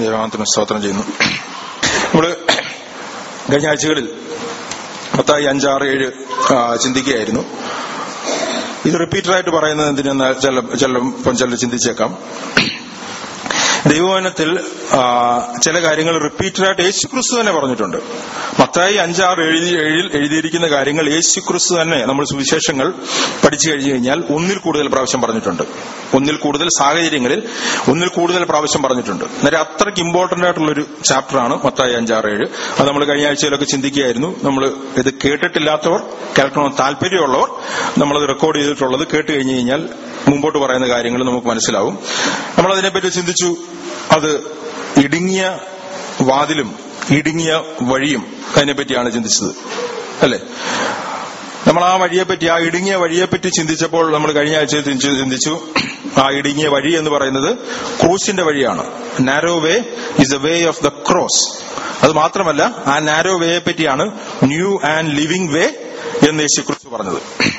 ദൈവനാമത്തിന് സ്തോത്രം ചെയ്യുന്നു നമ്മള് കഴിഞ്ഞ ആഴ്ചകളിൽ പത്തായി അഞ്ചാറ് ഏഴ് ആ, ചിന്തിക്കുകയായിരുന്നു ഇത് റിപ്പീറ്റഡായിട്ട് പറയുന്നത് എന്തിനെന്ന് ചില ചിലപ്പം ചിലർ ചിന്തിച്ചേക്കാം ദൈവവചനത്തിൽ ആ, ചില കാര്യങ്ങൾ റിപ്പീറ്റഡായിട്ട് യേശു ക്രിസ്തു തന്നെ പറഞ്ഞിട്ടുണ്ട് മത്തായി അഞ്ചാറ് എഴുതി ഏഴിൽ എഴുതിയിരിക്കുന്ന കാര്യങ്ങൾ യേശു ക്രിസ്തു തന്നെ നമ്മൾ സുവിശേഷങ്ങൾ പഠിച്ചു കഴിഞ്ഞു കഴിഞ്ഞാൽ ഒന്നിൽ കൂടുതൽ പ്രാവശ്യം പറഞ്ഞിട്ടുണ്ട് ഒന്നിൽ കൂടുതൽ സാഹചര്യങ്ങളിൽ ഒന്നിൽ കൂടുതൽ പ്രാവശ്യം പറഞ്ഞിട്ടുണ്ട് അന്നേരം അത്രയ്ക്ക് ഇമ്പോർട്ടന്റ് ആയിട്ടുള്ള ഒരു ചാപ്റ്ററാണ് മത്തായി അഞ്ചാറ് ഏഴ് അത് നമ്മൾ കഴിഞ്ഞ ആഴ്ചയിലൊക്കെ ചിന്തിക്കുകയായിരുന്നു നമ്മൾ ഇത് കേട്ടിട്ടില്ലാത്തവർ കേൾക്കണമെന്ന് താല്പര്യമുള്ളവർ നമ്മളത് റെക്കോർഡ് ചെയ്തിട്ടുള്ളത് കേട്ട് കഴിഞ്ഞു കഴിഞ്ഞാൽ മുമ്പോട്ട് പറയുന്ന കാര്യങ്ങൾ നമുക്ക് മനസ്സിലാവും നമ്മൾ അതിനെപ്പറ്റി ചിന്തിച്ചു അത് ഇടുങ്ങിയ വാതിലും ഇടുങ്ങിയ വഴിയും അതിനെപ്പറ്റിയാണ് ചിന്തിച്ചത് അല്ലേ നമ്മൾ ആ വഴിയെപ്പറ്റി ആ ഇടുങ്ങിയ വഴിയെപ്പറ്റി ചിന്തിച്ചപ്പോൾ നമ്മൾ കഴിഞ്ഞ ആഴ്ച ചിന്തിച്ചു- ചിന്തിച്ചു ആ ഇടുങ്ങിയ വഴി എന്ന് പറയുന്നത് ക്രൂസിന്റെ വഴിയാണ് narrow way is a way of the cross അത് മാത്രമല്ല ആ നാരോ വേയെ പറ്റിയാണ് ന്യൂ ആൻഡ് ലിവിംഗ് വേ എന്ന് യേശുക്രിസ്തു പറഞ്ഞത്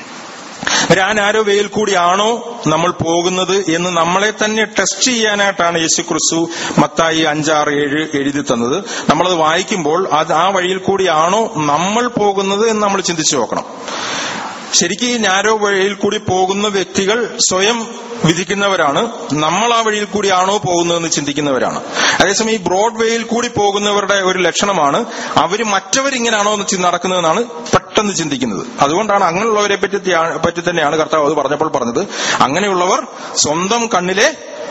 ആ നാരോ വേയിൽ കൂടിയാണോ നമ്മൾ പോകുന്നത് എന്ന് നമ്മളെ തന്നെ ടെസ്റ്റ് ചെയ്യാനായിട്ടാണ് യേശുക്രിസ്തു മത്തായി അഞ്ചാറ് ഏഴ് എഴുതി തന്നത് നമ്മളത് വായിക്കുമ്പോൾ അത് ആ വഴിയിൽ കൂടിയാണോ നമ്മൾ പോകുന്നത് എന്ന് നമ്മൾ ചിന്തിച്ചു നോക്കണം ശരിക്കും ഈ നാരോ വഴിയിൽ കൂടി പോകുന്ന വ്യക്തികൾ സ്വയം വിധിക്കുന്നവരാണ് നമ്മൾ ആ വഴിയിൽ കൂടിയാണോ പോകുന്നതെന്ന് ചിന്തിക്കുന്നവരാണ് അതേസമയം ഈ ബ്രോഡ് വേയിൽ കൂടി പോകുന്നവരുടെ ഒരു ലക്ഷണമാണ് അവർ മറ്റവരിങ്ങനാണോ എന്ന് ചി- നടക്കുന്നതെന്നാണ് പെട്ടെന്ന് ചിന്തിക്കുന്നത് അതുകൊണ്ടാണ് അങ്ങനെയുള്ളവരെ പറ്റി ത്യാ- പറ്റി തന്നെയാണ് കർത്താവ് അത് പറഞ്ഞപ്പോൾ പറഞ്ഞത് അങ്ങനെയുള്ളവർ സ്വന്തം കണ്ണിലെ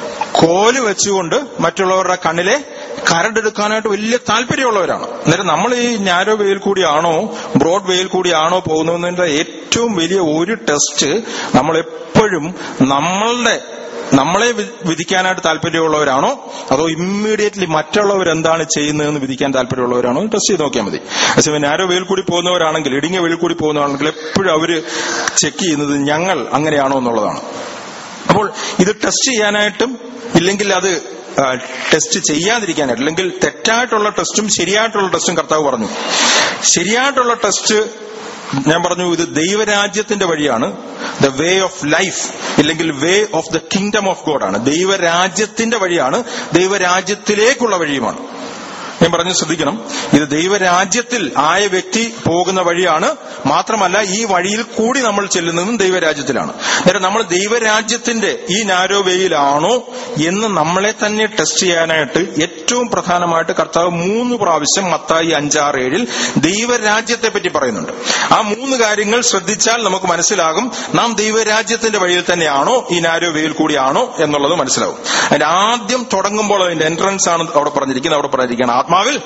കോല് വെച്ചുകൊണ്ട് മറ്റുള്ളവരുടെ കണ്ണിലെ കരടെടുക്കാനായിട്ട് വലിയ താല്പര്യമുള്ളവരാണ് അന്നേരം നമ്മൾ ഈ നാരോ വേയിൽ കൂടിയാണോ ബ്രോഡ് വേയിൽ കൂടിയാണോ പോകുന്നതിന്റെ ഏറ്റവും വലിയ ഒരു ടെസ്റ്റ് നമ്മൾ എപ്പോഴും നമ്മളുടെ നമ്മളെ വി- വിധിക്കാനായിട്ട് താല്പര്യമുള്ളവരാണോ അതോ ഇമ്മീഡിയറ്റ്ലി മറ്റുള്ളവർ എന്താണ് ചെയ്യുന്നതെന്ന് വിധിക്കാൻ താല്പര്യമുള്ളവരാണോ എന്ന് ടെസ്റ്റ് ചെയ്ത് നോക്കിയാൽ മതി പക്ഷേ നാരോ വെയിൽ കൂടി പോകുന്നവരാണെങ്കിൽ ഇടുങ്ങിയ വെയിൽ കൂടി പോകുന്നവരാണെങ്കിൽ എപ്പോഴും അവര് ചെക്ക് ചെയ്യുന്നത് ഞങ്ങൾ അങ്ങനെയാണോ എന്നുള്ളതാണ് അപ്പോൾ ഇത് ടെസ്റ്റ് ചെയ്യാനായിട്ടും ഇല്ലെങ്കിൽ അത് ആ, ടെസ്റ്റ് ചെയ്യാതിരിക്കാനായിട്ട് അല്ലെങ്കിൽ തെറ്റായിട്ടുള്ള ടെസ്റ്റും ശരിയായിട്ടുള്ള ടെസ്റ്റും കർത്താവ് പറഞ്ഞു ശരിയായിട്ടുള്ള ടെസ്റ്റ് ഞാൻ പറഞ്ഞു ഇത് ദൈവരാജ്യത്തിന്റെ വഴിയാണ് ദ വേ ഓഫ് ലൈഫ് ഇല്ലെങ്കിൽ way of the kingdom of God ആണ് ദൈവരാജ്യത്തിന്റെ വഴിയാണ് ദൈവരാജ്യത്തിലേക്കുള്ള വഴിയുമാണ് ഞാൻ പറഞ്ഞു ശ്രദ്ധിക്കണം ഇത് ദൈവരാജ്യത്തിൽ ആയ വ്യക്തി പോകുന്ന വഴിയാണ് മാത്രമല്ല ഈ വഴിയിൽ കൂടി നമ്മൾ ചെല്ലുന്നതും ദൈവരാജ്യത്തിലാണ് അന്നേരം നമ്മൾ ദൈവരാജ്യത്തിന്റെ ഈ നാരോ വേയിലാണോ എന്ന് നമ്മളെ തന്നെ ടെസ്റ്റ് ചെയ്യാനായിട്ട് ഏറ്റവും പ്രധാനമായിട്ട് കർത്താവ് മൂന്ന് പ്രാവശ്യം മത്തായി അഞ്ചാറ് ഏഴിൽ ദൈവരാജ്യത്തെ പറ്റി പറയുന്നുണ്ട് ആ മൂന്ന് കാര്യങ്ങൾ ശ്രദ്ധിച്ചാൽ നമുക്ക് മനസ്സിലാകും നാം ദൈവരാജ്യത്തിന്റെ വഴിയിൽ തന്നെയാണോ ഈ നാരോ വേയിൽ കൂടിയാണോ എന്നുള്ളത് മനസ്സിലാവും അതിന്റെ ആദ്യം തുടങ്ങുമ്പോൾ അതിന്റെ എൻട്രൻസ് ആണ് അവിടെ പറഞ്ഞിരിക്കുന്നത് അവിടെ പറഞ്ഞിരിക്കുകയാണ് ആത്മാവിൽ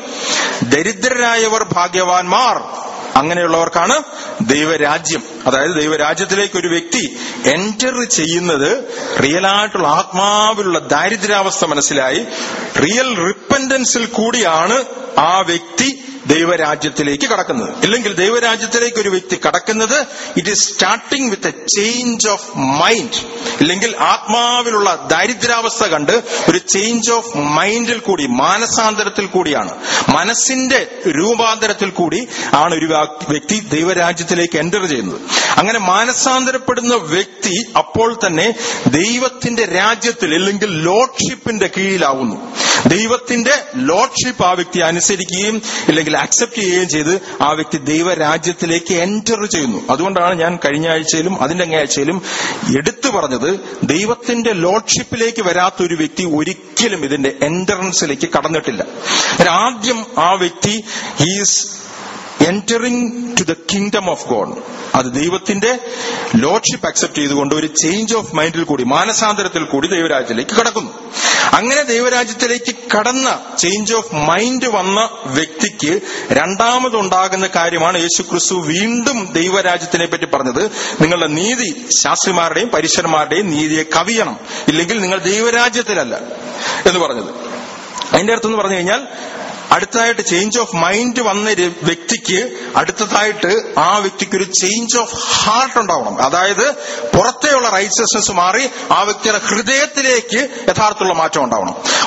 ദരിദ്രരായവർ ഭാഗ്യവാന്മാർ അങ്ങനെയുള്ളവർക്കാണ് ദൈവരാജ്യം അതായത് ദൈവരാജ്യത്തിലേക്ക് ഒരു വ്യക്തി എൻറ്റർ ചെയ്യുന്നത് റിയലായിട്ടുള്ള ആത്മാവിലുള്ള ദാരിദ്ര്യാവസ്ഥ മനസ്സിലായി റിയൽ റിപ്പൻഡൻസിൽ കൂടിയാണ് ആ വ്യക്തി ദൈവരാജ്യത്തിലേക്ക് കടക്കുന്നത് ഇല്ലെങ്കിൽ ദൈവരാജ്യത്തിലേക്ക് ഒരു വ്യക്തി കടക്കുന്നത് it is starting with a change of mind ഇല്ലെങ്കിൽ ആത്മാവിലുള്ള ദാരിദ്ര്യാവസ്ഥ കണ്ട് ഒരു ചേഞ്ച് ഓഫ് മൈൻഡിൽ കൂടി മാനസാന്തരത്തിൽ കൂടിയാണ് മനസ്സിന്റെ രൂപാന്തരത്തിൽ കൂടി ആണ് ഒരു വ്യാ- വ്യക്തി ദൈവരാജ്യത്തിലേക്ക് എൻ്റർ ചെയ്യുന്നത് അങ്ങനെ മാനസാന്തരപ്പെടുന്ന വ്യക്തി അപ്പോൾ തന്നെ ദൈവത്തിന്റെ രാജ്യത്തിൽ അല്ലെങ്കിൽ ലോഡ്ഷിപ്പിന്റെ കീഴിലാവുന്നു ദൈവത്തിന്റെ ലോഡ്ഷിപ്പ് ആ വ്യക്തി അനുസരിക്കുകയും ഇല്ലെങ്കിൽ അക്സെപ്റ്റ് ചെയ്യുകയും ചെയ്ത് ആ വ്യക്തി ദൈവരാജ്യത്തിലേക്ക് എൻറ്റർ ചെയ്യുന്നു അതുകൊണ്ടാണ് ഞാൻ കഴിഞ്ഞ ആഴ്ചയിലും അതിന്റെ അങ്ങേ ആഴ്ചയിലും എടുത്തു പറഞ്ഞത് ദൈവത്തിന്റെ ലോഡ്ഷിപ്പിലേക്ക് വരാത്ത ഒരു വ്യക്തി ഒരിക്കലും ഇതിന്റെ എൻട്രൻസിലേക്ക് കടന്നിട്ടില്ല അന്നേരം ആദ്യം ആ വ്യക്തി is entering to the kingdom of God അത് ദൈവത്തിന്റെ ലോഡ്ഷിപ്പ് അക്സെപ്റ്റ് ചെയ്തുകൊണ്ട് ഒരു ചേഞ്ച് ഓഫ് മൈൻഡിൽ കൂടി മാനസാന്തരത്തിൽ കൂടി ദൈവരാജ്യത്തിലേക്ക് കടക്കുന്നു അങ്ങനെ ദൈവരാജ്യത്തിലേക്ക് കടന്ന ചേഞ്ച് ഓഫ് മൈൻഡ് വന്ന വ്യക്തിക്ക് രണ്ടാമതുണ്ടാകുന്ന കാര്യമാണ് യേശു ക്രിസ്തു വീണ്ടും ദൈവരാജ്യത്തിനെ പറ്റി പറഞ്ഞത് നിങ്ങളുടെ നീതി ശാസ്ത്രിമാരുടെയും പരീശന്മാരുടെയും നീതിയെ കവിയണം ഇല്ലെങ്കിൽ നിങ്ങൾ ദൈവരാജ്യത്തിലല്ല എന്ന് പറഞ്ഞത് അതിന്റെ അർത്ഥം എന്ന് പറഞ്ഞു കഴിഞ്ഞാൽ അടുത്തതായിട്ട് ചേഞ്ച് ഓഫ് മൈൻഡ് വന്ന ഒരു വ്യക്തിക്ക് അടുത്തതായിട്ട് ആ വ്യക്തിക്ക് ഒരു ചേഞ്ച് ഓഫ് ഹാർട്ട് ഉണ്ടാവണം അതായത് പുറത്തെയുള്ള റൈറ്റ്സസ്നെസ് മാറി ആ വ്യക്തിയുടെ ഹൃദയത്തിലേക്ക് യഥാർത്ഥമുള്ള മാറ്റം ഉണ്ടാവണം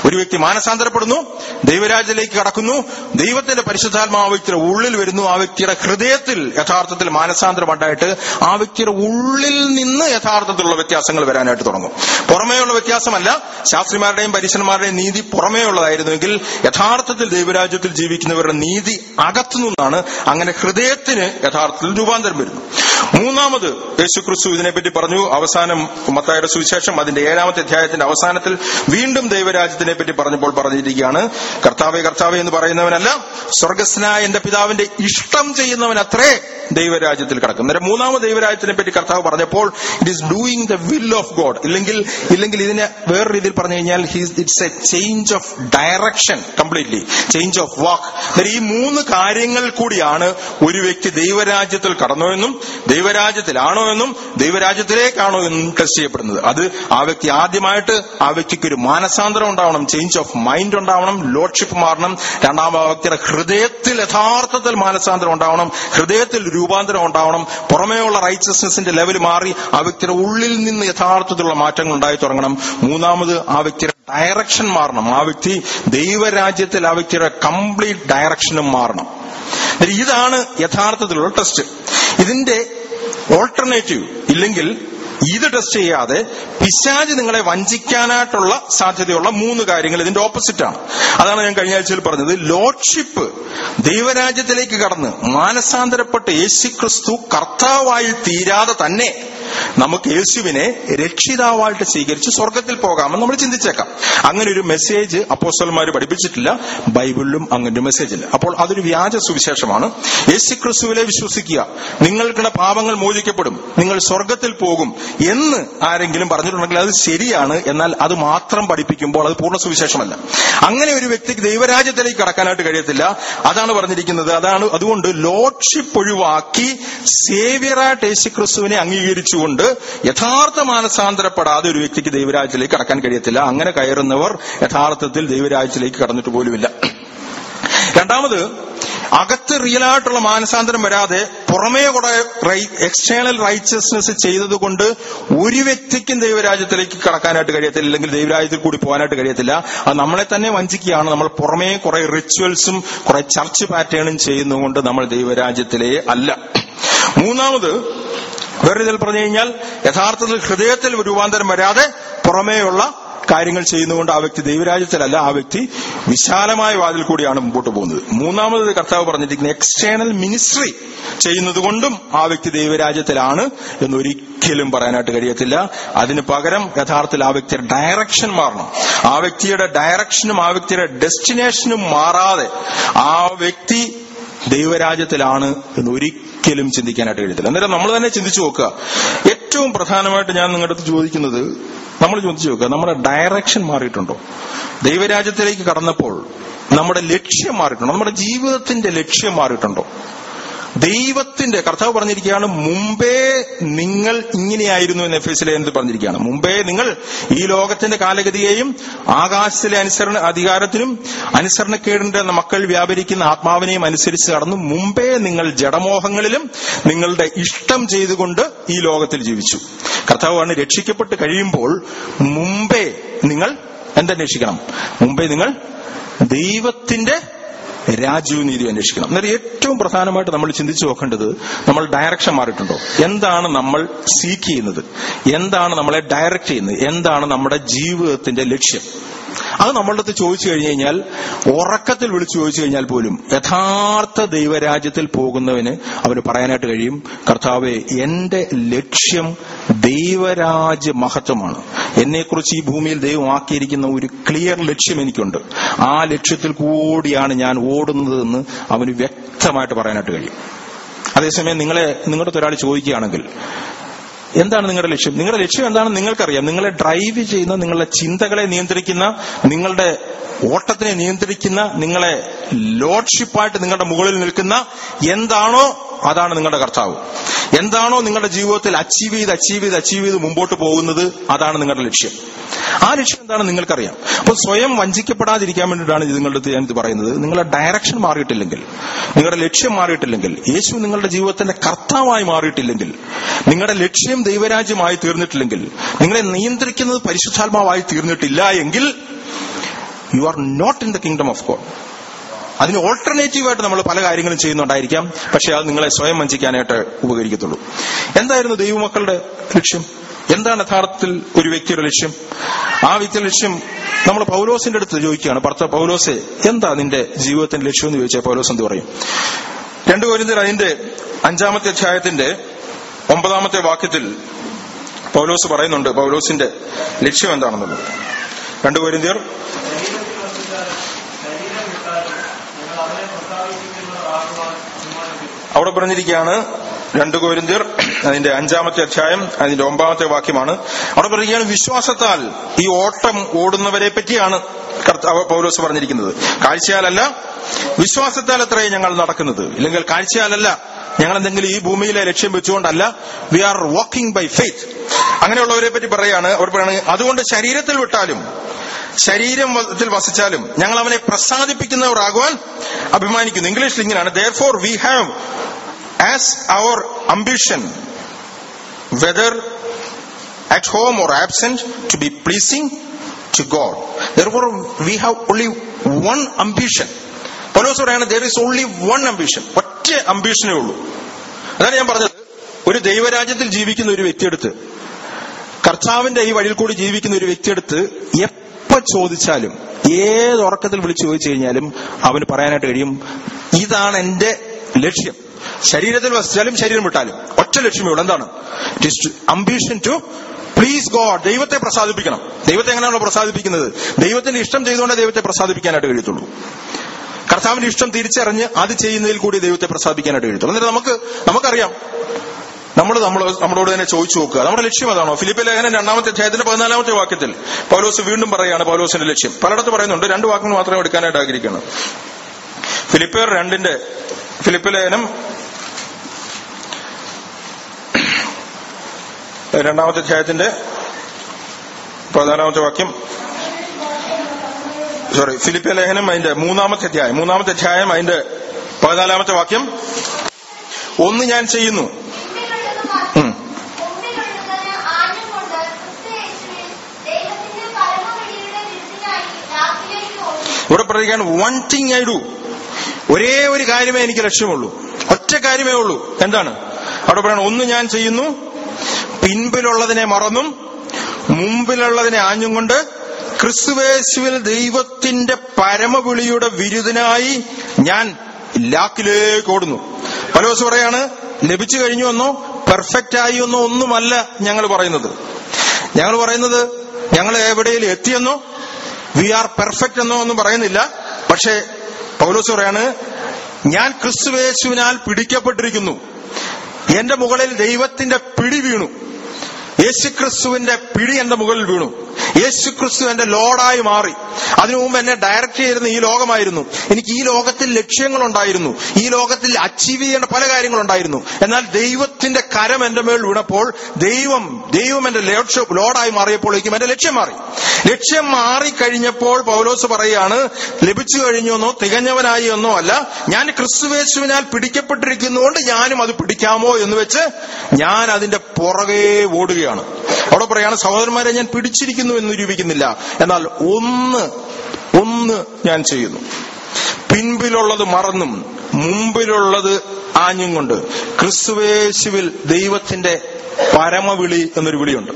ഒരു വ്യക്തി മാനസാന്തരപ്പെടുന്നു ദൈവരാജ്യത്തിലേക്ക് കടക്കുന്നു ദൈവത്തിന്റെ പരിശുദ്ധാത്മാ ആ വ്യക്തിയുടെ ഉള്ളിൽ വരുന്നു ആ വ്യക്തിയുടെ ഹൃദയത്തിൽ യഥാർത്ഥത്തിൽ മാനസാന്തരം ഉണ്ടായിട്ട് ആ വ്യക്തിയുടെ ഉള്ളിൽ നിന്ന് യഥാർത്ഥത്തിലുള്ള വ്യത്യാസങ്ങൾ വരാനായിട്ട് തുടങ്ങും പുറമേയുള്ള വ്യത്യാസമല്ല ശാസ്ത്രിമാരുടെയും പരീശന്മാരുടെയും നീതി പുറമേയുള്ളതായിരുന്നുവെങ്കിൽ യഥാർത്ഥത്തിൽ ദൈവരാജ്യത്തിൽ ജീവിക്കുന്നവരുടെ നീതി അകത്തു നിന്നാണ് അങ്ങനെ ഹൃദയത്തിന് യഥാർത്ഥത്തിൽ രൂപാന്തരം വരുന്നു മൂന്നാമത് യേശുക്രിസ്തു ഇതിനെപ്പറ്റി പറഞ്ഞു അവസാനം മത്തായുടെ സുവിശേഷം അതിന്റെ ഏഴാമത്തെ അധ്യായത്തിന്റെ അവസാനത്തിൽ വീണ്ടും ദൈവരാജ്യത്തിനെ പറ്റി പറഞ്ഞപ്പോൾ പറഞ്ഞിരിക്കുകയാണ് കർത്താവെ കർത്താവെ എന്ന് പറയുന്നവനല്ല സ്വർഗസ്നായ എന്റെ പിതാവിന്റെ ഇഷ്ടം ചെയ്യുന്നവൻ അത്രേ ദൈവരാജ്യത്തിൽ കിടക്കും അന്നേരം മൂന്നാമത് ദൈവരാജ്യത്തിനെ പറ്റി കർത്താവ് പറഞ്ഞപ്പോൾ it is doing the will of God ഇല്ലെങ്കിൽ ഇല്ലെങ്കിൽ ഇതിനെ വേറെ രീതിയിൽ പറഞ്ഞു കഴിഞ്ഞാൽ it's a change of direction completely change of walk അന്നേരം ഈ മൂന്ന് കാര്യങ്ങൾ കൂടിയാണ് ഒരു വ്യക്തി ദൈവരാജ്യത്തിൽ കടന്നോ എന്നും ദൈവരാജ്യത്തിലാണോ എന്നും ദൈവരാജ്യത്തിലേക്കാണോ എന്നും ടെസ്റ്റ് ചെയ്യപ്പെടുന്നത് അത് ആ വ്യക്തി ആദ്യമായിട്ട് ആ വ്യക്തിക്ക് ഒരു മാനസാന്തരം ഉണ്ടാവണം ചേഞ്ച് ഓഫ് മൈൻഡ് ഉണ്ടാവണം ലോഡ്ഷിപ്പ് മാറണം രണ്ടാമത് ആ വ്യക്തിയുടെ ഹൃദയത്തിൽ യഥാർത്ഥത്തിൽ മാനസാന്തരം ഉണ്ടാവണം ഹൃദയത്തിൽ രൂപാന്തരം ഉണ്ടാവണം പുറമേയുള്ള റൈച്ചസ്നെസിന്റെ ലെവൽ മാറി ആ വ്യക്തിയുടെ ഉള്ളിൽ നിന്ന് യഥാർത്ഥത്തിലുള്ള മാറ്റങ്ങൾ ഉണ്ടായി തുടങ്ങണം മൂന്നാമത് ആ വ്യക്തിയുടെ ഡയറക്ഷൻ മാറണം ആ വ്യക്തി ദൈവരാജ്യത്തിൽ ആ വ്യക്തിയുടെ കംപ്ലീറ്റ് ഡയറക്ഷനും മാറണം ഇതാണ് യഥാർത്ഥത്തിലുള്ള ടെസ്റ്റ് ഇതിന്റെ ഓൾട്ടർനേറ്റീവ് ഇല്ലെങ്കിൽ ഇത് ടെസ്റ്റ് ചെയ്യാതെ പിശാജ് നിങ്ങളെ വഞ്ചിക്കാനായിട്ടുള്ള സാധ്യതയുള്ള മൂന്ന് കാര്യങ്ങൾ ഇതിന്റെ ഓപ്പോസിറ്റ് ആണ് അതാണ് ഞാൻ കഴിഞ്ഞ ആഴ്ചയിൽ പറഞ്ഞത് ലോഡ്ഷിപ്പ് ദൈവരാജ്യത്തിലേക്ക് കടന്ന് മാനസാന്തരപ്പെട്ട് യേശു ക്രിസ്തു കർത്താവായി തീരാതെ തന്നെ നമുക്ക് യേശുവിനെ രക്ഷിതാവായിട്ട് സ്വീകരിച്ച് സ്വർഗത്തിൽ പോകാമെന്ന് നമ്മൾ ചിന്തിച്ചേക്കാം അങ്ങനെ ഒരു മെസ്സേജ് അപ്പോസ്റ്റൽമാർ പഠിപ്പിച്ചിട്ടില്ല ബൈബിളിലും അങ്ങനെ ഒരു മെസ്സേജ് ഇല്ല അപ്പോൾ അതൊരു വ്യാജ സുവിശേഷമാണ് യേശു ക്രിസ്തുവിലെ വിശ്വസിക്കുക നിങ്ങൾക്കുള്ള പാപങ്ങൾ മോചിക്കപ്പെടും നിങ്ങൾ സ്വർഗത്തിൽ പോകും എന്ന് ആരെങ്കിലും പറഞ്ഞിട്ടുണ്ടെങ്കിൽ അത് ശരിയാണ് എന്നാൽ അത് മാത്രം പഠിപ്പിക്കുമ്പോൾ അത് പൂർണ്ണ സുവിശേഷമല്ല അങ്ങനെ ഒരു വ്യക്തിക്ക് ദൈവരാജ്യത്തിലേക്ക് കടക്കാനായിട്ട് കഴിയത്തില്ല അതാണ് പറഞ്ഞിരിക്കുന്നത് അതാണ് അതുകൊണ്ട് ലോഡ്ഷിപ്പ് ഒഴിവാക്കി സേവിയറായിട്ട് യേശുക്രിസ്തുവിനെ അംഗീകരിച്ചുകൊണ്ട് യഥാർത്ഥ മാനസാന്തരപ്പെടാതെ ഒരു വ്യക്തിക്ക് ദൈവരാജ്യത്തിലേക്ക് കടക്കാൻ കഴിയത്തില്ല അങ്ങനെ കയറുന്നവർ യഥാർത്ഥത്തിൽ ദൈവരാജ്യത്തിലേക്ക് കടന്നിട്ട് പോലുമില്ല രണ്ടാമത് അകത്ത് റിയലായിട്ടുള്ള മാനസാന്തരം വരാതെ പുറമേ കുറെ എക്സ്റ്റേണൽ റൈച്ചസ്നെസ് ചെയ്തതുകൊണ്ട് ഒരു വ്യക്തിക്കും ദൈവരാജ്യത്തിലേക്ക് കടക്കാനായിട്ട് കഴിയത്തില്ല അല്ലെങ്കിൽ ദൈവരാജ്യത്തിൽ കൂടി പോകാനായിട്ട് കഴിയത്തില്ല അത് നമ്മളെ തന്നെ വഞ്ചിക്കുകയാണ് നമ്മൾ പുറമേ കുറെ റിച്വൽസും കുറെ ചർച്ച് പാറ്റേണും ചെയ്യുന്നതുകൊണ്ട് നമ്മൾ ദൈവരാജ്യത്തിലേ അല്ല മൂന്നാമത് വേറെ ഇതിൽ പറഞ്ഞു കഴിഞ്ഞാൽ യഥാർത്ഥത്തിൽ ഹൃദയത്തിൽ രൂപാന്തരം വരാതെ പുറമേയുള്ള കാര്യങ്ങൾ ചെയ്യുന്നതുകൊണ്ട് ആ വ്യക്തി ദൈവരാജ്യത്തിലല്ല ആ വ്യക്തി വിശാലമായ വാതിൽ കൂടിയാണ് മുമ്പോട്ട് പോകുന്നത് മൂന്നാമത് കർത്താവ് പറഞ്ഞിരിക്കുന്ന എക്സ്റ്റേണൽ മിനിസ്ട്രി ചെയ്യുന്നത് കൊണ്ടും ആ വ്യക്തി ദൈവരാജ്യത്തിലാണ് എന്നൊരിക്കലും പറയാനായിട്ട് കഴിയത്തില്ല അതിന് പകരം യഥാർത്ഥത്തിൽ ആ വ്യക്തിയുടെ ഡയറക്ഷൻ മാറണം ആ വ്യക്തിയുടെ ഡയറക്ഷനും ആ വ്യക്തിയുടെ ഡെസ്റ്റിനേഷനും മാറാതെ ആ വ്യക്തി ദൈവരാജ്യത്തിലാണ് എന്ന് ഒരിക്കലും ചിന്തിക്കാനായിട്ട് കഴിയത്തില്ല അന്നേരം നമ്മൾ തന്നെ ചിന്തിച്ചു നോക്കുക ഏറ്റവും പ്രധാനമായിട്ട് ഞാൻ നിങ്ങളുടെ അടുത്ത് ചോദിക്കുന്നത് നമ്മൾ ചോദിച്ചു നോക്കുക നമ്മുടെ ഡയറക്ഷൻ മാറിയിട്ടുണ്ടോ ദൈവരാജ്യത്തിലേക്ക് കടന്നപ്പോൾ നമ്മുടെ ലക്ഷ്യം മാറിയിട്ടുണ്ടോ നമ്മുടെ ജീവിതത്തിന്റെ ലക്ഷ്യം മാറിയിട്ടുണ്ടോ ദൈവത്തിന്റെ കർത്താവ് പറഞ്ഞിരിക്കുകയാണ് മുമ്പേ നിങ്ങൾ ഇങ്ങനെയായിരുന്നു എന്ന് എഫ് എസിലെ എന്ത് പറഞ്ഞിരിക്കുകയാണ് മുമ്പേ നിങ്ങൾ ഈ ലോകത്തിന്റെ കാലഗതിയെയും ആകാശത്തിലെ അനുസരണ അധികാരത്തിനും അനുസരണക്കേടിന്റെ മക്കൾ വ്യാപരിക്കുന്ന ആത്മാവിനെയും അനുസരിച്ച് കടന്നു മുമ്പേ നിങ്ങൾ ജഡമോഹങ്ങളിലും നിങ്ങളുടെ ഇഷ്ടം ചെയ്തുകൊണ്ട് ഈ ലോകത്തിൽ ജീവിച്ചു കർത്താവാണ് രക്ഷിക്കപ്പെട്ട് കഴിയുമ്പോൾ മുമ്പേ നിങ്ങൾ എന്തന്വേഷിക്കണം മുമ്പേ നിങ്ങൾ ദൈവത്തിന്റെ രാജ്യവും നീതി അന്വേഷിക്കണം എന്നാൽ ഏറ്റവും പ്രധാനമായിട്ട് നമ്മൾ ചിന്തിച്ചു നോക്കേണ്ടത് നമ്മൾ ഡയറക്ഷൻ മാറിയിട്ടുണ്ടോ എന്താണ് നമ്മൾ സീക്ക് ചെയ്യുന്നത് എന്താണ് നമ്മളെ ഡയറക്റ്റ് ചെയ്യുന്നത് എന്താണ് നമ്മുടെ ജീവിതത്തിന്റെ ലക്ഷ്യം അത് നമ്മളുടെ അടുത്ത് ചോദിച്ചു കഴിഞ്ഞു കഴിഞ്ഞാൽ ഉറക്കത്തിൽ വിളിച്ചു ചോദിച്ചു കഴിഞ്ഞാൽ പോലും യഥാർത്ഥ ദൈവരാജ്യത്തിൽ പോകുന്നവന് അവന് പറയാനായിട്ട് കഴിയും കർത്താവെ എന്റെ ലക്ഷ്യം ദൈവരാജ്യ മഹത്വമാണ് എന്നെക്കുറിച്ച് ഈ ഭൂമിയിൽ ദൈവം ആക്കിയിരിക്കുന്ന ഒരു ക്ലിയർ ലക്ഷ്യം എനിക്കുണ്ട് ആ ലക്ഷ്യത്തിൽ കൂടിയാണ് ഞാൻ ഓടുന്നതെന്ന് അവന് വ്യക്തമായിട്ട് പറയാനായിട്ട് കഴിയും അതേസമയം നിങ്ങളെ നിങ്ങളുടെ ഒരാൾ ചോദിക്കുകയാണെങ്കിൽ എന്താണ് നിങ്ങളുടെ ലക്ഷ്യം നിങ്ങളുടെ ലക്ഷ്യം എന്താണെന്ന് നിങ്ങൾക്കറിയാം നിങ്ങളെ ഡ്രൈവ് ചെയ്യുന്ന നിങ്ങളുടെ ചിന്തകളെ നിയന്ത്രിക്കുന്ന നിങ്ങളുടെ ഓട്ടത്തിനെ നിയന്ത്രിക്കുന്ന നിങ്ങളെ ലോഡ്ഷിപ്പായിട്ട് നിങ്ങളുടെ മുകളിൽ നിൽക്കുന്ന എന്താണോ അതാണ് നിങ്ങളുടെ കർത്താവ് എന്താണോ നിങ്ങളുടെ ജീവിതത്തിൽ അച്ചീവ് ചെയ്ത് അച്ചീവ് ചെയ്ത് അച്ചീവ് ചെയ്ത് മുമ്പോട്ട് പോകുന്നത് അതാണ് നിങ്ങളുടെ ലക്ഷ്യം ആ ലക്ഷ്യം എന്താണ് നിങ്ങൾക്കറിയാം അപ്പോൾ സ്വയം വഞ്ചിക്കപ്പെടാതിരിക്കാൻ വേണ്ടിയിട്ടാണ് ഇത് നിങ്ങളുടെ അടുത്ത് ഞാനിത് പറയുന്നത് നിങ്ങളുടെ ഡയറക്ഷൻ മാറിയിട്ടില്ലെങ്കിൽ നിങ്ങളുടെ ലക്ഷ്യം മാറിയിട്ടില്ലെങ്കിൽ യേശു നിങ്ങളുടെ ജീവിതത്തിന്റെ കർത്താവായി മാറിയിട്ടില്ലെങ്കിൽ നിങ്ങളുടെ ലക്ഷ്യം ദൈവരാജ്യമായി തീർന്നിട്ടില്ലെങ്കിൽ നിങ്ങളെ നിയന്ത്രിക്കുന്നത് പരിശുദ്ധാത്മാവായി തീർന്നിട്ടില്ല എങ്കിൽ you are not in the kingdom of God അതിന് ഓൾട്ടർനേറ്റീവായിട്ട് നമ്മൾ പല കാര്യങ്ങളും ചെയ്യുന്നുണ്ടായിരിക്കാം പക്ഷെ അത് നിങ്ങളെ സ്വയം വഞ്ചിക്കാനായിട്ട് ഉപകരിക്കത്തുള്ളൂ എന്തായിരുന്നു ദൈവമക്കളുടെ ലക്ഷ്യം എന്താണ് യഥാർത്ഥത്തിൽ ഒരു വ്യക്തിയുടെ ലക്ഷ്യം ആ വ്യക്തിയുടെ ലക്ഷ്യം നമ്മൾ പൗലോസിന്റെ അടുത്ത് ചോദിക്കുകയാണ് ഭർത്ത പൗലോസെ എന്താ നിന്റെ ജീവിതത്തിന്റെ ലക്ഷ്യം എന്ന് ചോദിച്ചാൽ പൗലോസ് എന്ത് പറയും രണ്ടു കോരിന്തർ അതിന്റെ അഞ്ചാമത്തെ അധ്യായത്തിന്റെ ഒമ്പതാമത്തെ വാക്യത്തിൽ പൗലോസ് പറയുന്നുണ്ട് പൗലോസിന്റെ ലക്ഷ്യം എന്താണെന്നുള്ളത് രണ്ടു കോരിന്തിയർ ശരീരത്തിൽ വസിച്ചാലും ശരീരം വിട്ടാലും നിങ്ങൾ അവനെ പ്രസാദിപ്പിക്കുന്നവരാകുവാൻ തീരുമാനിക്കുന്നു അവിടെ പറഞ്ഞിരിക്കുകയാണ് രണ്ടു കോരിന്തിയർ അതിന്റെ അഞ്ചാമത്തെ അധ്യായം അതിന്റെ ഒമ്പതാമത്തെ വാക്യമാണ് അവിടെ പറഞ്ഞിരിക്കുകയാണ് വിശ്വാസത്താൽ ഈ ഓട്ടം ഓടുന്നവരെ പറ്റിയാണ് കർത്താവ് പൗലോസ് പറഞ്ഞിരിക്കുന്നത് കാഴ്ചയാലല്ല വിശ്വാസത്താൽ അത്രേ ഞങ്ങൾ നടക്കുന്നത് ഇല്ലെങ്കിൽ കാഴ്ചയാലല്ല ഞങ്ങൾ എന്തെങ്കിലും ഈ ഭൂമിയിലെ ലക്ഷ്യം വെച്ചുകൊണ്ടല്ല we are walking by faith അങ്ങനെയുള്ളവരെ പറ്റി പറയാണ് അവർ പറയുന്നത് അതുകൊണ്ട് ശരീരത്തിൽ വിട്ടാലും ശരീരത്തിൽ വസിച്ചാലും ഞങ്ങൾ അവനെ പ്രസാദിപ്പിക്കുന്നവരാകുവാൻ അഭിമാനിക്കുന്നു ഇംഗ്ലീഷിൽ ഇങ്ങനെയാണ് therefore we have as our ambition whether at home or absent to be pleasing to God. Therefore, we have only one ambition. പൗലോസ് പറയാണ് there is only one ambition. ഒറ്റ അംബീഷനേ ഉള്ളൂ അതാണ് ഞാൻ പറഞ്ഞത് ഒരു ദൈവരാജ്യത്തിൽ ജീവിക്കുന്ന ഒരു വ്യക്തിയെടുത്ത് കർത്താവിന്റെ ഈ വഴിയിൽ കൂടി ജീവിക്കുന്ന ഒരു വ്യക്തിയെടുത്ത് എപ്പോ ചോദിച്ചാലും ഏത് ഉറക്കത്തിൽ വിളിച്ചു ചോദിച്ചു കഴിഞ്ഞാലും അവന് പറയാനായിട്ട് കഴിയും ഇതാണ് എന്റെ ലക്ഷ്യം ശരീരത്തിൽ വസിച്ചാലും ശരീരം വിട്ടാലും ഒറ്റ ലക്ഷ്യമേ ഉള്ളൂ എന്താണ് it is ambition to please God ദൈവത്തെ പ്രസാദിപ്പിക്കണം ദൈവത്തെ എങ്ങനെയാണോ പ്രസാദിപ്പിക്കുന്നത് ദൈവത്തിന്റെ ഇഷ്ടം ചെയ്തുകൊണ്ടേ ദൈവത്തെ പ്രസാദിപ്പിക്കാനായിട്ട് കഴിയത്തുള്ളൂ കർത്താവിന്റെ ഇഷ്ടം തിരിച്ചറിഞ്ഞ് അത് ചെയ്യുന്നതിൽ കൂടി ദൈവത്തെ പ്രസാദിപ്പിക്കാനായിട്ട് കഴിയത്തുള്ളൂ എന്നിട്ട് നമുക്ക് നമുക്കറിയാം നമ്മൾ നമ്മൾ നമ്മളോട് തന്നെ ചോദിച്ചു നോക്കുക നമ്മുടെ ലക്ഷ്യം അതാണോ ഫിലിപ്പ് ലേഖനം രണ്ടാമത്തെ അധ്യായത്തിന്റെ പതിനാലാമത്തെ വാക്യത്തിൽ പൗലോസ് വീണ്ടും പറയുകയാണ് പൗലോസിന്റെ ലക്ഷ്യം പലയിടത്ത് പറയുന്നുണ്ട് രണ്ട് വാക്കുകൾ മാത്രം എടുക്കാനായിട്ട് ആഗ്രഹിക്കണം ഫിലിപ്പിയർ രണ്ടിന്റെ ഫിലിപ്പ് ലേഖനം രണ്ടാമത്തെ അധ്യായത്തിന്റെ പതിനാലാമത്തെ വാക്യം സോറി ഫിലിപ്പിയ ലേഖനം അതിന്റെ മൂന്നാമത്തെ അധ്യായം മൂന്നാമത്തെ അധ്യായം അതിന്റെ പതിനാലാമത്തെ വാക്യം ഒന്ന് ഞാൻ ചെയ്യുന്നു ഉം. കൊണ്ടുകൊള്ളുന്നതിന് ആഞ്ഞുകൊണ്ട് ക്രിസ്തുയേശുവിൽ ദൈവത്തിന്റെ പരമവിളിയുടെ വിരുദ്ധനായി രാത്രിയിലേക്ക് ഓടുന്നു. ഇവിടെ പറയുകയാണ് വൺ തിങ് ഐ ഡു ഒരേ ഒരു കാര്യമേ എനിക്ക് ലക്ഷ്യമുള്ളൂ ഒറ്റ കാര്യമേ ഉള്ളൂ എന്താണ് അവിടെ പറയണം ഒന്ന് ഞാൻ ചെയ്യുന്നു പിൻപിലുള്ളതിനെ മറന്നും മുമ്പിലുള്ളതിനെ ആഞ്ഞും കൊണ്ട് ക്രിസ്തുവേശുവിൽ ദൈവത്തിന്റെ പരമവിളിയുടെ വിരുദ്ധനായി ഞാൻ ലാക്കിലേക്ക് ഓടുന്നു പലോസ് പറയാണ് ലഭിച്ചു കഴിഞ്ഞു എന്നോ പെർഫെക്റ്റ് ആയി എന്നോ ഒന്നുമല്ല ഞങ്ങൾ പറയുന്നത് ഞങ്ങൾ പറയുന്നത് ഞങ്ങൾ എവിടെയും എത്തിയെന്നോ വി ആർ പെർഫെക്റ്റ് എന്നോ ഒന്നും പറയുന്നില്ല പക്ഷേ പൗലോസ് പറയാണ് ഞാൻ ക്രിസ്തുവേശുവിനാൽ പിടിക്കപ്പെട്ടിരിക്കുന്നു എന്റെ മുകളിൽ ദൈവത്തിന്റെ പിടി വീണു യേശുക്രിസ്തുവിന്റെ പിടി എന്റെ മുകളിൽ വീണു യേശുക്രിസ്തു എന്റെ ലോഡായി മാറി അതിനു മുമ്പ് എന്നെ ഡയറക്റ്റ് ചെയ്തിരുന്ന ഈ ലോകമായിരുന്നു എനിക്ക് ഈ ലോകത്തിൽ ലക്ഷ്യങ്ങളുണ്ടായിരുന്നു ഈ ലോകത്തിൽ അച്ചീവ് ചെയ്യേണ്ട പല കാര്യങ്ങളുണ്ടായിരുന്നു എന്നാൽ ദൈവത്തിന്റെ കരം എന്റെ മേൽ വീണപ്പോൾ ദൈവം ദൈവം എന്റെ ലക്ഷ്യം ലോഡായി മാറിയപ്പോഴേക്കും എന്റെ ലക്ഷ്യം മാറി ലക്ഷ്യം മാറിക്കഴിഞ്ഞപ്പോൾ പൗലോസ് പറയാണ് ലഭിച്ചു കഴിഞ്ഞെന്നോ തികഞ്ഞവനായി എന്നോ അല്ല ഞാൻ ക്രിസ്തുവേശുവിനാൽ പിടിക്കപ്പെട്ടിരിക്കുന്നതുകൊണ്ട് ഞാനും അത് പിടിക്കാമോ എന്ന് വെച്ച് ഞാൻ അതിന്റെ പുറകെ ഓടുകയാണ് അവിടെ പറയാണ് സഹോദരന്മാരെ ഞാൻ പിടിച്ചിരിക്കുന്നു എന്ന് നിരൂപിക്കുന്നില്ല എന്നാൽ ഒന്ന് ഒന്ന് ഞാൻ ചെയ്യുന്നു പിൻപിലുള്ളത് മറന്നും മുമ്പിലുള്ളത് ആഞ്ഞും കൊണ്ട് ക്രിസ്തുവേശുവിൽ ദൈവത്തിന്റെ പരമവിളി എന്നൊരു വിളിയുണ്ട്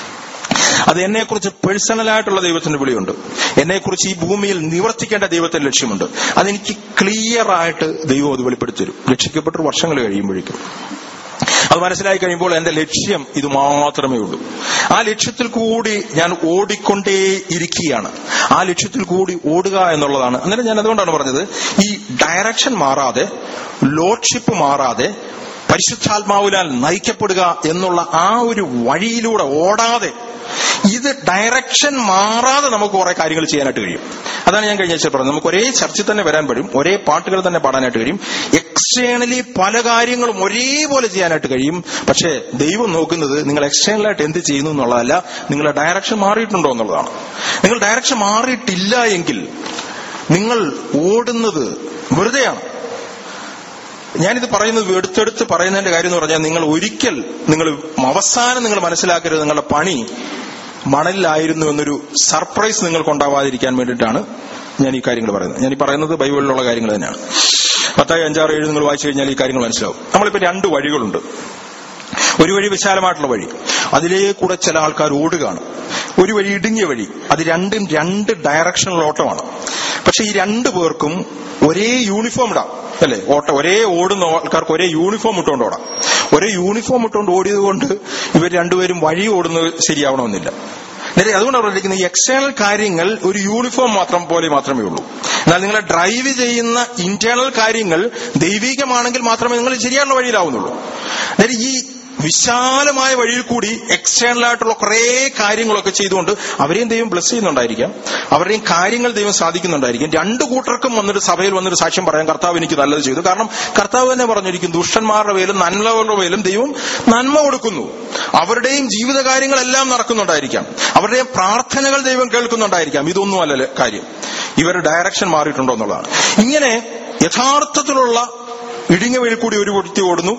അത് എന്നെക്കുറിച്ച് പേഴ്സണലായിട്ടുള്ള ദൈവത്തിന്റെ വിളിയുണ്ട് എന്നെക്കുറിച്ച് ഈ ഭൂമിയിൽ നിവർത്തിക്കേണ്ട ദൈവത്തിന്റെ ലക്ഷ്യമുണ്ട് അതെനിക്ക് ക്ലിയർ ആയിട്ട് ദൈവം അത് വെളിപ്പെടുത്തി തരും രക്ഷിക്കപ്പെട്ട വർഷങ്ങൾ കഴിയുമ്പോഴേക്കും അത് മനസ്സിലായി കഴിയുമ്പോൾ എന്റെ ലക്ഷ്യം ഇത് മാത്രമേ ഉള്ളൂ ആ ലക്ഷ്യത്തിൽ കൂടി ഞാൻ ഓടിക്കൊണ്ടേ ഇരിക്കുകയാണ് ആ ലക്ഷ്യത്തിൽ കൂടി ഓടുക എന്നുള്ളതാണ് അന്നേരം ഞാൻ അതുകൊണ്ടാണ് പറഞ്ഞത് ഈ ഡയറക്ഷൻ മാറാതെ ലോഡ്ഷിപ്പ് മാറാതെ പരിശുദ്ധാത്മാവിനാൽ നയിക്കപ്പെടുക എന്നുള്ള ആ ഒരു വഴിയിലൂടെ ഓടാതെ ഇത് ഡയറക്ഷൻ മാറാതെ നമുക്ക് കുറെ കാര്യങ്ങൾ ചെയ്യാനായിട്ട് കഴിയും അതാണ് ഞാൻ കഴിഞ്ഞ ആഴ്ച പറഞ്ഞത് നമുക്ക് ഒരേ ചർച്ചിൽ തന്നെ വരാൻ കഴിയും ഒരേ പാട്ടുകൾ തന്നെ പാടാനായിട്ട് കഴിയും എക്സ്റ്റേണലി പല കാര്യങ്ങളും ഒരേപോലെ ചെയ്യാനായിട്ട് കഴിയും പക്ഷേ ദൈവം നോക്കുന്നത് നിങ്ങൾ എക്സ്റ്റേണലായിട്ട് എന്ത് ചെയ്യുന്നു എന്നുള്ളതല്ല നിങ്ങളുടെ ഡയറക്ഷൻ മാറിയിട്ടുണ്ടോ എന്നുള്ളതാണ് നിങ്ങൾ ഡയറക്ഷൻ മാറിയിട്ടില്ല എങ്കിൽ നിങ്ങൾ ഓടുന്നത് വെറുതെയാണ് ഞാനിത് പറയുന്നത് എടുത്തെടുത്ത് പറയുന്നതിന്റെ കാര്യം എന്ന് പറഞ്ഞാൽ നിങ്ങൾ ഒരിക്കൽ നിങ്ങൾ അവസാനം നിങ്ങൾ മനസ്സിലാക്കരുത് നിങ്ങളുടെ പണി മണലിലായിരുന്നു എന്നൊരു സർപ്രൈസ് നിങ്ങൾക്ക് ഉണ്ടാവാതിരിക്കാൻ വേണ്ടിയിട്ടാണ് ഞാൻ ഈ കാര്യങ്ങൾ പറയുന്നത് ഞാൻ ഈ പറയുന്നത് ബൈബിളിലുള്ള കാര്യങ്ങൾ തന്നെയാണ് പത്തായി അഞ്ചാറ് ഏഴ് നിങ്ങൾ വായിച്ചു കഴിഞ്ഞാൽ ഈ കാര്യങ്ങൾ മനസ്സിലാവും നമ്മളിപ്പോ രണ്ട് വഴികളുണ്ട് ഒരു വഴി വിശാലമായിട്ടുള്ള വഴി അതിലേ കൂടെ ചില ആൾക്കാർ ഓടുകയാണ് ഒരു വഴി ഇടുങ്ങിയ വഴി അത് രണ്ടും രണ്ട് ഡയറക്ഷണൽ ഓട്ടമാണ് പക്ഷെ ഈ രണ്ടു പേർക്കും ഒരേ യൂണിഫോം ഇടാം അല്ലേ ഓട്ടം ഒരേ ഓടുന്ന ആൾക്കാർക്ക് ഒരേ യൂണിഫോം ഇട്ടുകൊണ്ട് ഓടാം ഒരേ യൂണിഫോം ഇട്ടുകൊണ്ട് ഓടിയത് കൊണ്ട് ഇവർ രണ്ടുപേരും വഴി ഓടുന്നത് ശരിയാവണമെന്നില്ല നേരെ അതുകൊണ്ട് പറഞ്ഞിരിക്കുന്നത് ഈ എക്സ്റ്റേണൽ കാര്യങ്ങൾ ഒരു യൂണിഫോം മാത്രം പോലെ മാത്രമേ ഉള്ളൂ എന്നാൽ നിങ്ങളെ ഡ്രൈവ് ചെയ്യുന്ന ഇന്റേണൽ കാര്യങ്ങൾ ദൈവികമാണെങ്കിൽ മാത്രമേ നിങ്ങൾ ശരിയായുള്ള വഴിയിലാവുന്നുള്ളൂ നേരെ ഈ വിശാലമായ വഴിയിൽ കൂടി എക്സ്റ്റേണൽ ആയിട്ടുള്ള കുറെ കാര്യങ്ങളൊക്കെ ചെയ്തുകൊണ്ട് അവരെയും ദൈവം ബ്ലസ് ചെയ്യുന്നുണ്ടായിരിക്കാം അവരുടെയും കാര്യങ്ങൾ ദൈവം സാധിക്കുന്നുണ്ടായിരിക്കും രണ്ടു കൂട്ടർക്കും വന്നിട്ട് സഭയിൽ വന്നിട്ട് സാക്ഷ്യം പറയാൻ കർത്താവ് എനിക്ക് നല്ലത് ചെയ്തു കാരണം കർത്താവ് തന്നെ പറഞ്ഞിരിക്കും ദുഷ്ടന്മാരുടെ മേലും നന്മകളുടെ മേലും ദൈവം നന്മ കൊടുക്കുന്നു അവരുടെയും ജീവിത കാര്യങ്ങളെല്ലാം നടക്കുന്നുണ്ടായിരിക്കാം അവരുടെയും പ്രാർത്ഥനകൾ ദൈവം കേൾക്കുന്നുണ്ടായിരിക്കാം ഇതൊന്നും അല്ല കാര്യം ഇവരുടെ ഡയറക്ഷൻ മാറിയിട്ടുണ്ടോ എന്നുള്ളതാണ് ഇങ്ങനെ യഥാർത്ഥത്തിലുള്ള ഇടുങ്ങിയ വഴി കൂടി ഒരു വ്യക്തി ഓടുന്നു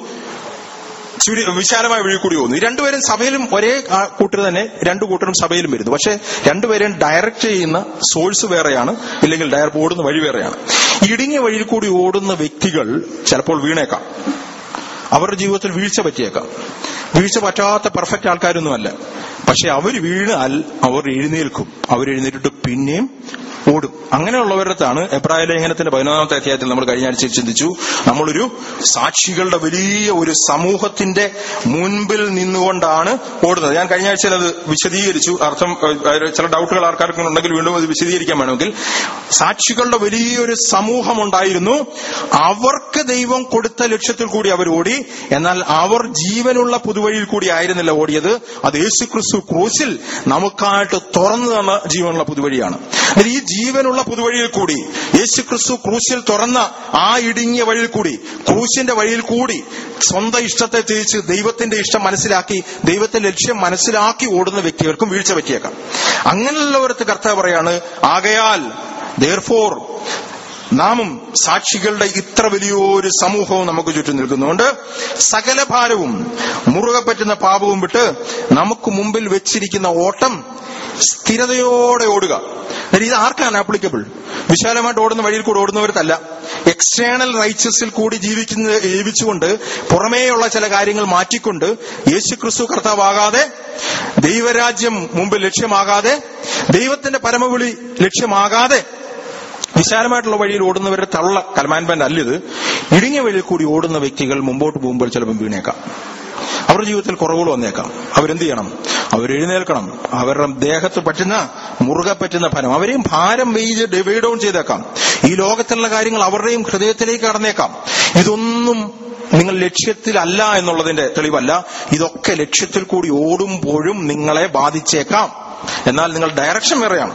ചുരു വിശാലമായ വഴി കൂടി പോകുന്നു ഈ രണ്ടുപേരും സഭയിലും ഒരേ ആ കൂട്ടർ തന്നെ രണ്ടു കൂട്ടരും സഭയിലും വരുന്നു പക്ഷെ രണ്ടുപേരെയും ഡയറക്റ്റ് ചെയ്യുന്ന സോഴ്സ് വേറെയാണ് ഇല്ലെങ്കിൽ ഡയർ ഓടുന്ന വഴി വേറെയാണ് ഇടുങ്ങിയ വഴിയിൽ കൂടി ഓടുന്ന വ്യക്തികൾ ചിലപ്പോൾ വീണേക്കാം അവരുടെ ജീവിതത്തിൽ വീഴ്ച പറ്റിയേക്കാം വീഴ്ച പറ്റാത്ത പെർഫെക്റ്റ് ആൾക്കാരൊന്നുമല്ല പക്ഷെ അവർ വീണാൽ അവർ എഴുന്നേൽക്കും അവർ എഴുന്നേറ്റിട്ട് പിന്നെയും ഓടും അങ്ങനെയുള്ളവരത്താണ് എബ്രായ ലേഖനത്തിന്റെ പതിനൊന്നാമത്തെ അധ്യായത്തിൽ നമ്മൾ കഴിഞ്ഞ ആഴ്ച ചിന്തിച്ചു നമ്മളൊരു സാക്ഷികളുടെ വലിയ ഒരു സമൂഹത്തിന്റെ മുൻപിൽ നിന്നുകൊണ്ടാണ് ഓടുന്നത് ഞാൻ കഴിഞ്ഞ ആഴ്ചയിൽ അത് വിശദീകരിച്ചു അർത്ഥം ഏഹ്, ചില ഡൗട്ടുകൾ ആൾക്കാർക്ക് ഉണ്ടെങ്കിൽ വീണ്ടും അത് വിശദീകരിക്കാൻ വേണമെങ്കിൽ സാക്ഷികളുടെ വലിയൊരു സമൂഹം ഉണ്ടായിരുന്നു അവർക്ക് ദൈവം കൊടുത്ത ലക്ഷ്യത്തിൽ കൂടി അവർ ഓടി എന്നാൽ അവർ ജീവനുള്ള പുതുവഴിയിൽ കൂടി ആയിരുന്നില്ല ഓടിയത് അത് യേശു ക്രിസ്തു ക്രൂശിൽ നമുക്കായിട്ട് തുറന്നു തന്ന ജീവനുള്ള പുതുവഴിയാണ് എന്നാൽ ഈ ജീവനുള്ള പുതുവഴിയിൽ കൂടി യേശു ക്രിസ്തു ക്രൂശിൽ തുറന്ന ആ ഇടുങ്ങിയ വഴിയിൽ കൂടി ക്രൂശിന്റെ വഴിയിൽ കൂടി സ്വന്തം ഇഷ്ടത്തെ തിരിച്ച് ദൈവത്തിന്റെ ഇഷ്ടം മനസ്സിലാക്കി ദൈവത്തിന്റെ ലക്ഷ്യം മനസ്സിലാക്കി ഓടുന്ന വ്യക്തികൾക്കും വീഴ്ച പറ്റിയേക്കാം അങ്ങനെയുള്ളവർക്ക് കർത്താവ് പറയാണ് ആകയാൽ ദർഫോർ നാമും സാക്ഷികളുടെ ഇത്ര വലിയൊരു സമൂഹവും നമുക്ക് ചുറ്റും നിൽക്കുന്നുണ്ട് സകല ഭാരവും മുറുകെ പറ്റുന്ന പാപവും വിട്ട് നമുക്ക് മുമ്പിൽ വെച്ചിരിക്കുന്ന ഓട്ടം സ്ഥിരതയോടെ ഓടുക എന്നാൽ ഇത് ആർക്കാണ് ആപ്ലിക്കബിൾ വിശാലമായിട്ട് ഓടുന്ന വഴിയിൽ കൂടെ ഓടുന്നവർക്കല്ല എക്സ്റ്റേണൽ റൈറ്റ്സസിൽ കൂടി ജീവിക്കുന്ന ജീവിച്ചുകൊണ്ട് പുറമേയുള്ള ചില കാര്യങ്ങൾ മാറ്റിക്കൊണ്ട് യേശു ക്രിസ്തു കർത്താവാകാതെ ദൈവരാജ്യം മുമ്പിൽ ലക്ഷ്യമാകാതെ ദൈവത്തിന്റെ പരമവിളി ലക്ഷ്യമാകാതെ വിശാലമായിട്ടുള്ള വഴിയിൽ ഓടുന്നവരുടെ തള്ള കലമാൻബാൻഡ് അല്ലിത് ഇടുങ്ങിയ വഴിയിൽ കൂടി ഓടുന്ന വ്യക്തികൾ മുമ്പോട്ട് പോകുമ്പോൾ ചിലപ്പോൾ വീണേക്കാം അവരുടെ ജീവിതത്തിൽ കുറവുകൾ വന്നേക്കാം അവരെന്ത് ചെയ്യണം അവർ എഴുന്നേൽക്കണം അവരുടെ ദേഹത്ത് പറ്റുന്ന മുറുകെ പറ്റുന്ന ഫലം അവരെയും ഭാരം വെയ്ത് ഡിവൈഡ് ഡൗൺ ചെയ്തേക്കാം ഈ ലോകത്തിലുള്ള കാര്യങ്ങൾ അവരുടെയും ഹൃദയത്തിലേക്ക് കടന്നേക്കാം ഇതൊന്നും നിങ്ങൾ ലക്ഷ്യത്തിലല്ല എന്നുള്ളതിന്റെ തെളിവല്ല ഇതൊക്കെ ലക്ഷ്യത്തിൽ കൂടി ഓടുമ്പോഴും നിങ്ങളെ ബാധിച്ചേക്കാം എന്നാൽ നിങ്ങൾ ഡയറക്ഷൻ വേറെയാണ്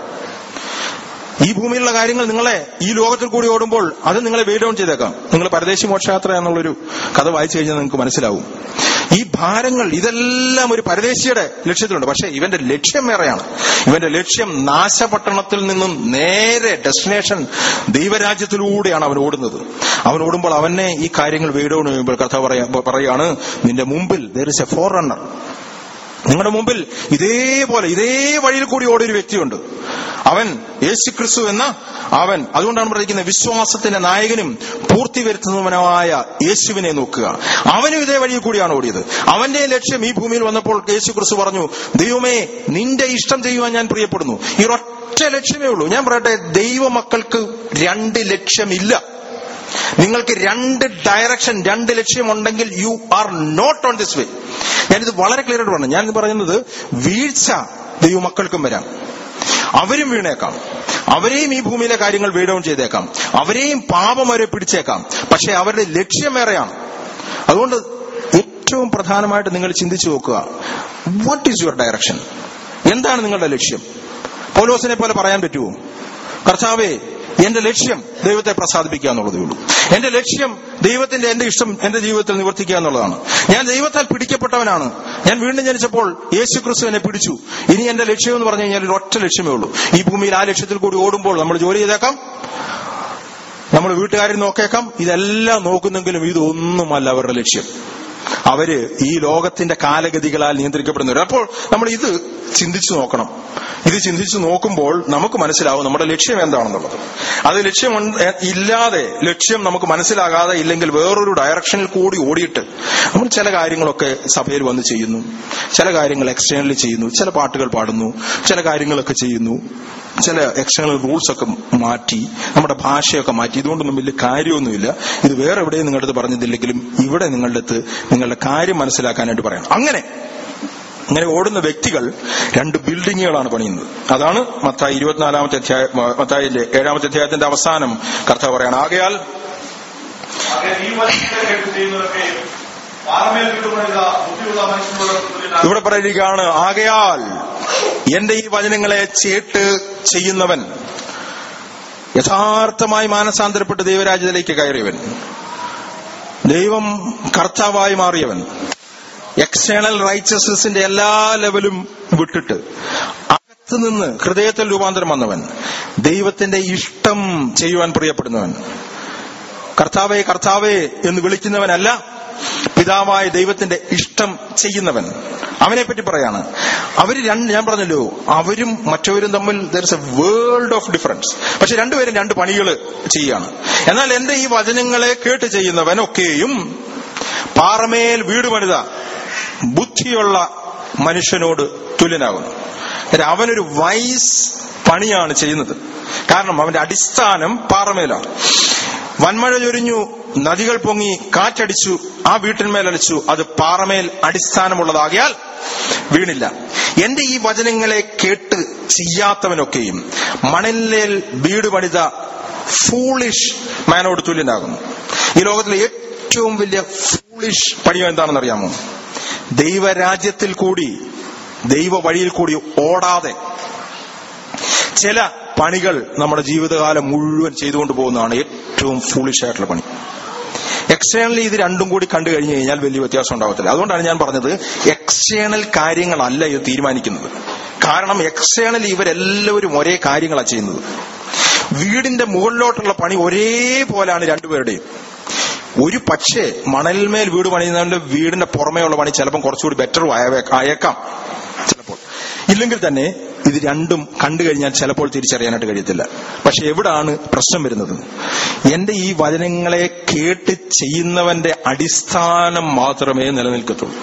ഈ ഭൂമിയിലുള്ള കാര്യങ്ങൾ നിങ്ങളെ ഈ ലോകത്തിൽ കൂടി ഓടുമ്പോൾ അത് നിങ്ങളെ വെയ് ഡൗൺ ചെയ്തേക്കാം നിങ്ങൾ പരദേശി മോക്ഷയാത്ര എന്നുള്ളൊരു കഥ വായിച്ചു കഴിഞ്ഞാൽ നിങ്ങൾക്ക് മനസ്സിലാവും ഈ ഭാരങ്ങൾ ഇതെല്ലാം ഒരു പരദേശിയുടെ ലക്ഷ്യത്തിലുണ്ട് പക്ഷെ ഇവന്റെ ലക്ഷ്യം വേറെയാണ് ഇവന്റെ ലക്ഷ്യം നാശപട്ടണത്തിൽ നിന്നും നേരെ ഡെസ്റ്റിനേഷൻ ദൈവരാജ്യത്തിലൂടെയാണ് അവൻ ഓടുന്നത് അവൻ ഓടുമ്പോൾ അവനെ ഈ കാര്യങ്ങൾ വെയ് ഡൗൺ ചെയ്യുമ്പോൾ കഥ പറയാ പറയാണ് നിന്റെ മുമ്പിൽ there is a forerunner നിങ്ങളുടെ മുമ്പിൽ ഇതേപോലെ ഇതേ വഴിയിൽ കൂടി ഓടിയൊരു വ്യക്തിയുണ്ട് അവൻ യേശു ക്രിസ്തു എന്ന അവൻ അതുകൊണ്ടാണ് പറഞ്ഞിരിക്കുന്നത് വിശ്വാസത്തിന്റെ നായകനും പൂർത്തി വരുത്തുന്നവനുമായ യേശുവിനെ നോക്കുക അവനും ഇതേ വഴിയിൽ കൂടിയാണ് ഓടിയത് അവന്റെ ലക്ഷ്യം ഈ ഭൂമിയിൽ വന്നപ്പോൾ യേശു ക്രിസ്തു പറഞ്ഞു ദൈവമേ നിന്റെ ഇഷ്ടം ചെയ്യുവാൻ ഞാൻ പ്രിയപ്പെടുന്നു ഈ ഒറ്റ ലക്ഷ്യമേ ഉള്ളൂ ഞാൻ പറയട്ടെ ദൈവമക്കൾക്ക് രണ്ട് ലക്ഷ്യമില്ല നിങ്ങൾക്ക് രണ്ട് ഡയറക്ഷൻ രണ്ട് ലക്ഷ്യമുണ്ടെങ്കിൽ you are not on this way ഞാനിത് വളരെ ക്ലിയർ ആയിട്ട് പറഞ്ഞു ഞാൻ പറയുന്നത് വീഴ്ച ദൈവമക്കൾക്കും വരാം അവരും വീണേക്കാം അവരെയും ഈ ഭൂമിയിലെ കാര്യങ്ങൾ വീ ഡൗൺ ചെയ്തേക്കാം അവരെയും പാപം വരെ പിടിച്ചേക്കാം പക്ഷെ അവരുടെ ലക്ഷ്യം വേറെയാണ് അതുകൊണ്ട് ഏറ്റവും പ്രധാനമായിട്ട് നിങ്ങൾ ചിന്തിച്ചു നോക്കുക വാട്ട് ഈസ് യുവർ ഡയറക്ഷൻ എന്താണ് നിങ്ങളുടെ ലക്ഷ്യം പൗലോസിനെ പോലെ പറയാൻ പറ്റുമോ കർത്താവേ എന്റെ ലക്ഷ്യം ദൈവത്തെ പ്രസാദിപ്പിക്കുക എന്നുള്ളതേ ഉള്ളൂ എന്റെ ലക്ഷ്യം ദൈവത്തിന്റെ എന്റെ ഇഷ്ടം എന്റെ ജീവിതത്തിൽ നിവർത്തിക്കുക എന്നുള്ളതാണ് ഞാൻ ദൈവത്താൽ പിടിക്കപ്പെട്ടവനാണ് ഞാൻ വീണ്ടും ജനിച്ചപ്പോൾ യേശു ക്രിസ്തു എന്നെ പിടിച്ചു ഇനി എന്റെ ലക്ഷ്യം എന്ന് പറഞ്ഞു കഴിഞ്ഞാൽ ഒരു ഒറ്റ ലക്ഷ്യമേ ഉള്ളൂ ഈ ഭൂമിയിൽ ആ ലക്ഷ്യത്തിൽ കൂടി ഓടുമ്പോൾ നമ്മൾ ജോലി ചെയ്തേക്കാം നമ്മൾ വീട്ടുകാരെ നോക്കേക്കാം ഇതെല്ലാം നോക്കുന്നെങ്കിലും ഇതൊന്നുമല്ല അവരുടെ ലക്ഷ്യം അവര് ഈ ലോകത്തിന്റെ കാലഗതികളാൽ നിയന്ത്രിക്കപ്പെടുന്നവർ അപ്പോൾ നമ്മൾ ഇത് ചിന്തിച്ചു നോക്കണം ഇത് ചിന്തിച്ചു നോക്കുമ്പോൾ നമുക്ക് മനസ്സിലാവും നമ്മുടെ ലക്ഷ്യം എന്താണെന്നുള്ളത് അത് ലക്ഷ്യം ഉണ്ട്- എ- ഇല്ലാതെ ലക്ഷ്യം നമുക്ക് മനസ്സിലാകാതെ ഇല്ലെങ്കിൽ വേറൊരു ഡയറക്ഷനിൽ കൂടി ഓടിയിട്ട് നമ്മൾ ചില കാര്യങ്ങളൊക്കെ സഭയിൽ വന്ന് ചെയ്യുന്നു ചില കാര്യങ്ങൾ എക്സ്റ്റേണലി ചെയ്യുന്നു ചില പാട്ടുകൾ പാടുന്നു ചില കാര്യങ്ങളൊക്കെ ചെയ്യുന്നു ചില എക്സ്റ്റേണൽ റൂൾസ് ഒക്കെ മാറ്റി നമ്മുടെ ഭാഷയൊക്കെ മാറ്റി ഇതുകൊണ്ടൊന്നും വലിയ കാര്യമൊന്നുമില്ല ഇത് വേറെ എവിടെയും നിങ്ങളുടെ അടുത്ത് പറഞ്ഞതില്ലെങ്കിലും ഇവിടെ നിങ്ങളുടെ അടുത്ത് നിങ്ങളുടെ കാര്യം മനസ്സിലാക്കാനായിട്ട് പറയണം അങ്ങനെ അങ്ങനെ ഓടുന്ന വ്യക്തികൾ രണ്ട് ബിൽഡിങ്ങുകളാണ് പണിയുന്നത് അതാണ് മത്തായി ഇരുപത്തിനാലാമത്തെ അധ്യായ മത്തായിലെ ഏഴാമത്തെ അധ്യായത്തിന്റെ അവസാനം കർത്താവ് പറയാണ് ആകയാൽ അങ്ങനെ ഈ വചനത്തെ കേട്ട് ചെയ്യുന്നതൊക്കെ പാറമേൽ വിട്ടുപണിത ബുദ്ധിയുള്ള മനുഷ്യനോട് തുല്യനാകും. ഇവിടെ പറയുകയാണ് ആകയാൽ എന്റെ ഈ വചനങ്ങളെ ചേട്ട് ചെയ്യുന്നവൻ യഥാർത്ഥമായി മാനസാന്തരപ്പെട്ട് ദൈവരാജ്യത്തിലേക്ക് കയറിയവൻ ദൈവം കർത്താവായി മാറിയവൻ എക്സ്റ്റേണൽ റൈച്ചസ്നസിന്റെ എല്ലാ ലെവലും വിട്ടിട്ട് അകത്ത് നിന്ന് ഹൃദയത്തിൽ രൂപാന്തരം വന്നവൻ ദൈവത്തിന്റെ ഇഷ്ടം ചെയ്യുവാൻ പ്രിയപ്പെടുന്നവൻ കർത്താവേ കർത്താവേ എന്ന് വിളിക്കുന്നവനല്ല പിതാവായ ദൈവത്തിന്റെ ഇഷ്ടം ചെയ്യുന്നവൻ അവനെ പറ്റി പറയാണ് അവര് രണ്ട് ഞാൻ പറഞ്ഞല്ലോ അവരും മറ്റവരും തമ്മിൽ there a world of difference പക്ഷെ രണ്ടുപേരും രണ്ട് പണികൾ ചെയ്യാണ് എന്നാൽ എന്റെ ഈ വചനങ്ങളെ കേട്ട് ചെയ്യുന്നവനൊക്കെയും പാറമേൽ വീട് പണിത ബുദ്ധിയുള്ള മനുഷ്യനോട് തുല്യനാകുന്നു അതായത് അവനൊരു വൈസ് പണിയാണ് ചെയ്യുന്നത് കാരണം അവന്റെ അടിസ്ഥാനം പാറമേലാണ് വൻമഴ ചൊരിഞ്ഞു നദികൾ പൊങ്ങി കാറ്റടിച്ചു ആ വീട്ടിന്മേൽ അടിച്ചു അത് പാറമേൽ അടിസ്ഥാനമുള്ളതാകിയാൽ വീണില്ല എന്റെ ഈ വചനങ്ങളെ കേട്ട് ചെയ്യാത്തവനൊക്കെയും മണലിൽ വീട് പണിത ഫൂളിഷ് മാനോട് തുല്യനാകുന്നു ഈ ലോകത്തിലെ ഏറ്റവും വലിയ ഫൂളിഷ് പണിയോ എന്താണെന്ന് അറിയാമോ ദൈവരാജ്യത്തിൽ കൂടി ദൈവ വഴിയിൽ കൂടി ഓടാതെ ചില പണികൾ നമ്മുടെ ജീവിതകാലം മുഴുവൻ ചെയ്തുകൊണ്ട് പോകുന്നതാണ് ഏറ്റവും ഫൂളിഷ് ആയിട്ടുള്ള പണി എക്സ്റ്റേണലി ഇത് രണ്ടും കൂടി കണ്ടു കഴിഞ്ഞു കഴിഞ്ഞാൽ വലിയ വ്യത്യാസം ഉണ്ടാവത്തില്ല അതുകൊണ്ടാണ് ഞാൻ പറഞ്ഞത് എക്സ്റ്റേണൽ കാര്യങ്ങളല്ല ഇത് തീരുമാനിക്കുന്നത് കാരണം എക്സ്റ്റേണലി ഇവരെല്ലാവരും ഒരേ കാര്യങ്ങളാണ് ചെയ്യുന്നത് വീടിന്റെ മുകളിലോട്ടുള്ള പണി ഒരേപോലാണ് രണ്ടുപേരുടെയും ഒരു പക്ഷേ മണൽമേൽ വീട് പണിയുന്നവന്റെ വീടിന്റെ പുറമേ ഉള്ള പണി ചിലപ്പം കുറച്ചുകൂടി ബെറ്റർ ആയേക്കാം ചിലപ്പോൾ ഇല്ലെങ്കിൽ തന്നെ ഇത് രണ്ടും കണ്ടു കഴിഞ്ഞാൽ ചിലപ്പോൾ തിരിച്ചറിയാനായിട്ട് കഴിയത്തില്ല പക്ഷെ എവിടാണ് പ്രശ്നം വരുന്നത് എന്റെ ഈ വചനങ്ങളെ കേട്ട് ചെയ്യുന്നവന്റെ അടിസ്ഥാനം മാത്രമേ നിലനിൽക്കത്തുള്ളൂ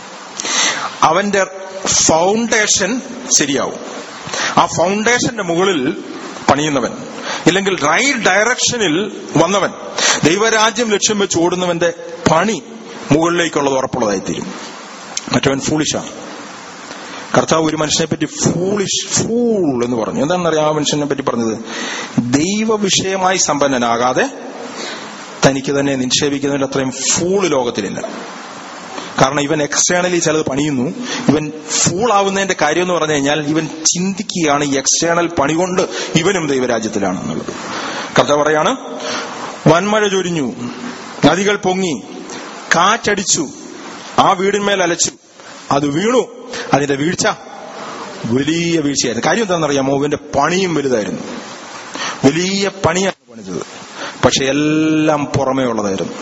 അവന്റെ ഫൗണ്ടേഷൻ ശരിയാവും ആ ഫൗണ്ടേഷന്റെ മുകളിൽ പണിയുന്നവൻ ഇല്ലെങ്കിൽ റൈറ്റ് ഡയറക്ഷനിൽ വന്നവൻ ദൈവരാജ്യം ലക്ഷ്യം വെച്ച് ഓടുന്നവന്റെ പണി മുകളിലേക്കുള്ളത് ഉറപ്പുള്ളതായിത്തീരും മറ്റവൻ ഫൂളിഷാണ് കർത്താവ് ഒരു മനുഷ്യനെ പറ്റി ഫൂളിഷ് ഫൂൾ എന്ന് പറഞ്ഞു എന്താണെന്നറിയാം ആ മനുഷ്യനെ പറ്റി പറഞ്ഞത് ദൈവ വിഷയമായി സമ്പന്നനാകാതെ തനിക്ക് തന്നെ നിക്ഷേപിക്കുന്നതിൽ അത്രയും ഫൂള് ലോകത്തിലില്ല കാരണം ഇവൻ എക്സ്റ്റേണലി ചിലത് പണിയുന്നു ഇവൻ ഫൂൾ ആവുന്നതിന്റെ കാര്യം എന്ന് പറഞ്ഞു കഴിഞ്ഞാൽ ഇവൻ ചിന്തിക്കുകയാണ് ഈ എക്സ്റ്റേണൽ പണി കൊണ്ട് ഇവനും ദൈവരാജ്യത്തിലാണ് എന്നുള്ളത് കർത്താവ് പറയാണ് വൻമഴ ചൊരിഞ്ഞു നദികൾ പൊങ്ങി കാറ്റടിച്ചു ആ വീടിന്മേൽ അലച്ചു അത് വീണു അതിന്റെ വീഴ്ച വലിയ വീഴ്ചയായിരുന്നു കാര്യം എന്താണെന്നറിയാമോ ഇവന്റെ പണിയും വലുതായിരുന്നു വലിയ പണിയാണ് പണിതത് പക്ഷെ എല്ലാം പുറമേ ഉള്ളതായിരുന്നു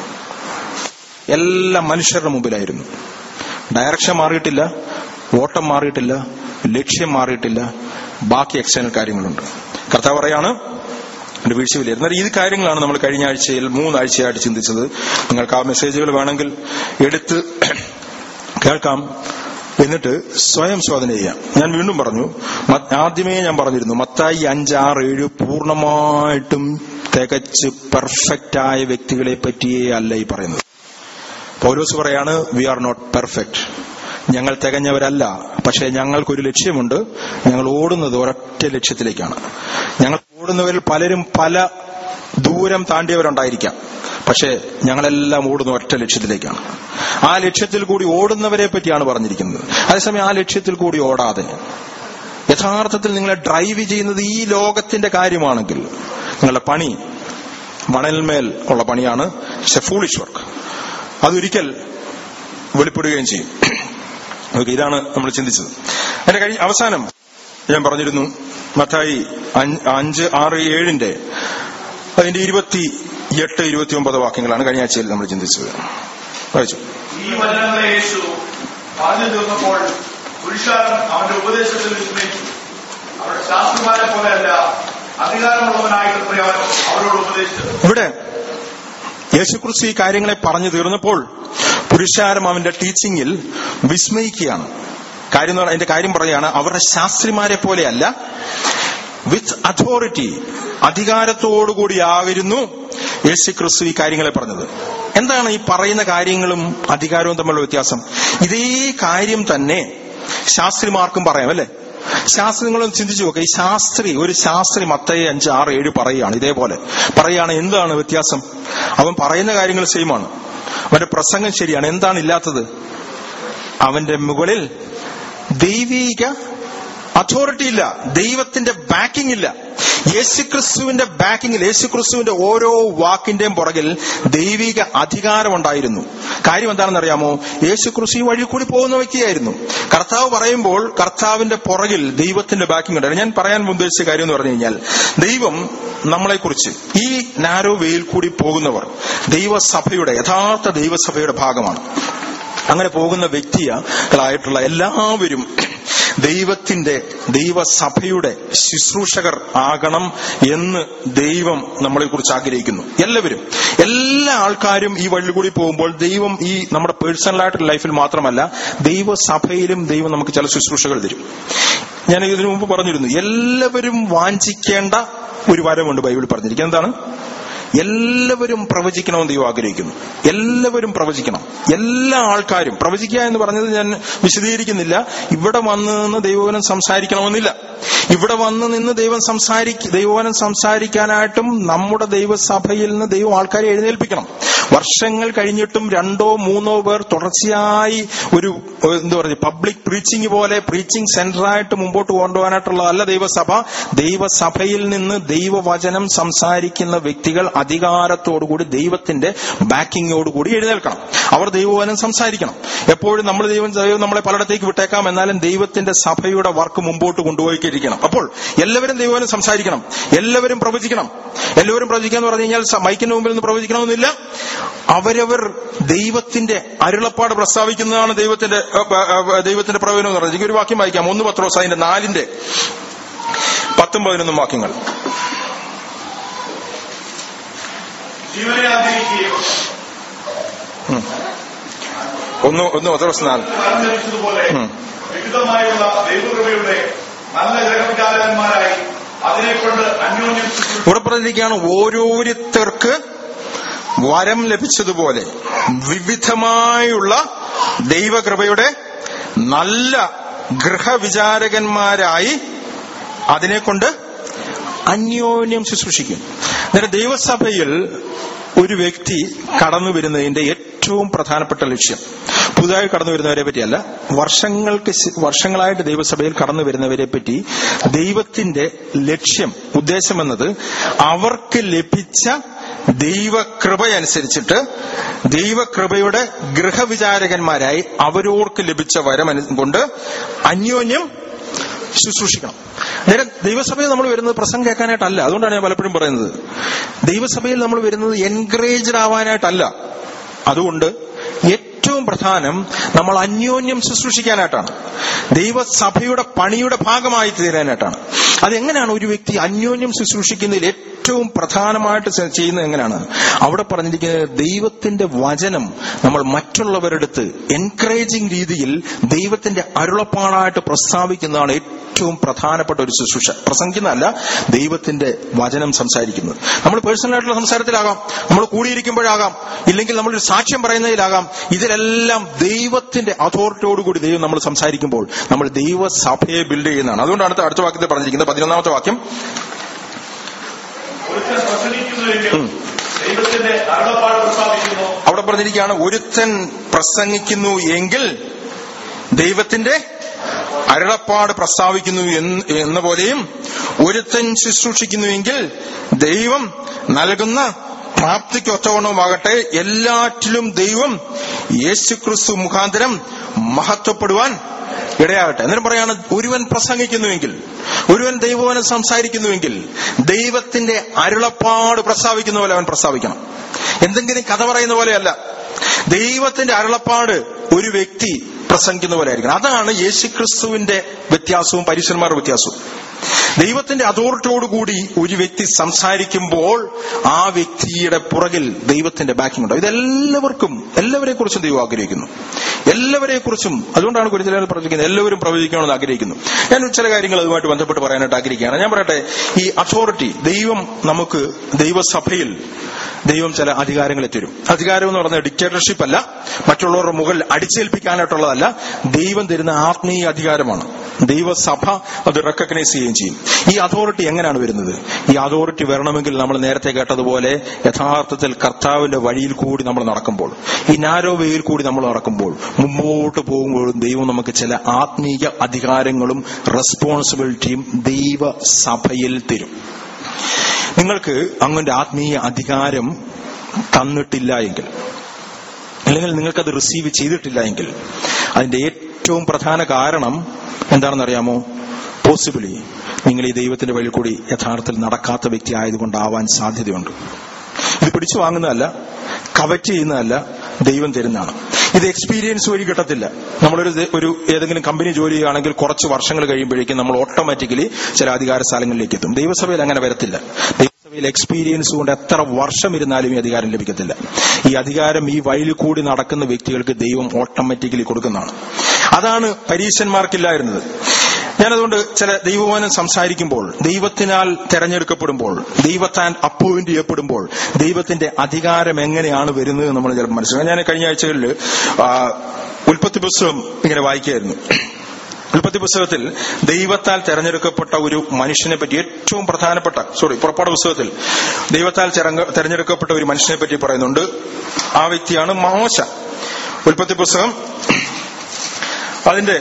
എല്ലാം മനുഷ്യരുടെ മുമ്പിലായിരുന്നു ഡയറക്ഷൻ മാറിയിട്ടില്ല ഓട്ടം മാറിയിട്ടില്ല ലക്ഷ്യം മാറിയിട്ടില്ല ബാക്കി എക്സ്റ്റേണൽ കാര്യങ്ങളുണ്ട് കർത്താവ് പറയാണ് എന്റെ വീഴ്ച വലിയ എന്നാൽ ഈ കാര്യങ്ങളാണ് നമ്മൾ കഴിഞ്ഞ ആഴ്ചയിൽ മൂന്നാഴ്ചയായിട്ട് ചിന്തിച്ചത് നിങ്ങൾക്ക് ആ മെസ്സേജുകൾ വേണമെങ്കിൽ എടുത്ത് കേൾക്കാം എന്നിട്ട് സ്വയം ശോധന ചെയ്യാം ഞാൻ വീണ്ടും പറഞ്ഞു മ- ആദ്യമേ ഞാൻ പറഞ്ഞിരുന്നു മത്തായി അഞ്ചാറ് ഏഴ് പൂർണ്ണമായിട്ടും തികച്ച് പെർഫെക്റ്റ് ആയ വ്യക്തികളെ പറ്റിയേ അല്ല ഈ പറയുന്നത് പൗലോസ് പറയാണ് വി ആർ നോട്ട് പെർഫെക്റ്റ് ഞങ്ങൾ തികഞ്ഞവരല്ല പക്ഷേ ഞങ്ങൾക്കൊരു ലക്ഷ്യമുണ്ട് ഞങ്ങൾ ഓടുന്നത് ഒരൊറ്റ ലക്ഷ്യത്തിലേക്കാണ് ഞങ്ങൾ ഓടുന്നവരിൽ പലരും പല ദൂരം താണ്ടിയവരുണ്ടായിരിക്കാം പക്ഷേ ഞങ്ങളെല്ലാം ഓടുന്ന ഒറ്റ ലക്ഷ്യത്തിലേക്കാണ് ആ ലക്ഷ്യത്തിൽ കൂടി ഓടുന്നവരെ പറ്റിയാണ് പറഞ്ഞിരിക്കുന്നത് അതേസമയം ആ ലക്ഷ്യത്തിൽ കൂടി ഓടാതെ യഥാർത്ഥത്തിൽ നിങ്ങളെ ഡ്രൈവ് ചെയ്യുന്നത് ഈ ലോകത്തിന്റെ കാര്യമാണെങ്കിൽ നിങ്ങളുടെ പണി മണൽമേൽ ഉള്ള പണിയാണ് ഫൂളിഷ് വർക്ക് അതൊരിക്കൽ വെളിപ്പെടുകയും ചെയ്യും ഓക്കെ ഇതാണ് നമ്മൾ ചിന്തിച്ചത് അതിന്റെ കഴിഞ്ഞ അവസാനം ഞാൻ പറഞ്ഞിരുന്നു മത്തായി അഞ്ച് അഞ്ച് ആറ് ഏഴിന്റെ അതിന്റെ ഇരുപത്തി എട്ട് ഇരുപത്തി ഒമ്പത് വാക്യങ്ങളാണ് കഴിഞ്ഞ ആഴ്ചയിൽ നമ്മൾ ചിന്തിച്ചത് വായിച്ചു ഈ വചനങ്ങളെ യേശു പറഞ്ഞു തീർന്നപ്പോൾ പുരുഷാരൻ അവന്റെ ഉപദേശത്തിൽ വിസ്മയിച്ചു അവരുടെ ശാസ്ത്രമാരെ പോലെയല്ല അധികാരമുള്ളവനായിട്ട് പ്രയോജനം അവരോട് ഉപദേശിച്ചത് ഇവിടെ യേശുക്രിസ്തു ഈ കാര്യങ്ങളെ പറഞ്ഞു തീർന്നപ്പോൾ പുരുഷാരം അവന്റെ ടീച്ചിങ്ങിൽ വിസ്മയിക്കുകയാണ് കാര്യം എന്ന് പറഞ്ഞാൽ അതിന്റെ കാര്യം പറയുകയാണ് അവരുടെ ശാസ്ത്രിമാരെ പോലെയല്ല വിത്ത് അതോറിറ്റി അധികാരത്തോടുകൂടിയായിരുന്നു യേശു ക്രിസ്തു ഈ കാര്യങ്ങളെ പറഞ്ഞത് എന്താണ് ഈ പറയുന്ന കാര്യങ്ങളും അധികാരവും തമ്മിലുള്ള വ്യത്യാസം ഇതേ കാര്യം തന്നെ ശാസ്ത്രിമാർക്കും പറയാം അല്ലെ ശാസ്ത്രി നിങ്ങളൊന്ന് ചിന്തിച്ചു നോക്കുക ഈ ശാസ്ത്രി ഒരു ശാസ്ത്രി മത്തയെ അഞ്ച് ആറ് ഏഴ് പറയുകയാണ് ഇതേപോലെ പറയുകയാണ് എന്താണ് വ്യത്യാസം അവൻ പറയുന്ന കാര്യങ്ങൾ സെയിമാണ് അവന്റെ പ്രസംഗം ശരിയാണ് എന്താണ് ഇല്ലാത്തത് അവന്റെ മുകളിൽ ദൈവീക അതോറിറ്റി ഇല്ല ദൈവത്തിന്റെ ബാക്കിംഗ് ഇല്ല യേശുക്രിസ്തുവിന്റെ ബാക്കിംഗിൽ യേശുക്രിസ്തുവിന്റെ ഓരോ വാക്കിന്റെയും പുറകിൽ ദൈവിക അധികാരമുണ്ടായിരുന്നു കാര്യം എന്താണെന്ന് അറിയാമോ യേശുക്രിസ്തു ഈ വഴി കൂടി പോകുന്ന വ്യക്തിയായിരുന്നു കർത്താവ് പറയുമ്പോൾ കർത്താവിന്റെ പുറകിൽ ദൈവത്തിന്റെ ബാക്കിംഗ് ഉണ്ടായിരുന്നു ഞാൻ പറയാൻ ഉദ്ദേശിച്ച കാര്യം എന്ന് പറഞ്ഞു കഴിഞ്ഞാൽ ദൈവം നമ്മളെക്കുറിച്ച് ഈ നാരോ വേയിൽ കൂടി പോകുന്നവർ ദൈവസഭയുടെ യഥാർത്ഥ ദൈവസഭയുടെ ഭാഗമാണ് അങ്ങനെ പോകുന്ന വ്യക്തികളായിട്ടുള്ള എല്ലാവരും ദൈവത്തിന്റെ ദൈവസഭയുടെ ശുശ്രൂഷകർ ആകണം എന്ന് ദൈവം നമ്മളെ കുറിച്ച് ആഗ്രഹിക്കുന്നു എല്ലാവരും എല്ലാ ആൾക്കാരും ഈ വഴി കൂടി പോകുമ്പോൾ ദൈവം ഈ നമ്മുടെ പേഴ്സണലായിട്ടുള്ള ലൈഫിൽ മാത്രമല്ല ദൈവസഭയിലും ദൈവം നമുക്ക് ചില ശുശ്രൂഷകൾ തരും ഞാൻ ഇതിനു മുമ്പ് പറഞ്ഞിരുന്നു എല്ലാവരും വാഞ്ചിക്കേണ്ട ഒരു വരമുണ്ട് ബൈബിളിൽ പറഞ്ഞിരിക്കുന്നത് എന്താണ് എല്ലാവരും പ്രവചിക്കണമെന്ന് ദൈവം ആഗ്രഹിക്കുന്നു എല്ലാവരും പ്രവചിക്കണം എല്ലാ ആൾക്കാരും പ്രവചിക്കുക എന്ന് പറഞ്ഞത് ഞാൻ വിശദീകരിക്കുന്നില്ല ഇവിടെ വന്ന് നിന്ന് ദൈവവനം സംസാരിക്കണമെന്നില്ല ഇവിടെ വന്ന് നിന്ന് ദൈവം സംസാരിക്ക ദൈവവനം സംസാരിക്കാനായിട്ടും നമ്മുടെ ദൈവസഭയിൽ നിന്ന് ദൈവം ആൾക്കാരെ എഴുന്നേൽപ്പിക്കണം വർഷങ്ങൾ കഴിഞ്ഞിട്ടും രണ്ടോ മൂന്നോ പേർ തുടർച്ചയായി ഒരു ഏഹ്, എന്താ പറയുക പബ്ലിക് പ്രീച്ചിങ് പോലെ പ്രീച്ചിങ് സെന്ററായിട്ട് മുമ്പോട്ട് കൊണ്ടുപോകാനായിട്ടുള്ളതല്ല ദൈവസഭ ദൈവസഭയിൽ നിന്ന് ദൈവവചനം സംസാരിക്കുന്ന വ്യക്തികൾ അധികാരത്തോടുകൂടി ദൈവത്തിന്റെ ബാക്കിങ്ങോടുകൂടി എഴുന്നേൽക്കണം അവർ ദൈവവചനം സംസാരിക്കണം എപ്പോഴും നമ്മൾ ദൈവം ദൈവം നമ്മളെ പലയിടത്തേക്ക് വിട്ടേക്കാം എന്നാലും ദൈവത്തിന്റെ സഭയുടെ വർക്ക് മുമ്പോട്ട് കൊണ്ടുപോയിക്കൊണ്ടിരിക്കണം അപ്പോൾ എല്ലാവരും ദൈവവചനം സംസാരിക്കണം എല്ലാവരും പ്രവചിക്കണം എല്ലാവരും പ്രവചിക്കുക എന്ന് പറഞ്ഞു കഴിഞ്ഞാൽ സ- മൈക്കിന്റെ മുമ്പിൽ നിന്ന് പ്രവചിക്കണമെന്നില്ല അവരവർ ദൈവത്തിന്റെ അരുളപ്പാട് പ്രസ്താവിക്കുന്നതാണ് ദൈവത്തിന്റെ ഏ, ഏ, ഏ, ദൈവത്തിന്റെ പ്രവചനം എന്ന് പറയുന്നത് എനിക്കൊരു വാക്യം വായിക്കാം ഒന്ന് പത്രോസ് അതിന്റെ നാലിന്റെ പത്തും പതിനൊന്നും വാക്യങ്ങൾ ജീവനെ ആഗ്രഹിക്കുകയും ഉം. ഒന്ന് ഒന്ന് പത്രോസ് നാല് ഫലം ലഭിച്ചതുപോലെ ഉം. വിവിധമായുള്ള ദൈവകൃപയുടെ നല്ല ഗ്രഹവിചാരകന്മാരായി അതിനെക്കൊണ്ട് അന്യോന്യം ശുശ്രൂഷ ഇവിടെ പറഞ്ഞിരിക്കുകയാണ് ഓരോരുത്തർക്ക് വരം ലഭിച്ചതുപോലെ വിവിധമായുള്ള ദൈവകൃപയുടെ നല്ല ഗൃഹവിചാരകന്മാരായി അതിനെക്കൊണ്ട് അന്യോന്യം ശുശ്രൂഷിക്കും അന്നേരം ദൈവസഭയിൽ ഒരു വ്യക്തി കടന്നു വരുന്നതിന്റെ ഏറ്റവും പ്രധാനപ്പെട്ട ലക്ഷ്യം പുതുതായി കടന്നു വരുന്നവരെ പറ്റിയല്ല വർഷങ്ങൾക്ക് ശ്- വർഷങ്ങളായിട്ട് ദൈവസഭയിൽ കടന്നു വരുന്നവരെ പറ്റി ദൈവത്തിന്റെ ലക്ഷ്യം ഉദ്ദേശം എന്നത് അവർക്ക് ലഭിച്ച ദൈവകൃപയനുസരിച്ചിട്ട് ദൈവകൃപയുടെ ഗൃഹവിചാരകന്മാരായി അവരോർക്ക് ലഭിച്ച വരം അനു- കൊണ്ട് അന്യോന്യം ശുശ്രൂഷിക്കണം നേരെ ദൈവസഭയിൽ നമ്മൾ വരുന്നത് പ്രസംഗം കേൾക്കാനായിട്ടല്ല അതുകൊണ്ടാണ് ഞാൻ പലപ്പോഴും പറയുന്നത് ദൈവസഭയിൽ നമ്മൾ വരുന്നത് എൻകറേജ്ഡ് ആവാനായിട്ടല്ല അതുകൊണ്ട് ഏറ്റവും പ്രധാനം നമ്മൾ അന്യോന്യം ശുശ്രൂഷിക്കാനായിട്ടാണ് ദൈവസഭയുടെ പണിയുടെ ഭാഗമായി തീരാനായിട്ടാണ് അതെങ്ങനെയാണ് ഒരു വ്യക്തി അന്യോന്യം ശുശ്രൂഷിക്കുന്നതിൽ ഏറ്റവും പ്രധാനമായിട്ട് ചെ- ചെയ്യുന്നത് എങ്ങനെയാണ് അവിടെ പറഞ്ഞിരിക്കുന്നത് ദൈവത്തിന്റെ വചനം നമ്മൾ മറ്റുള്ളവരെടുത്ത് എൻകറേജിംഗ് രീതിയിൽ ദൈവത്തിന്റെ അരുളപ്പാടായിട്ട് പ്രസ്താവിക്കുന്നതാണ് ഏറ്റവും പ്രധാനപ്പെട്ട ഒരു ശുശ്രൂഷ പ്രസംഗിക്കുന്നതല്ല ദൈവത്തിന്റെ വചനം സംസാരിക്കുന്നത് നമ്മൾ പേഴ്സണലായിട്ടുള്ള സംസാരത്തിലാകാം നമ്മൾ കൂടിയിരിക്കുമ്പോഴാകാം ഇല്ലെങ്കിൽ നമ്മളൊരു സാക്ഷ്യം പറയുന്നതിലാകാം ഇതിലെല്ലാം ദൈവത്തിന്റെ അതോറിറ്റിയോടുകൂടി ദൈവം നമ്മൾ സംസാരിക്കുമ്പോൾ നമ്മൾ ദൈവസഭയെ ബിൽഡ് ചെയ്യുന്നതാണ് അതുകൊണ്ടാണ് അടുത്ത അടുത്ത വാക്യത്തിൽ പറഞ്ഞിരിക്കുന്നത് പതിനൊന്നാമത്തെ വാക്യം ഒരുത്തൻ പ്രസംഗിക്കുന്നുവെങ്കിൽ ദൈവത്തിന്റെ അരുളപ്പാട് പ്രസ്താവിക്കുന്നു അവിടെ പറഞ്ഞിരിക്കുകയാണ് ഒരുത്തൻ പ്രസംഗിക്കുന്നു എങ്കിൽ ദൈവത്തിന്റെ അരുളപ്പാട് പ്രസ്താവിക്കുന്നു എന്ന് എന്ന പോലെയും ഒരുത്തൻ ശുശ്രൂഷിക്കുന്നുവെങ്കിൽ ദൈവം നൽകുന്ന പ്രാപ്തിക്ക് ഒത്തവണ്ണവുമാകട്ടെ എല്ലാറ്റിലും ദൈവം യേശുക്രിസ്തു മുഖാന്തരം മഹത്വപ്പെടുവാൻ ഇടയാകട്ടെ എന്നിട്ട് പറയാണ് ഒരുവൻ പ്രസംഗിക്കുന്നുവെങ്കിൽ ഒരുവൻ ദൈവവനം സംസാരിക്കുന്നുവെങ്കിൽ ദൈവത്തിന്റെ അരുളപ്പാട് പ്രസ്താവിക്കുന്ന പോലെ അവൻ പ്രസ്താവിക്കണം എന്തെങ്കിലും കഥ പറയുന്ന പോലെയല്ല ദൈവത്തിന്റെ അരുളപ്പാട് ഒരു വ്യക്തി പ്രസംഗിക്കുന്ന പോലെ ആയിരിക്കണം അതാണ് യേശുക്രിസ്തുവിന്റെ വ്യത്യാസവും പരീശന്മാരുടെ വ്യത്യാസവും ദൈവത്തിന്റെ അതോറിറ്റിയോടുകൂടി ഒരു വ്യക്തി സംസാരിക്കുമ്പോൾ ആ വ്യക്തിയുടെ പുറകിൽ ദൈവത്തിന്റെ ബാക്കിംഗ് ഉണ്ടാവും ഇതെല്ലാവർക്കും എല്ലാവരെ കുറിച്ചും ദൈവം ആഗ്രഹിക്കുന്നു എല്ലാവരെ കുറിച്ചും അതുകൊണ്ടാണ് കുരുത്തലാൽ പ്രവചിക്കുന്നത് എല്ലാവരും പ്രവചിക്കണമെന്ന് ആഗ്രഹിക്കുന്നു ഞാൻ ചില കാര്യങ്ങൾ അതുമായിട്ട് ബന്ധപ്പെട്ട് പറയാനായിട്ട് ആഗ്രഹിക്കുകയാണ് ഞാൻ പറയട്ടെ ഈ അതോറിറ്റി ദൈവം നമുക്ക് ദൈവസഭയിൽ ദൈവം ചില അധികാരങ്ങളെ തരും അധികാരം എന്ന് പറയുന്നത് ഡിക്റ്റേറ്റർഷിപ്പ് അല്ല മറ്റുള്ളവരുടെ മുകളിൽ അടിച്ചേൽപ്പിക്കാനായിട്ടുള്ളതല്ല ദൈവം തരുന്ന ആത്മീയ അധികാരമാണ് ദൈവസഭ അത് റെക്കഗ്നൈസ് ചെയ്യുകയും ചെയ്യും ഈ അതോറിറ്റി എങ്ങനെയാണ് വരുന്നത് ഈ അതോറിറ്റി വരണമെങ്കിൽ നമ്മൾ നേരത്തെ കേട്ടതുപോലെ യഥാർത്ഥത്തിൽ കർത്താവിന്റെ വഴിയിൽ കൂടി നമ്മൾ നടക്കുമ്പോൾ ഈ നാരോ വേയിൽ കൂടി നമ്മൾ നടക്കുമ്പോൾ മുമ്പോട്ട് പോകുമ്പോഴും ദൈവം നമുക്ക് ചില ആത്മീയ അധികാരങ്ങളും റെസ്പോൺസിബിലിറ്റിയും ദൈവസഭയിൽ തരും നിങ്ങൾക്ക് അങ്ങനെ ആത്മീയ അധികാരം തന്നിട്ടില്ല എങ്കിൽ അല്ലെങ്കിൽ നിങ്ങൾക്കത് റിസീവ് ചെയ്തിട്ടില്ല എങ്കിൽ അതിന്റെ ഏറ്റവും പ്രധാന കാരണം എന്താണെന്ന് അറിയാമോ പോസിബിളി നിങ്ങൾ ഈ ദൈവത്തിന്റെ വഴിയിൽ കൂടി യഥാർത്ഥത്തിൽ നടക്കാത്ത വ്യക്തി ആയതുകൊണ്ടാവാൻ സാധ്യതയുണ്ട് ഇത് പിടിച്ചു വാങ്ങുന്നതല്ല കവറ്റ് ചെയ്യുന്നതല്ല ദൈവം തരുന്നതാണ് ഇത് എക്സ്പീരിയൻസ് വഴി കിട്ടത്തില്ല നമ്മളൊരു ദ- ഒരു ഏതെങ്കിലും കമ്പനി ജോലി ചെയ്യുകയാണെങ്കിൽ കുറച്ച് വർഷങ്ങൾ കഴിയുമ്പോഴേക്കും നമ്മൾ ഓട്ടോമാറ്റിക്കലി ചില അധികാര സ്ഥലങ്ങളിലേക്ക് എത്തും ദൈവസഭയിൽ അങ്ങനെ വരത്തില്ല ദൈവസഭയിൽ എക്സ്പീരിയൻസ് കൊണ്ട് എത്ര വർഷം ഇരുന്നാലും ഈ അധികാരം ലഭിക്കത്തില്ല ഈ അധികാരം ഈ വഴിയിൽ കൂടി നടക്കുന്ന വ്യക്തികൾക്ക് ദൈവം ഓട്ടോമാറ്റിക്കലി കൊടുക്കുന്നതാണ് അതാണ് പരീശന്മാർക്കില്ലായിരുന്നത് ഞാനതുകൊണ്ട് ചില ദൈവവനം സംസാരിക്കുമ്പോൾ ദൈവത്തിനാൽ തെരഞ്ഞെടുക്കപ്പെടുമ്പോൾ ദൈവത്താൻ അപ്പോയിന്റ് ചെയ്യപ്പെടുമ്പോൾ ദൈവത്തിന്റെ അധികാരം എങ്ങനെയാണ് വരുന്നത് എന്ന് നമ്മൾ ചിലപ്പോൾ മനസ്സിലാക്കാം ഞാൻ കഴിഞ്ഞ ആഴ്ചകളിൽ ആ, ഉൽപ്പത്തി പുസ്തകം ഇങ്ങനെ വായിക്കായിരുന്നു ഉൽപ്പത്തി പുസ്തകത്തിൽ ദൈവത്താൽ തെരഞ്ഞെടുക്കപ്പെട്ട ഒരു മനുഷ്യനെ പറ്റി ഏറ്റവും പ്രധാനപ്പെട്ട സോറി പുറപ്പാട് പുസ്തകത്തിൽ ദൈവത്താൽ തെരഞ്ഞ- തെരഞ്ഞെടുക്കപ്പെട്ട ഒരു മനുഷ്യനെ പറ്റി പറയുന്നുണ്ട് ആ വ്യക്തിയാണ് മോശ ഉൽപ്പത്തി പുസ്തകം അതിന്റെ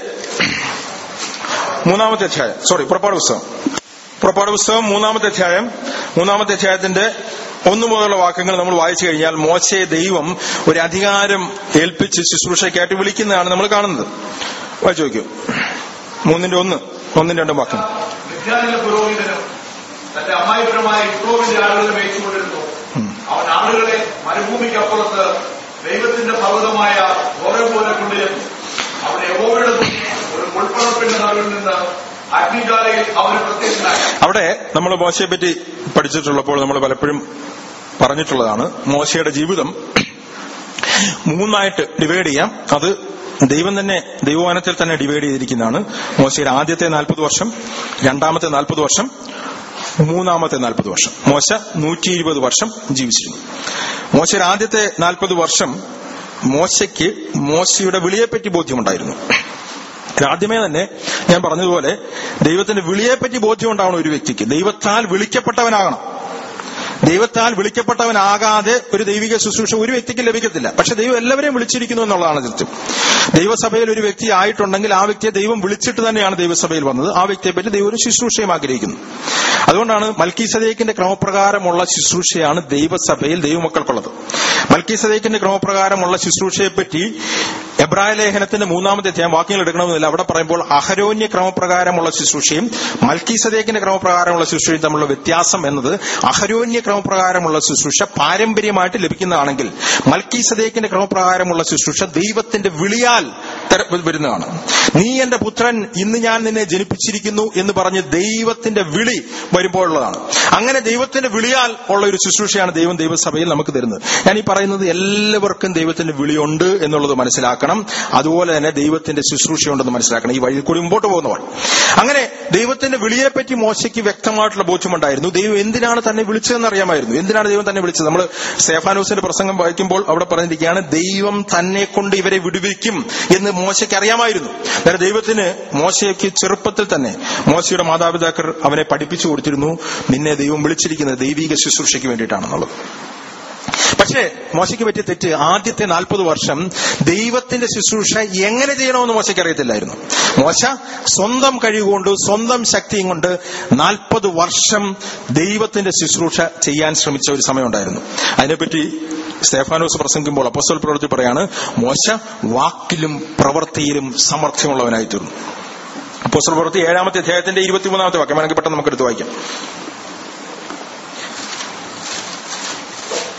മൂന്നാമത്തെ അധ്യായം സോറി പുറപ്പാട് പുസ്തകം പുറപ്പാട് പുസ്തകം മൂന്നാമത്തെ അധ്യായം മൂന്നാമത്തെ അധ്യായത്തിന്റെ ഒന്നു മുതലുള്ള വാക്യങ്ങൾ നമ്മൾ വായിച്ചു കഴിഞ്ഞാൽ മോശയെ ദൈവം ഒരു അധികാരം ഏൽപ്പിച്ച് ശുശ്രൂഷയ്ക്കായിട്ട് വിളിക്കുന്നതാണ് നമ്മൾ കാണുന്നത് വായിച്ചു നോക്കൂ മൂന്നിന്റെ ഒന്ന് ഒന്നിന്റെ രണ്ടും വാക്യം വിദ്യാലയ പുരോഹിതനും തന്റെ അമ്മായിപരമായ ഇസ്രോവിന്റെ ആളുകളെ മേയിച്ചുകൊണ്ടിരുന്നു അവൻ ആളുകളെ മരുഭൂമിക്കപ്പുറത്ത് ദൈവത്തിന്റെ പർവ്വതമായ ഓരോ പോലെ കൊണ്ടുചെന്നു അവൻ യഹോവയുടെ മുന്നിൽ ഒരു മുൾപ്പണപ്പിന്റെ നടുവിൽ നിന്ന് അഗ്നിജാലയിൽ അവന് പ്രത്യക്ഷനായി അവിടെ നമ്മൾ മോശയെ പറ്റി പഠിച്ചിട്ടുള്ളപ്പോൾ നമ്മൾ പലപ്പോഴും പറഞ്ഞിട്ടുള്ളതാണ് മോശയുടെ ജീവിതം മൂന്നായിട്ട് ഡിവൈഡ് ചെയ്യാം അത് ദൈവം തന്നെ ദൈവവനത്തിൽ തന്നെ ഡിവൈഡ് ചെയ്തിരിക്കുന്നതാണ് മോശയുടെ ആദ്യത്തെ നാൽപ്പത് വർഷം രണ്ടാമത്തെ നാൽപ്പത് വർഷം മൂന്നാമത്തെ നാൽപ്പത് വർഷം മോശ നൂറ്റി ഇരുപത് വർഷം ജീവിച്ചിരുന്നു മോശയുടെ ആദ്യത്തെ നാൽപ്പത് വർഷം മോശയ്ക്ക് മോശയുടെ വിളിയെപ്പറ്റി ബോധ്യമുണ്ടായിരുന്നു ആദ്യമേ തന്നെ ഞാൻ പറഞ്ഞതുപോലെ ദൈവത്തിന്റെ വിളിയെപ്പറ്റി ബോധ്യം ഉണ്ടാവണം ഒരു വ്യക്തിക്ക് ദൈവത്താൽ വിളിക്കപ്പെട്ടവനാകണം ദൈവത്താൽ വിളിക്കപ്പെട്ടവനാകാതെ ഒരു ദൈവിക ശുശ്രൂഷ ഒരു വ്യക്തിക്ക് ലഭിക്കത്തില്ല പക്ഷെ ദൈവം എല്ലാവരെയും വിളിച്ചിരിക്കുന്നു എന്നുള്ളതാണ് സത്യം ദൈവസഭയിൽ ഒരു വ്യക്തി ആയിട്ടുണ്ടെങ്കിൽ ആ വ്യക്തിയെ ദൈവം വിളിച്ചിട്ട് തന്നെയാണ് ദൈവസഭയിൽ വന്നത് ആ വ്യക്തിയെ പറ്റി ദൈവം ഒരു ശുശ്രൂഷയും ആഗ്രഹിക്കുന്നു അതുകൊണ്ടാണ് മൽക്കി സദേക്കിന്റെ ക്രമപ്രകാരമുള്ള ശുശ്രൂഷയാണ് ദൈവസഭയിൽ ദൈവമക്കൾക്കുള്ളത് മൽക്കി സദേക്കിന്റെ ക്രമപ്രകാരമുള്ള ശുശ്രൂഷയെപ്പറ്റി എബ്രായ ലേഖനത്തിന്റെ മൂന്നാമത്തെ അധ്യായം വാക്യങ്ങൾ എടുക്കണമെന്നില്ല അവിടെ പറയുമ്പോൾ അഹരോന്യ ക്രമപ്രകാരമുള്ള ശുശ്രൂഷയും മൽക്കി സദേക്കിന്റെ ക്രമപ്രകാരമുള്ള ശുശ്രൂഷയും തമ്മിലുള്ള വ്യത്യാസം എന്നത് അഹരോന്യ ക്രമപ്രകാരമുള്ള ശുശ്രൂഷ പാരമ്പര്യമായിട്ട് ലഭിക്കുന്നതാണെങ്കിൽ മൽക്കി സദേക്കിന്റെ ക്രമപ്രകാരമുള്ള ശുശ്രൂഷ ദൈവത്തിന്റെ വിളിയാൽ തെര- വരുന്നതാണ് നീ എന്റെ പുത്രൻ ഇന്ന് ഞാൻ നിന്നെ ജനിപ്പിച്ചിരിക്കുന്നു എന്ന് പറഞ്ഞ് ദൈവത്തിന്റെ വിളി വരുമ്പോഴുള്ളതാണ് അങ്ങനെ ദൈവത്തിന്റെ വിളിയാൽ ഉള്ള ഒരു ശുശ്രൂഷയാണ് ദൈവം ദൈവസഭയിൽ നമുക്ക് തരുന്നത് ഞാൻ ഈ പറയുന്നത് എല്ലാവർക്കും ദൈവത്തിന്റെ വിളിയുണ്ട് എന്നുള്ളത് മനസ്സിലാക്കണം അതുപോലെ തന്നെ ദൈവത്തിന്റെ ശുശ്രൂഷയുണ്ടെന്ന് മനസ്സിലാക്കണം ഈ വഴി കൂടി മുമ്പോട്ട് പോകുന്നവർ അങ്ങനെ ദൈവത്തിന്റെ വിളിയെപ്പറ്റി മോശയ്ക്ക് വ്യക്തമായിട്ടുള്ള ബോധ്യമുണ്ടായിരുന്നു ദൈവം എന്തിനാണ് തന്നെ വിളിച്ചതെന്ന് അറിയാമായിരുന്നു എന്തിനാണ് ദൈവം തന്നെ വിളിച്ചത് നമ്മൾ സേഫാനോസിന്റെ പ്രസംഗം വായിക്കുമ്പോൾ അവിടെ പറഞ്ഞിരിക്കുകയാണ് ദൈവം തന്നെ കൊണ്ട് ഇവരെ വിടുവിക്കും എന്ന് മോശയ്ക്ക് അറിയാമായിരുന്നു അന്നേരം ദൈവത്തിന് മോശയ്ക്ക് ചെറുപ്പത്തിൽ തന്നെ മോശയുടെ മാതാപിതാക്കൾ അവനെ പഠിപ്പിച്ചു കൊടുത്തിരുന്നു നിന്നെ ദൈവം വിളിച്ചിരിക്കുന്നത് ദൈവിക ശുശ്രൂഷയ്ക്ക് വേണ്ടിയിട്ടാണെന്നുള്ളത് പക്ഷേ മോശയ്ക്ക് പറ്റിയ തെറ്റ് ആദ്യത്തെ നാൽപ്പത് വർഷം ദൈവത്തിന്റെ ശുശ്രൂഷ എങ്ങനെ ചെയ്യണമെന്ന് മോശയ്ക്ക് അറിയത്തില്ലായിരുന്നു മോശ സ്വന്തം കഴിവുകൊണ്ട് സ്വന്തം ശക്തിയും കൊണ്ട് നാൽപ്പത് വർഷം ദൈവത്തിന്റെ ശുശ്രൂഷ ചെയ്യാൻ ശ്രമിച്ച ഒരു സമയമുണ്ടായിരുന്നു അതിനെപ്പറ്റി സ്തേഫാനോസ് പ്രസംഗിക്കുമ്പോൾ അപ്പോസ്തല പ്രവൃത്തി പറയാണ് മോശ വാക്കിലും പ്രവൃത്തിയിലും സമർത്ഥ്യമുള്ളവനായി തീർന്നു അപ്പോസ്തല പ്രവൃത്തി ഏഴാമത്തെ അധ്യായത്തിന്റെ ഇരുപത്തിമൂന്നാമത്തെ വാക്യം വേണമെങ്കിൽ പെട്ടെന്ന് നമുക്ക് എടുത്ത് വായിക്കാം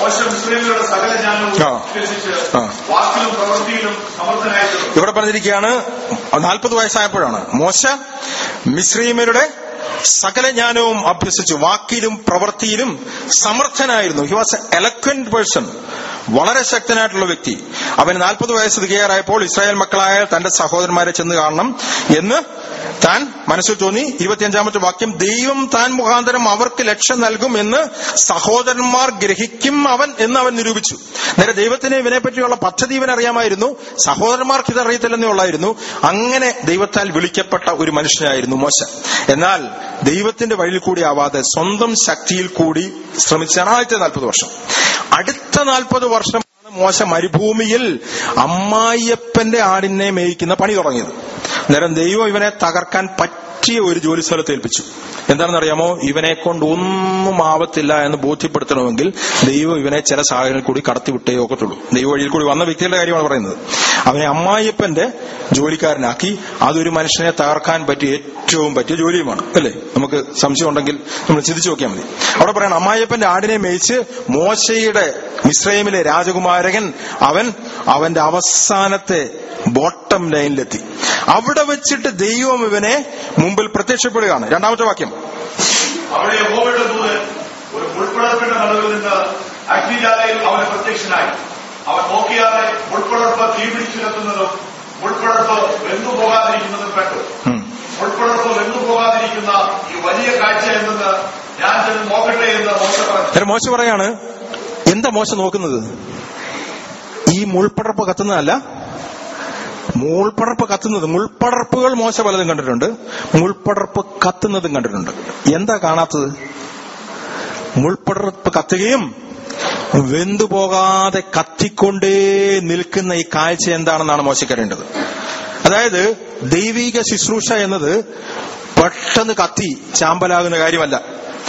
മോശ മുസ്ലിങ്ങളുടെ സകല ജ്ഞാനവും ആ. വികസിച്ച് ആ. വാക്കിലും പ്രവൃത്തിയിലും സമർത്ഥനായി തീർന്നു. ഇവിടെ പറഞ്ഞിരിക്കുകയാണ് നാൽപ്പത് വയസ്സായപ്പോഴാണ് മോശ മിശ്രീമരുടെ സകല ജ്ഞാനവും അഭ്യസിച്ചു വാക്കിലും പ്രവൃത്തിയിലും സമർത്ഥനായിരുന്നു he was a eloquent person വളരെ ശക്തനായിട്ടുള്ള വ്യക്തി അവന് നാൽപ്പത് വയസ്സ് തികയാറായപ്പോൾ ഇസ്രായേൽ മക്കളായ തന്റെ സഹോദരന്മാരെ ചെന്ന് കാണണം എന്ന് താൻ മനസ്സിൽ തോന്നി ഇരുപത്തിയഞ്ചാമത്തെ വാക്യം ദൈവം താൻ മുഖാന്തരം അവർക്ക് ലക്ഷ്യം നൽകും എന്ന് സഹോദരന്മാർ ഗ്രഹിക്കും അവൻ എന്ന് അവൻ നിരൂപിച്ചു നേരെ ദൈവത്തിന് ഇവനെ പറ്റിയുള്ള പദ്ധതി ഇവൻ അറിയാമായിരുന്നു സഹോദരന്മാർക്ക് ഇത് അറിയത്തില്ലെന്നേ ഉള്ളായിരുന്നു അങ്ങനെ ദൈവത്താൽ വിളിക്കപ്പെട്ട ഒരു മനുഷ്യനായിരുന്നു മോശ എന്നാൽ ദൈവത്തിന്റെ വഴിയിൽ കൂടി ആവാതെ സ്വന്തം ശക്തിയിൽ കൂടി ശ്രമിച്ചാണ് ആദ്യത്തെ നാൽപ്പത് വർഷം അടുത്ത നാൽപ്പത് വർഷം മോശ മരുഭൂമിയിൽ അമ്മായിയപ്പന്റെ ആടിനെ മേയിക്കുന്ന പണി തുടങ്ങിയത് നേരം ദൈവം ഇവനെ തകർക്കാൻ പറ്റിയ ഒരു ജോലി സ്ഥലത്ത് ഏൽപ്പിച്ചു എന്താണെന്നറിയാമോ ഇവനെ കൊണ്ട് ഒന്നും ആവത്തില്ല എന്ന് ബോധ്യപ്പെടുത്തണമെങ്കിൽ ദൈവം ഇവനെ ചില സാഹചര്യങ്ങളിൽ കൂടി കടത്തിവിട്ടേ ഒക്കത്തുള്ളൂ ദൈവ വഴിയിൽ കൂടി വന്ന വ്യക്തികളുടെ കാര്യമാണ് പറയുന്നത് അവനെ അമ്മായിയപ്പന്റെ ജോലിക്കാരനാക്കി അതൊരു മനുഷ്യനെ തകർക്കാൻ പറ്റിയ ഏറ്റവും പറ്റിയ ജോലിയുമാണ് അല്ലേ നമുക്ക് സംശയം ഉണ്ടെങ്കിൽ നമ്മൾ ചിന്തിച്ചു നോക്കിയാൽ മതി അവിടെ പറയണം അമ്മായിയപ്പന്റെ ആടിനെ മേയിച്ച് മോശയുടെ മിശ്രൈമിലെ രാജകുമാരകൻ അവൻ അവന്റെ അവസാനത്തെ ബോട്ടം ലൈനിലെത്തി അവിടെ വെച്ചിട്ട് ദൈവം ഇവനെ മുമ്പിൽ പ്രത്യക്ഷപ്പെടുകയാണ് രണ്ടാമത്തെ വാക്യം അവിടെ യഹോവയുടെ ദൂതൻ ഒരു മുൾപ്പടർപ്പിന്റെ നടുവിൽ നിന്ന് അഗ്നിജാലയിൽ അവന് പ്രത്യക്ഷനായി അവൻ നോക്കിയാതെ മുൾപ്പടർപ്പ് തീപിടിച്ചിലെത്തുന്നതും മുൾപ്പടർപ്പ് വെന്തു പോകാതിരിക്കുന്നതും കണ്ടു ഉം. മുൾപ്പടർപ്പ് വെന്തു പോകാതിരിക്കുന്ന ഈ വലിയ കാഴ്ച എന്തെന്ന് ഞാൻ ചെന്ന് നോക്കട്ടെ എന്ന് മോശ പറഞ്ഞു അന്നേരം മോശ പറയാണ് എന്താ മോശ നോക്കുന്നത് ഈ മുൾപ്പടർപ്പ് കത്തുന്നതല്ല മുൾപ്പടർപ്പ് കത്തുന്നത് മുൾപ്പടർപ്പുകൾ മോശ പലതും കണ്ടിട്ടുണ്ട് മുൾപ്പടർപ്പ് കത്തുന്നതും കണ്ടിട്ടുണ്ട് എന്താ കാണാത്തത് മുൾപ്പടർപ്പ് കത്തുകയും വെന്തുപോകാതെ കത്തിക്കൊണ്ടേ നിൽക്കുന്ന ഈ കാഴ്ച എന്താണെന്നാണ് മോശക്കറിയേണ്ടത് അതായത് ദൈവിക ശുശ്രൂഷ എന്നത് പെട്ടെന്ന് കത്തി ചാമ്പലാകുന്ന കാര്യമല്ല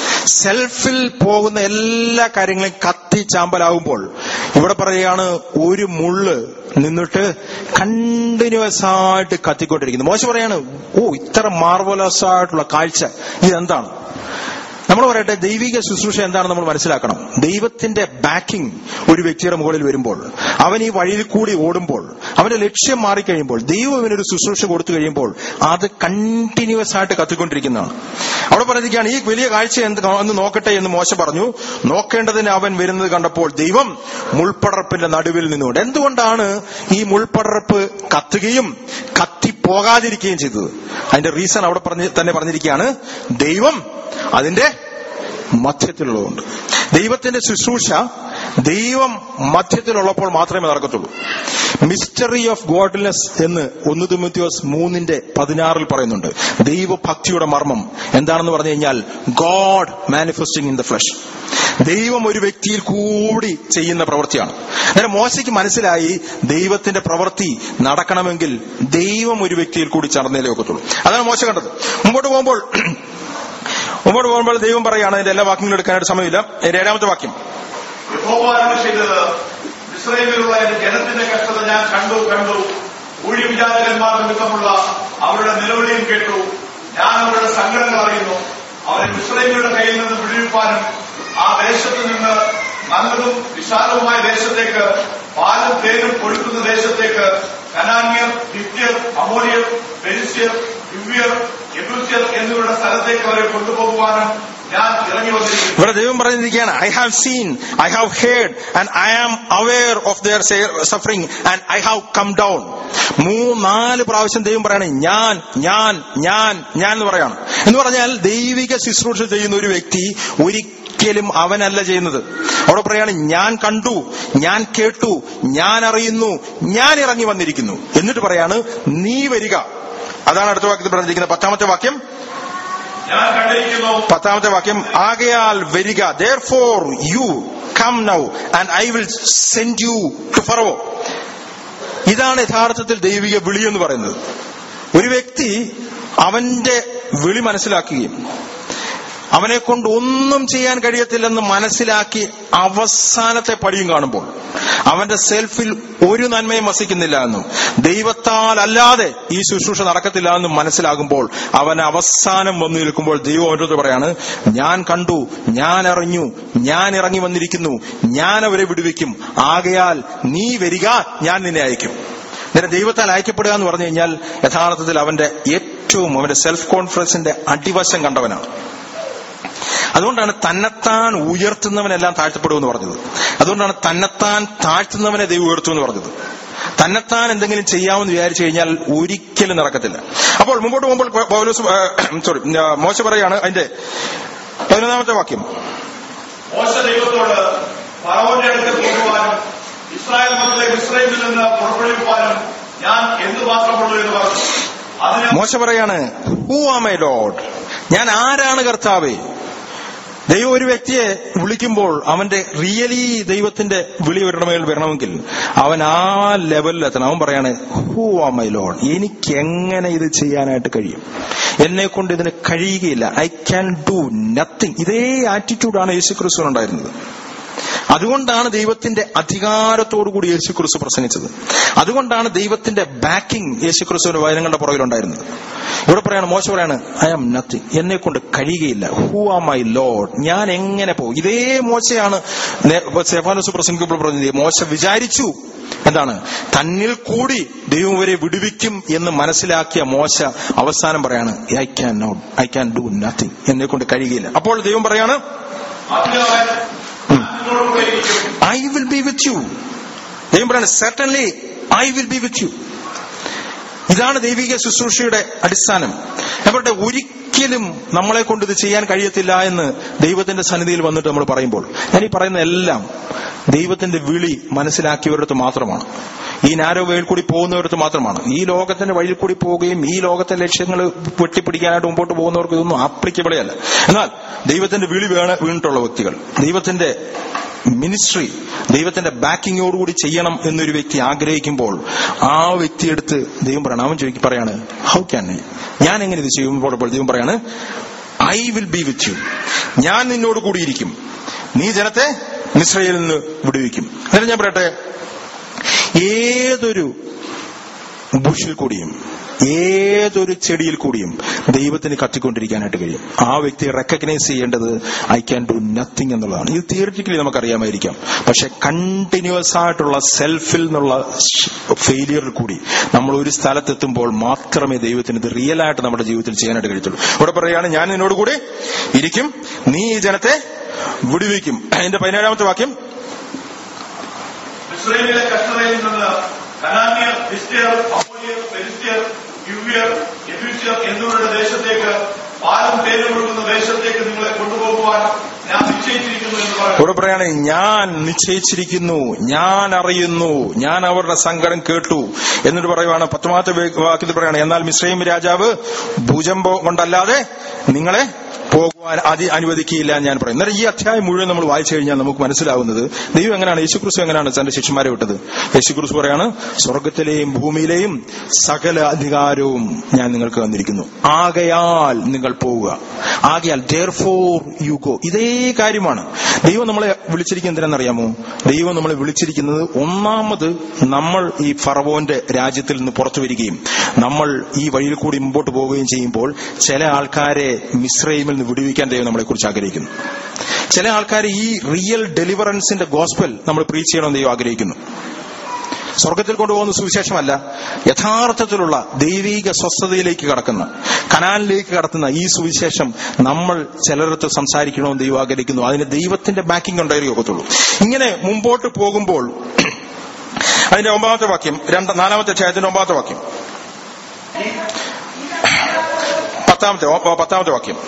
സെൽഫിൽ പോകുന്ന എല്ലാ കാര്യങ്ങളും കത്തി ചാമ്പലാകുമ്പോൾ ഇവിടെ പറയുകയാണ് ഒരു മുള്ള് നിന്നിട്ട് കണ്ടിന്യൂസ് ആയിട്ട് കത്തിക്കൊണ്ടിരിക്കുന്നു മോശം പറയാണ് ഓ ഇത്ര മാർവലസ് ആയിട്ടുള്ള കാഴ്ച ഇതെന്താണ് നമ്മൾ പറയട്ടെ ദൈവിക ശുശ്രൂഷ എന്താണെന്ന് നമ്മൾ മനസ്സിലാക്കണം ദൈവത്തിന്റെ ബാക്കിംഗ് ഒരു വ്യക്തിയുടെ മുകളിൽ വരുമ്പോൾ അവൻ ഈ വഴിയിൽ കൂടി ഓടുമ്പോൾ അവന്റെ ലക്ഷ്യം മാറിക്കഴിയുമ്പോൾ ദൈവം ഇവനൊരു ശുശ്രൂഷ കൊടുത്തു കഴിയുമ്പോൾ അത് കണ്ടിന്യൂസ് ആയിട്ട് കത്തിക്കൊണ്ടിരിക്കുന്നതാണ് അവിടെ പറഞ്ഞിരിക്കുകയാണ് ഈ വലിയ കാഴ്ച എന്ത് ഒന്ന് നോക്കട്ടെ എന്ന് മോശ പറഞ്ഞു നോക്കേണ്ടതിന് അവൻ വരുന്നത് കണ്ടപ്പോൾ ദൈവം മുൾപ്പടർപ്പിന്റെ നടുവിൽ നിന്നുകൊണ്ട് എന്തുകൊണ്ടാണ് ഈ മുൾപ്പടർപ്പ് കത്തുകയും കത്തിപ്പോകാതിരിക്കുകയും ചെയ്തത് അതിന്റെ റീസൺ അവിടെ പറഞ്ഞ് തന്നെ പറഞ്ഞിരിക്കുകയാണ് ദൈവം അതിന്റെ മധ്യത്തിലുള്ളതുകൊണ്ട് ദൈവത്തിന്റെ ശുശ്രൂഷ ദൈവം മധ്യത്തിലുള്ളപ്പോൾ മാത്രമേ നടക്കത്തുള്ളൂ മിസ്റ്ററി ഓഫ് ഗോഡ്നെസ് എന്ന് ഒന്ന് തിമോത്തിയോസ് മൂന്നിന്റെ പതിനാറിൽ പറയുന്നുണ്ട് ദൈവഭക്തിയുടെ മർമ്മം എന്താണെന്ന് പറഞ്ഞു കഴിഞ്ഞാൽ God manifesting in the flesh ദൈവം ഒരു വ്യക്തിയിൽ കൂടി ചെയ്യുന്ന പ്രവൃത്തിയാണ് അന്നേരം മോശയ്ക്ക് മനസ്സിലായി ദൈവത്തിന്റെ പ്രവൃത്തി നടക്കണമെങ്കിൽ ദൈവം ഒരു വ്യക്തിയിൽ കൂടി ചടന്നേലേ ഒക്കത്തുള്ളൂ അതാണ് മോശ കണ്ടത് മുമ്പോട്ട് പോകുമ്പോൾ മുമ്പോട്ട് പോകുമ്പോൾ ദൈവം പറയാണ് അതിന്റെ എല്ലാ വാക്യങ്ങളും എടുക്കാനായിട്ട് സമയമില്ല അതിന്റെ ഏഴാമത്തെ വാക്യം യഹോവയാണ് ചെയ്തത് ഇസ്രയേലിലുള്ള എന്റെ ജനത്തിന്റെ കഷ്ടത ഞാൻ കണ്ടു കണ്ടു ഊഴിവിചാരകന്മാർ നിമിത്തമുള്ള അവരുടെ നിലവിളിയും കേട്ടു ഞാൻ അവരുടെ സങ്കടങ്ങൾ അറിയുന്നു അവരെ ഇസ്രയേലിയുടെ കയ്യിൽ നിന്ന് വിടുവിപ്പാനും ആ ദേശത്ത് നിന്ന് നല്ലതും വിശാലവുമായ ദേശത്തേക്ക് പാലും തേനും കൊഴുക്കുന്ന ദേശത്തേക്ക് കനാന്യർ ഹിത്യർ അമോണിയർ പെരിസ്യർ ദിവ്യർ എബുസ്യർ എന്നിവരുടെ സ്ഥലത്തേക്ക് അവരെ കൊണ്ടുപോകുവാനും ഞാൻ ഇറങ്ങി വന്നിരിക്കുന്നു ഇവിടെ ദൈവം പറഞ്ഞിരിക്കുകയാണ് I have seen I have heard and I am aware of their suffering and I have come down മൂന്നാല് പ്രാവശ്യം ദൈവം പറയണേ ഞാൻ ഞാൻ ഞാൻ ഞാൻ എന്ന് പറയാണ് എന്ന് പറഞ്ഞാൽ ദൈവിക ശുശ്രൂഷ ചെയ്യുന്ന ഒരു വ്യക്തി ഒരിക്കലും അവനല്ല ചെയ്യുന്നത് അവിടെ പറയാണ് ഞാൻ കണ്ടു ഞാൻ കേട്ടു ഞാൻ അറിയുന്നു ഞാൻ ഇറങ്ങി വന്നിരിക്കുന്നു എന്നിട്ട് പറയാണ് നീ വരിക അതാണ് അടുത്ത വാക്യത്തിൽ പറഞ്ഞിരിക്കുന്നത് പത്താമത്തെ വാക്യം ഞാൻ കണ്ടിരിക്കുന്നു പത്താമത്തെ വാക്യം ആകയാൽ വരിക therefore you come now and I will send you to ഫറവോ ഇതാണ് യഥാർത്ഥത്തിൽ ദൈവിക വിളി എന്ന് പറയുന്നത് ഒരു വ്യക്തി അവന്റെ വിളി മനസ്സിലാക്കുകയും അവനെ കൊണ്ട് ഒന്നും ചെയ്യാൻ കഴിയത്തില്ലെന്ന് മനസ്സിലാക്കി അവസാനത്തെ പടിയും കാണുമ്പോൾ അവന്റെ സെൽഫിൽ ഒരു നന്മയും വസിക്കുന്നില്ല എന്നും ദൈവത്താൽ അല്ലാതെ ഈ ശുശ്രൂഷ നടക്കത്തില്ല എന്നും മനസ്സിലാകുമ്പോൾ അവൻ അവസാനം വന്നു നിൽക്കുമ്പോൾ ദൈവം അവരോട് പറയാണ് ഞാൻ കണ്ടു ഞാൻ അറിഞ്ഞു ഞാൻ ഇറങ്ങി വന്നിരിക്കുന്നു ഞാൻ അവരെ വിടുവിക്കും ആകയാൽ നീ വരിക ഞാൻ നിന്നെ അയക്കും നേരെ ദൈവത്താൽ അയക്കപ്പെടുക എന്ന് പറഞ്ഞു കഴിഞ്ഞാൽ യഥാർത്ഥത്തിൽ അവന്റെ ഏറ്റവും അവന്റെ സെൽഫ് കോൺഫിഡൻസിന്റെ അടിവശം കണ്ടവനാണ് അതുകൊണ്ടാണ് തന്നെത്താൻ ഉയർത്തുന്നവനെല്ലാം താഴ്ത്തപ്പെടുമെന്ന് പറഞ്ഞത് അതുകൊണ്ടാണ് തന്നെത്താൻ താഴ്ത്തുന്നവനെ ദൈവം ഉയർത്തുമെന്ന് പറഞ്ഞത് തന്നെത്താൻ എന്തെങ്കിലും ചെയ്യാമെന്ന് വിചാരിച്ചു കഴിഞ്ഞാൽ ഒരിക്കലും നടക്കത്തില്ല അപ്പോൾ മുമ്പോട്ട് പോകുമ്പോൾ പൗലോസ് സോറി മോശ പറയാണ് അതിന്റെ പതിനൊന്നാമത്തെ വാക്യം മോശ ദൈവത്തോട് ഫറവോന്റെ അടുക്കൽ പോകുവാനും ഇസ്രായേൽ മക്കളെ മിശ്രയിൽ നിന്ന് പുറപ്പെടുവിപ്പാനും ഞാൻ എന്തു മാത്രമുള്ളൂ എന്ന് പറഞ്ഞു അതിന് മോശ പറയാണ് ഹൂ ആ മൈ ലോഡ് ഞാൻ ആരാണ് കർത്താവേ ദൈവം ഒരു വ്യക്തിയെ വിളിക്കുമ്പോൾ അവന്റെ റിയലി ദൈവത്തിന്റെ വിളി അവരുടെ മേൽ വരണമെങ്കിൽ അവൻ ആ ലെവലിൽ എത്തണം അവൻ പറയാണ് ഹൂ ആ മൈ ലോഡ് എനിക്ക് എങ്ങനെ ഇത് ചെയ്യാനായിട്ട് കഴിയും എന്നെ കൊണ്ട് ഇതിന് കഴിയുകയില്ല ഐ ക്യാൻ ഡു നത്തിങ് ഇതേ ആറ്റിറ്റ്യൂഡാണ് യേശു ക്രിസ്തുവിനുണ്ടായിരുന്നത് അതുകൊണ്ടാണ് ദൈവത്തിന്റെ അധികാരത്തോടുകൂടി യേശു ക്രിസ്തു പ്രസംഗിച്ചത് അതുകൊണ്ടാണ് ദൈവത്തിന്റെ ബാക്കിംഗ് യേശു ക്രിസ്തുവിന്റെ വചനങ്ങളുടെ പുറകിലുണ്ടായിരുന്നത് ഇവിടെ പറയാണ് മോശ പറയാണ് ഐ ആം നത്തിങ് എന്നെ കൊണ്ട് കഴിയുകയില്ല ഹൂ ആർ മൈ ലോഡ് ഞാൻ എങ്ങനെ പോകും ഇതേ മോശയാണ് സെഫാനോസ് പ്രസംഗിക്കുമ്പോൾ പറഞ്ഞത് മോശ വിചാരിച്ചു എന്താണ് തന്നിൽ കൂടി ദൈവം വരെ വിടുവിക്കും എന്ന് മനസ്സിലാക്കിയ മോശ അവസാനം പറയാണ് I can not I can do nothing എന്നെ കൊണ്ട് കഴിയുകയില്ല അപ്പോൾ ദൈവം പറയാണ് അതിന് അവൻ നിന്നോടുകൂടെ ഇരിക്കും I will be with you ദൈവം പറയാണ് certainly I will be with you ഇതാണ് ദൈവിക ശുശ്രൂഷയുടെ അടിസ്ഥാനം അവരുടെ ഒരിക്കലും നമ്മളെ കൊണ്ട് ഇത് ചെയ്യാൻ കഴിയത്തില്ല എന്ന് ദൈവത്തിന്റെ സന്നിധിയിൽ വന്നിട്ട് നമ്മൾ പറയുമ്പോൾ ഞാൻ ഈ പറയുന്ന എല്ലാം ദൈവത്തിന്റെ വിളി മനസ്സിലാക്കിയവരടുത്ത് മാത്രമാണ് ഈ നാരോ വഴിയിൽ കൂടി പോകുന്നവരടുത്ത് മാത്രമാണ് ഈ ലോകത്തിന്റെ വഴിയിൽ കൂടി പോവുകയും ഈ ലോകത്തെ ലക്ഷ്യങ്ങൾ വെട്ടിപ്പിടിക്കാനായിട്ട് മുമ്പോട്ട് പോകുന്നവർക്ക് ഇതൊന്നും ആപ്ലിക്കബിളേ അല്ല എന്നാൽ ദൈവത്തിന്റെ വിളി വീണ വീണിട്ടുള്ള വ്യക്തികൾ ദൈവത്തിന്റെ മിനിസ്ട്രി ദൈവത്തിന്റെ ബാക്കിങ്ങോടുകൂടി ചെയ്യണം എന്നൊരു വ്യക്തി ആഗ്രഹിക്കുമ്പോൾ ആ വ്യക്തിയെടുത്ത് ദൈവം പറയണം അവൻ ചോദിക്കും പറയാണ് ഹൗ ക്യാൻ ഐ ഞാൻ എങ്ങനെ ഇത് ചെയ്യുമ്പോൾ ദൈവം പറയാണ് I will be with you ഞാൻ നിന്നോട് കൂടിയിരിക്കും നീ ജനത്തെ മിശ്രയിൽ നിന്ന് വിടുവിക്കും എന്നിട്ട് ഞാൻ പറയട്ടെ ഏതൊരു ബുഷിൽ കൂടിയും ഏതൊരു ചെടിയിൽ കൂടിയും ദൈവത്തിന് കത്തിക്കൊണ്ടിരിക്കാനായിട്ട് കഴിയും ആ വ്യക്തിയെ റെക്കഗ്നൈസ് ചെയ്യേണ്ടത് ഐ ക്യാൻ ഡു നത്തിങ് എന്നുള്ളതാണ് ഇത് തിയറിറ്റിക്കലി നമുക്കറിയാമായിരിക്കാം പക്ഷെ കണ്ടിന്യൂസ് ആയിട്ടുള്ള സെൽഫിൽ നിന്നുള്ള ഫെയിലിയറിൽ കൂടി നമ്മൾ ഒരു സ്ഥലത്തെത്തുമ്പോൾ മാത്രമേ ദൈവത്തിന് ഇത് റിയൽ ആയിട്ട് നമ്മുടെ ജീവിതത്തിൽ ചെയ്യാനായിട്ട് കഴിയത്തുള്ളൂ ഇവിടെ പറയുകയാണ് ഞാൻ നിന്നോട് കൂടി ഇരിക്കും നീ ഈ ജനത്തെ വിടുവിക്കും അതിന്റെ പതിനേഴാമത്തെ വാക്യം ഇസ്രയേലിലെ കഷ്ടതയിൽ നിന്ന് കനാന്യർ ഹിസ്റ്റിയർ അമോലിയർ ഫെലിസ്റ്റിയർ യുവിയർ എബീഷ്യർ എന്നിവരുടെ ദേശത്തേക്ക് പാലും തേനും ഒഴുകുന്ന ദേശത്തേക്ക് നിങ്ങളെ കൊണ്ടുപോകുവാൻ ഞാൻ നിശ്ചയിച്ചിരിക്കുന്നു എന്ന് പറഞ്ഞു ഇവിടെ പറയാണ് ഞാൻ നിശ്ചയിച്ചിരിക്കുന്നു ഞാൻ അറിയുന്നു ഞാൻ അവരുടെ സങ്കടം കേട്ടു എന്നിട്ട് പറയുവാണ് പത്താമത്തെ വാക്യത്തിൽ പറയാണ് എന്നാൽ മിശ്രയും രാജാവ് ഭൂജംബം കൊണ്ടല്ലാതെ നിങ്ങളെ പോകുവാൻ അതി അനുവദിക്കുകയില്ല എന്ന് ഞാൻ പറയും എന്നാൽ ഈ അധ്യായം മുഴുവൻ നമ്മൾ വായിച്ചു കഴിഞ്ഞാൽ നമുക്ക് മനസ്സിലാവുന്നത് ദൈവം എങ്ങനെയാണ് യേശുക്രിസ്തു എങ്ങനെയാണ് തന്റെ ശിഷ്യന്മാരെ വിട്ടത് യേശുക്രിസ്തു പറയാണ് സ്വർഗത്തിലെയും ഭൂമിയിലെയും സകല അധികാരവും ഞാൻ നിങ്ങൾക്ക് തന്നിരിക്കുന്നു ആകയാൽ നിങ്ങൾ പോവുക ആകയാൽ ദർ ഫോർ യു ഗോ ഇതേ കാര്യമാണ് ദൈവം നമ്മളെ വിളിച്ചിരിക്കുന്നത് എന്തിനാണെന്നറിയാമോ ദൈവം നമ്മളെ വിളിച്ചിരിക്കുന്നത് ഒന്നാമത് നമ്മൾ ഈ ഫറവോന്റെ രാജ്യത്തിൽ നിന്ന് പുറത്തു വരികയും നമ്മൾ ഈ വഴിയിൽ കൂടി മുമ്പോട്ട് പോവുകയും ചെയ്യുമ്പോൾ ചില ആൾക്കാരെ മിശ്രയിമിൽ നിന്ന് വിടുവിക്കാൻ ദൈവം നമ്മളെ കുറിച്ച് ആഗ്രഹിക്കുന്നു ചില ആൾക്കാർ ഈ റിയൽ ഡെലിവറൻസിന്റെ ഗോസ്പൽ നമ്മൾ പ്രീച്ച് ചെയ്യണമെന്ന് ദൈവം ആഗ്രഹിക്കുന്നു സ്വർഗത്തിൽ കൊണ്ടുപോകുന്ന സുവിശേഷമല്ല യഥാർത്ഥത്തിലുള്ള ദൈവീക സ്വസ്ഥതയിലേക്ക് കടക്കുന്ന കനാലിലേക്ക് കടത്തുന്ന ഈ സുവിശേഷം നമ്മൾ ചിലരത്ത് സംസാരിക്കണമെന്ന് ദൈവം ആഗ്രഹിക്കുന്നു അതിന് ദൈവത്തിന്റെ ബാക്കിംഗ് ഉണ്ടായിരിക്കും ഒക്കത്തുള്ളൂ ഇങ്ങനെ മുമ്പോട്ട് പോകുമ്പോൾ അതിന്റെ ഒമ്പതാമത്തെ വാക്യം രണ്ട് നാലാമത്തെ അധ്യായത്തിന്റെ ഒമ്പതാമത്തെ വാക്യം പത്താമത്തെ ഒ- പത്താമത്തെ വാക്യം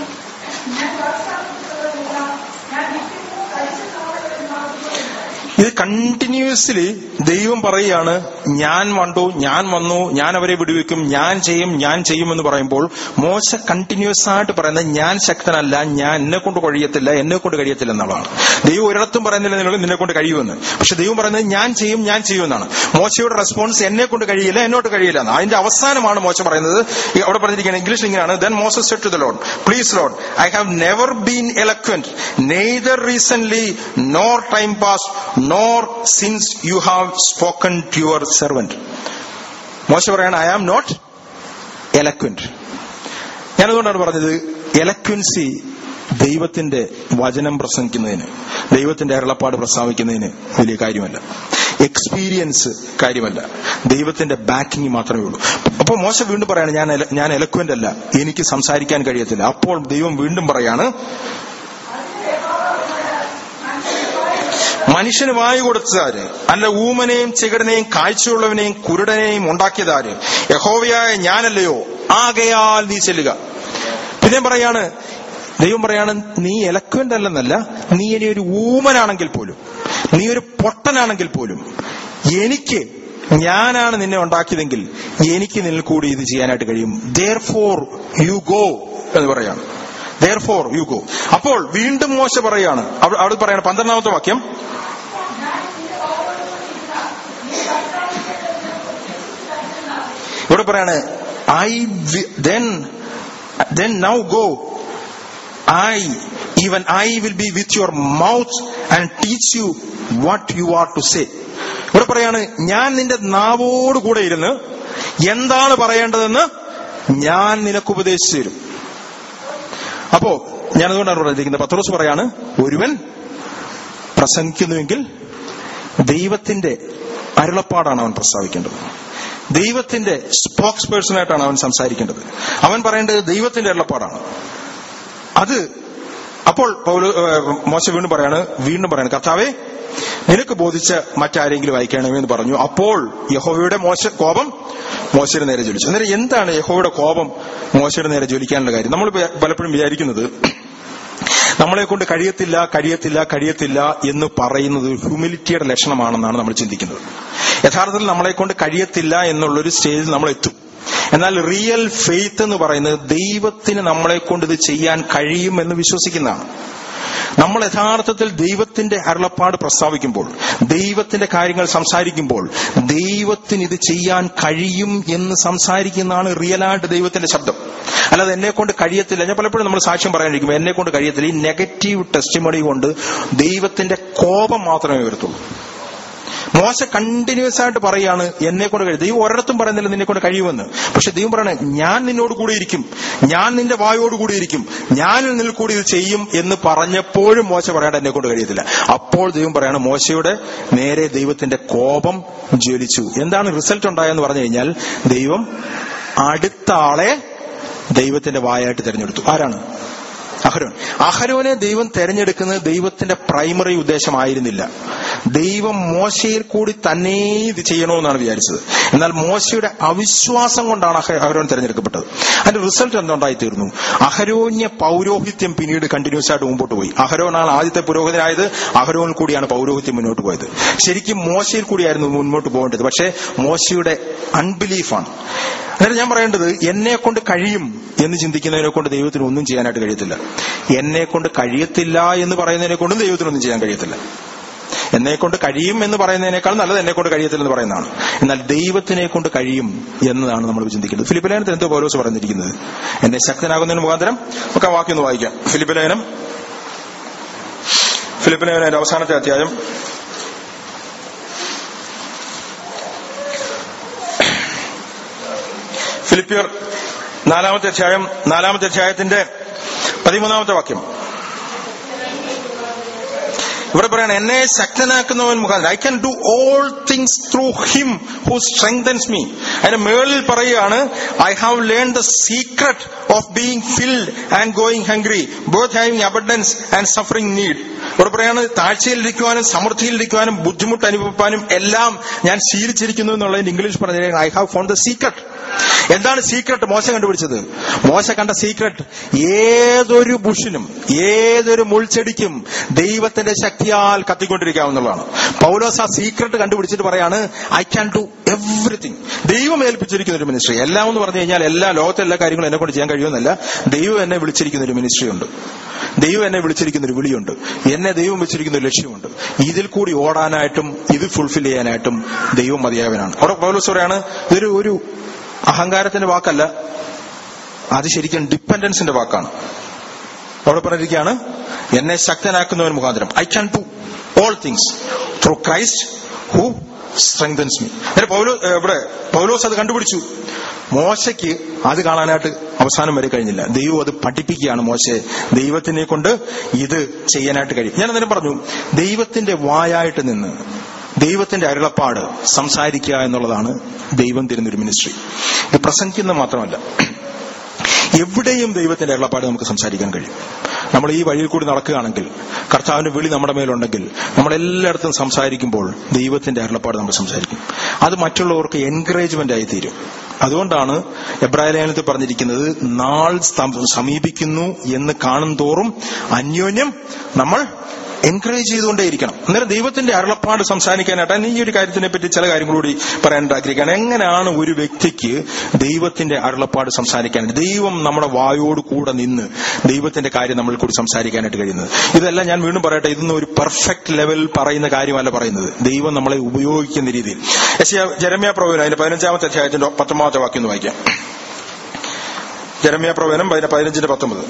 ഇത് കണ്ടിന്യൂസ്ലി ദൈവം പറയുകയാണ് ഞാൻ വണ്ടു ഞാൻ വന്നു ഞാൻ അവരെ വിടുവിക്കും ഞാൻ ചെയ്യും ഞാൻ ചെയ്യും എന്ന് പറയുമ്പോൾ മോശ കണ്ടിന്യൂസ് ആയിട്ട് പറയുന്നത് ഞാൻ ശക്തനല്ല ഞാൻ എന്നെ കൊണ്ട് കഴിയത്തില്ല എന്നെ കൊണ്ട് കഴിയത്തില്ല എന്നുള്ളതാണ് ദൈവം ഒരിടത്തും പറയുന്നില്ല നിന്നോട് നിന്നെ കൊണ്ട് കഴിയുമെന്ന് പക്ഷെ ദൈവം പറയുന്നത് ഞാൻ ചെയ്യും ഞാൻ ചെയ്യും എന്നാണ് മോശയുടെ റെസ്പോൺസ് എന്നെ കൊണ്ട് കഴിയില്ല എന്നോട്ട് കഴിയില്ല എന്ന് അതിന്റെ അവസാനമാണ് മോശ പറയുന്നത് ഈ അവിടെ പറഞ്ഞിരിക്കുന്നത് ഇംഗ്ലീഷ് ഇങ്ങനെയാണ് then Moses said to the Lord please Lord I have never been eloquent neither recent nor time pass nor since you have spoken to your servant മോശ പറയാണ് ഐ ആം നോട്ട് എലക്വന്റ് ഞാനതുകൊണ്ടാണ് പറഞ്ഞത് eloquency ദൈവത്തിന്റെ വചനം പ്രസംഗിക്കുന്നതിന് ദൈവത്തിന്റെ അരുളപ്പാട് പ്രസ്താവിക്കുന്നതിന് വലിയ കാര്യമല്ല എക്സ്പീരിയൻസ് കാര്യമല്ല ദൈവത്തിന്റെ ബാക്കിംഗ് മാത്രമേ ഉള്ളൂ അപ്പോൾ മോശ വീണ്ടും പറയാണ് ഞാൻ ele- ഞാൻ എലക്വന്റ് അല്ല എനിക്ക് സംസാരിക്കാൻ കഴിയത്തില്ല അപ്പോൾ ദൈവം വീണ്ടും പറയാണ് മനുഷ്യന് വായു കൊടുത്തതാര് അല്ല ഊമനെയും ചെകിടനെയും കാഴ്ചയുള്ളവനെയും കുരുടനെയും ഉണ്ടാക്കിയതാര് യഹോവയായ ഞാനല്ലയോ ആകയാൽ നീ ചെല്ലുക പിന്നെ പറയാണ് ദൈവം പറയാണ് നീ എലക്വന്റ് അല്ലെന്നല്ല നീ ഇനി ഒരു ഊമനാണെങ്കിൽ പോലും നീ ഒരു പൊട്ടനാണെങ്കിൽ പോലും എനിക്ക് ഞാനാണ് നിന്നെ ഉണ്ടാക്കിയതെങ്കിൽ എനിക്ക് നിന്നിൽ കൂടി ഇത് ചെയ്യാനായിട്ട് കഴിയും ദർ ഫോർ യു ഗോ എന്ന് പറയാണ് ദർ ഫോർ യു ഗോ അപ്പോൾ വീണ്ടും മോശ പറയാണ് അവ- അവിടെ പറയാണ് പന്ത്രണ്ടാമത്തെ വാക്യം ഇവിടെ പറയാണ് I then then now go I even I will be with your mouth and teach you what you are to say ഇവിടെ പറയാണ് ഞാൻ നിന്റെ നാവോട് കൂടെ ഇരുന്ന് എന്താണ് പറയേണ്ടതെന്ന് ഞാൻ നിനക്ക് ഉപദേശിച്ചു തരും അപ്പോ ഞാൻ അതുകൊണ്ടാണ് പറഞ്ഞിരിക്കുന്നത് പത്രോസ് പറയാണ് ഒരുവൻ പ്രസംഗിക്കുന്നുവെങ്കിൽ ദൈവത്തിന്റെ അരുളപ്പാടാണ് അവൻ പ്രസ്താവിക്കേണ്ടത് ദൈവത്തിന്റെ സ്പോക്സ് പേഴ്സണായിട്ടാണ് അവൻ സംസാരിക്കേണ്ടത് അവൻ പറയേണ്ടത് ദൈവത്തിന്റെ അരുളപ്പാടാണ് അത് അപ്പോൾ പൗല ഏഹ് മോശ വീണ്ടും പറയാണ് വീണ്ടും പറയാണ് കർത്താവെ നിനക്ക് ബോധിച്ച മറ്റാരെങ്കിലും അയക്കണമേ എന്ന് പറഞ്ഞു അപ്പോൾ യഹോവയുടെ മോശ കോപം മോശയുടെ നേരെ ജ്വലിച്ചു അന്നേരം എന്താണ് യഹോവയുടെ കോപം മോശയുടെ നേരെ ജ്വലിക്കാനുള്ള കാര്യം നമ്മൾ പ- പലപ്പോഴും വിചാരിക്കുന്നത് നമ്മളെ കൊണ്ട് കഴിയത്തില്ല കഴിയത്തില്ല കഴിയത്തില്ല എന്ന് പറയുന്നത് ഹ്യൂമിലിറ്റിയുടെ ലക്ഷണമാണെന്നാണ് നമ്മൾ ചിന്തിക്കുന്നത് യഥാർത്ഥത്തിൽ നമ്മളെ കൊണ്ട് കഴിയത്തില്ല എന്നുള്ളൊരു സ്റ്റേജിൽ നമ്മൾ എത്തും എന്നാൽ റിയൽ ഫെയ്ത്ത് എന്ന് പറയുന്നത് ദൈവത്തിന് നമ്മളെ കൊണ്ട് ഇത് ചെയ്യാൻ കഴിയുമെന്ന് വിശ്വസിക്കുന്നതാണ് നമ്മൾ യഥാർത്ഥത്തിൽ ദൈവത്തിന്റെ അരുളപ്പാട് പ്രസ്താവിക്കുമ്പോൾ ദൈവത്തിന്റെ കാര്യങ്ങൾ സംസാരിക്കുമ്പോൾ ദൈവത്തിന് ഇത് ചെയ്യാൻ കഴിയും എന്ന് സംസാരിക്കുന്നതാണ് റിയലായിട്ട് ദൈവത്തിന്റെ ശബ്ദം അല്ലാതെ എന്നെ കൊണ്ട് കഴിയത്തില്ല ഞാൻ പലപ്പോഴും നമ്മൾ സാക്ഷ്യം പറയാനിരിക്കുമ്പോൾ എന്നെ കൊണ്ട് കഴിയത്തില്ല ഈ നെഗറ്റീവ് ടെസ്റ്റിമണി കൊണ്ട് ദൈവത്തിന്റെ കോപം മാത്രമേ വരത്തുള്ളൂ മോശ കണ്ടിന്യൂസ് ആയിട്ട് പറയാണ് എന്നെ കൊണ്ട് കഴിയും ദൈവം ഒരിടത്തും പറയുന്നില്ല നിന്നെ കൊണ്ട് കഴിയുമെന്ന് പക്ഷെ ദൈവം പറയണേ ഞാൻ നിന്നോട് കൂടി ഇരിക്കും ഞാൻ നിന്റെ വായോട് കൂടി ഇരിക്കും ഞാൻ നിന്നിൽ കൂടി ഇത് ചെയ്യും എന്ന് പറഞ്ഞപ്പോഴും മോശ പറയാണ്ട് എന്നെ കൊണ്ട് കഴിയത്തില്ല അപ്പോൾ ദൈവം പറയാണ് മോശയുടെ നേരെ ദൈവത്തിന്റെ കോപം ജ്വലിച്ചു എന്താണ് റിസൾട്ട് ഉണ്ടായെന്ന് പറഞ്ഞു കഴിഞ്ഞാൽ ദൈവം അടുത്ത ആളെ ദൈവത്തിന്റെ വായായിട്ട് തിരഞ്ഞെടുത്തു ആരാണ് അഹരോൻ അഹരോനെ ദൈവം തെരഞ്ഞെടുക്കുന്നത് ദൈവത്തിന്റെ പ്രൈമറി ഉദ്ദേശമായിരുന്നില്ല ദൈവം മോശയിൽ കൂടി തന്നെ ഇത് ചെയ്യണമെന്നാണ് വിചാരിച്ചത് എന്നാൽ മോശയുടെ അവിശ്വാസം കൊണ്ടാണ് അഹ- അഹരോൻ തെരഞ്ഞെടുക്കപ്പെട്ടത് അതിന്റെ റിസൾട്ട് എന്തുണ്ടായി തീർന്നു അഹരോന്യ പൗരോഹിത്യം പിന്നീട് കണ്ടിന്യൂസ് ആയിട്ട് മുമ്പോട്ട് പോയി അഹരോനാണ് ആദ്യത്തെ പുരോഹിതനായത് അഹരോനിൽ കൂടിയാണ് പൗരോഹിത്യം മുന്നോട്ട് പോയത് ശരിക്കും മോശയിൽ കൂടിയായിരുന്നു മുന്നോട്ട് പോകേണ്ടത് പക്ഷേ മോശയുടെ അൺബിലീഫാണ് അന്നേരം ഞാൻ പറയേണ്ടത് എന്നെ കൊണ്ട് കഴിയും എന്ന് ചിന്തിക്കുന്നതിനെ കൊണ്ട് ദൈവത്തിന് ഒന്നും ചെയ്യാനായിട്ട് കഴിയത്തില്ല എന്നെ കൊണ്ട് കഴിയത്തില്ല എന്ന് പറയുന്നതിനെ കൊണ്ടും ദൈവത്തിനൊന്നും ചെയ്യാൻ കഴിയത്തില്ല എന്നെ കൊണ്ട് കഴിയും എന്ന് പറയുന്നതിനേക്കാൾ നല്ലത് എന്നെ കൊണ്ട് കഴിയത്തില്ല എന്ന് പറയുന്നതാണ് എന്നാൽ ദൈവത്തിനെ കൊണ്ട് കഴിയും എന്നതാണ് നമ്മൾ ചിന്തിക്കേണ്ടത് ഫിലിപ്പിലേനത്തിൽ എന്തോ പൗലോസ് പറഞ്ഞിരിക്കുന്നത് എന്നെ ശക്തനാകുന്നതിന് മുഖാന്തരം നമുക്ക് ആ വാക്യം ഒന്ന് വായിക്കാം ഫിലിപ്പിലേനം ഫിലിപ്പിലേനന്റെ അവസാനത്തെ അധ്യായം ഫിലിപ്പിയർ നാലാമത്തെ അധ്യായം നാലാമത്തെ അധ്യായത്തിന്റെ പതിമൂന്നാമത്തെ വാക്യം ഇവിടെ പറയാണ് എന്നെ ശക്തനാക്കുന്നവൻ മുഖാന്തരം I can do all things through him who strengthens me അതിന്റെ മേളിൽ പറയുകയാണ് I have learn the secret of being filled and going hungry both having abundance and suffering need ഇവിടെ പറയാണ് താഴ്ചയിലിരിക്കുവാനും സമൃദ്ധിയിലിരിക്കുവാനും ബുദ്ധിമുട്ട് അനുഭവിക്കാനും എല്ലാം ഞാൻ ശീലിച്ചിരിക്കുന്നു എന്നുള്ളതിന്റെ ഇംഗ്ലീഷ് പറഞ്ഞു I have found the secret എന്താണ് സീക്രട്ട് മോശ കണ്ടുപിടിച്ചത് മോശ കണ്ട സീക്രട്ട് ഏതൊരു ബുഷിനും ഏതൊരു മുൾച്ചെടിക്കും ദൈവത്തിന്റെ ശക്തിയാൽ കത്തിക്കൊണ്ടിരിക്കാവുന്നതാണ് പൗലോസ് ആ സീക്രട്ട് കണ്ടുപിടിച്ചിട്ട് പറയാണ് ഐ ക്യാൻ ഡു എവറിഥിങ് ദൈവം ഏൽപ്പിച്ചിരിക്കുന്ന ഒരു മിനിസ്ട്രി എല്ലാം എന്ന് പറഞ്ഞു കഴിഞ്ഞാൽ എല്ലാ ലോകത്തെ എല്ലാ കാര്യങ്ങളും എന്നെ കൊണ്ട് ചെയ്യാൻ കഴിയുമെന്നല്ല ദൈവം എന്നെ വിളിച്ചിരിക്കുന്ന ഒരു മിനിസ്ട്രി ഉണ്ട് ദൈവം എന്നെ വിളിച്ചിരിക്കുന്ന ഒരു വിളിയുണ്ട് എന്നെ ദൈവം വെച്ചിരിക്കുന്ന ഒരു ലക്ഷ്യമുണ്ട് ഇതിൽ കൂടി ഓടാനായിട്ടും ഇത് ഫുൾഫിൽ ചെയ്യാനായിട്ടും ദൈവം മതിയായവനാണ് അവിടെ പൗലോസ് പറയാണ് ഇതൊരു ഒരു അഹങ്കാരത്തിന്റെ വാക്കല്ല അത് ശരിക്കും ഡിപ്പെൻഡൻസിന്റെ വാക്കാണ് അവിടെ പറഞ്ഞിരിക്കുകയാണ് എന്നെ ശക്തനാക്കുന്നവൻ മുഖാന്തരം I can do all things through Christ who strengthens me എന്നിട്ട് പൗലോ ഏ, ഇവിടെ പൗലോസ് അത് കണ്ടുപിടിച്ചു മോശയ്ക്ക് അത് കാണാനായിട്ട് അവസാനം വരെ കഴിഞ്ഞില്ല ദൈവം അത് പഠിപ്പിക്കുകയാണ് മോശയെ ദൈവത്തിനെ കൊണ്ട് ഇത് ചെയ്യാനായിട്ട് കഴിയും ഞാൻ അന്നേരം പറഞ്ഞു ദൈവത്തിന്റെ വായായിട്ട് നിന്ന് ദൈവത്തിന്റെ അരുളപ്പാട് സംസാരിക്കുക എന്നുള്ളതാണ് ദൈവം തരുന്ന ഒരു മിനിസ്ട്രി ഇത് പ്രസംഗിക്കുന്ന മാത്രമല്ല എവിടെയും ദൈവത്തിന്റെ അരുളപ്പാട് നമുക്ക് സംസാരിക്കാൻ കഴിയും നമ്മൾ ഈ വഴിയിൽ കൂടി നടക്കുകയാണെങ്കിൽ കർത്താവിന്റെ വിളി നമ്മുടെ മേലുണ്ടെങ്കിൽ നമ്മൾ എല്ലായിടത്തും സംസാരിക്കുമ്പോൾ ദൈവത്തിന്റെ അരുളപ്പാട് നമ്മൾ സംസാരിക്കും അത് മറ്റുള്ളവർക്ക് എൻകറേജ്മെന്റ് ആയി തീരും അതുകൊണ്ടാണ് എബ്രാഹിം ലേഖനത്തിൽ പറഞ്ഞിരിക്കുന്നത് നാൾ സ്തം- സമീപിക്കുന്നു എന്ന് കാണും തോറും അന്യോന്യം നമ്മൾ എൻകറേജ് ചെയ്തുകൊണ്ടേയിരിക്കണം അന്നേരം ദൈവത്തിന്റെ അരുളപ്പാട് സംസാരിക്കാനായിട്ട് ഞാൻ ഈ ഒരു കാര്യത്തിനെ പറ്റി ചില കാര്യങ്ങളൂടി പറയാനായിട്ട് ആഗ്രഹിക്കുകയാണ് എങ്ങനെയാണ് ഒരു വ്യക്തിക്ക് ദൈവത്തിന്റെ അരുളപ്പാട് സംസാരിക്കാനായിട്ട് ദൈവം നമ്മുടെ വായോട് കൂടെ നിന്ന് ദൈവത്തിന്റെ കാര്യം നമ്മൾ കൂടി സംസാരിക്കാനായിട്ട് കഴിയുന്നത് ഇതെല്ലാം ഞാൻ വീണ്ടും പറയട്ടെ ഇതൊന്നും ഒരു പെർഫെക്റ്റ് ലെവൽ പറയുന്ന കാര്യമല്ല പറയുന്നത് ദൈവം നമ്മളെ ഉപയോഗിക്കുന്ന രീതിയിൽ യെശയ്യാ ജെരമ്യ പ്രവചനം അതിന്റെ പതിനഞ്ചാമത്തെ അധ്യായത്തിന്റെ പത്തൊമ്പതാമത്തെ വാക്യം ഒന്ന് വായിക്കാം ജെരമ്യ പ്രവചനം പതിന- പതിനഞ്ചിന്റെ പത്തൊമ്പത്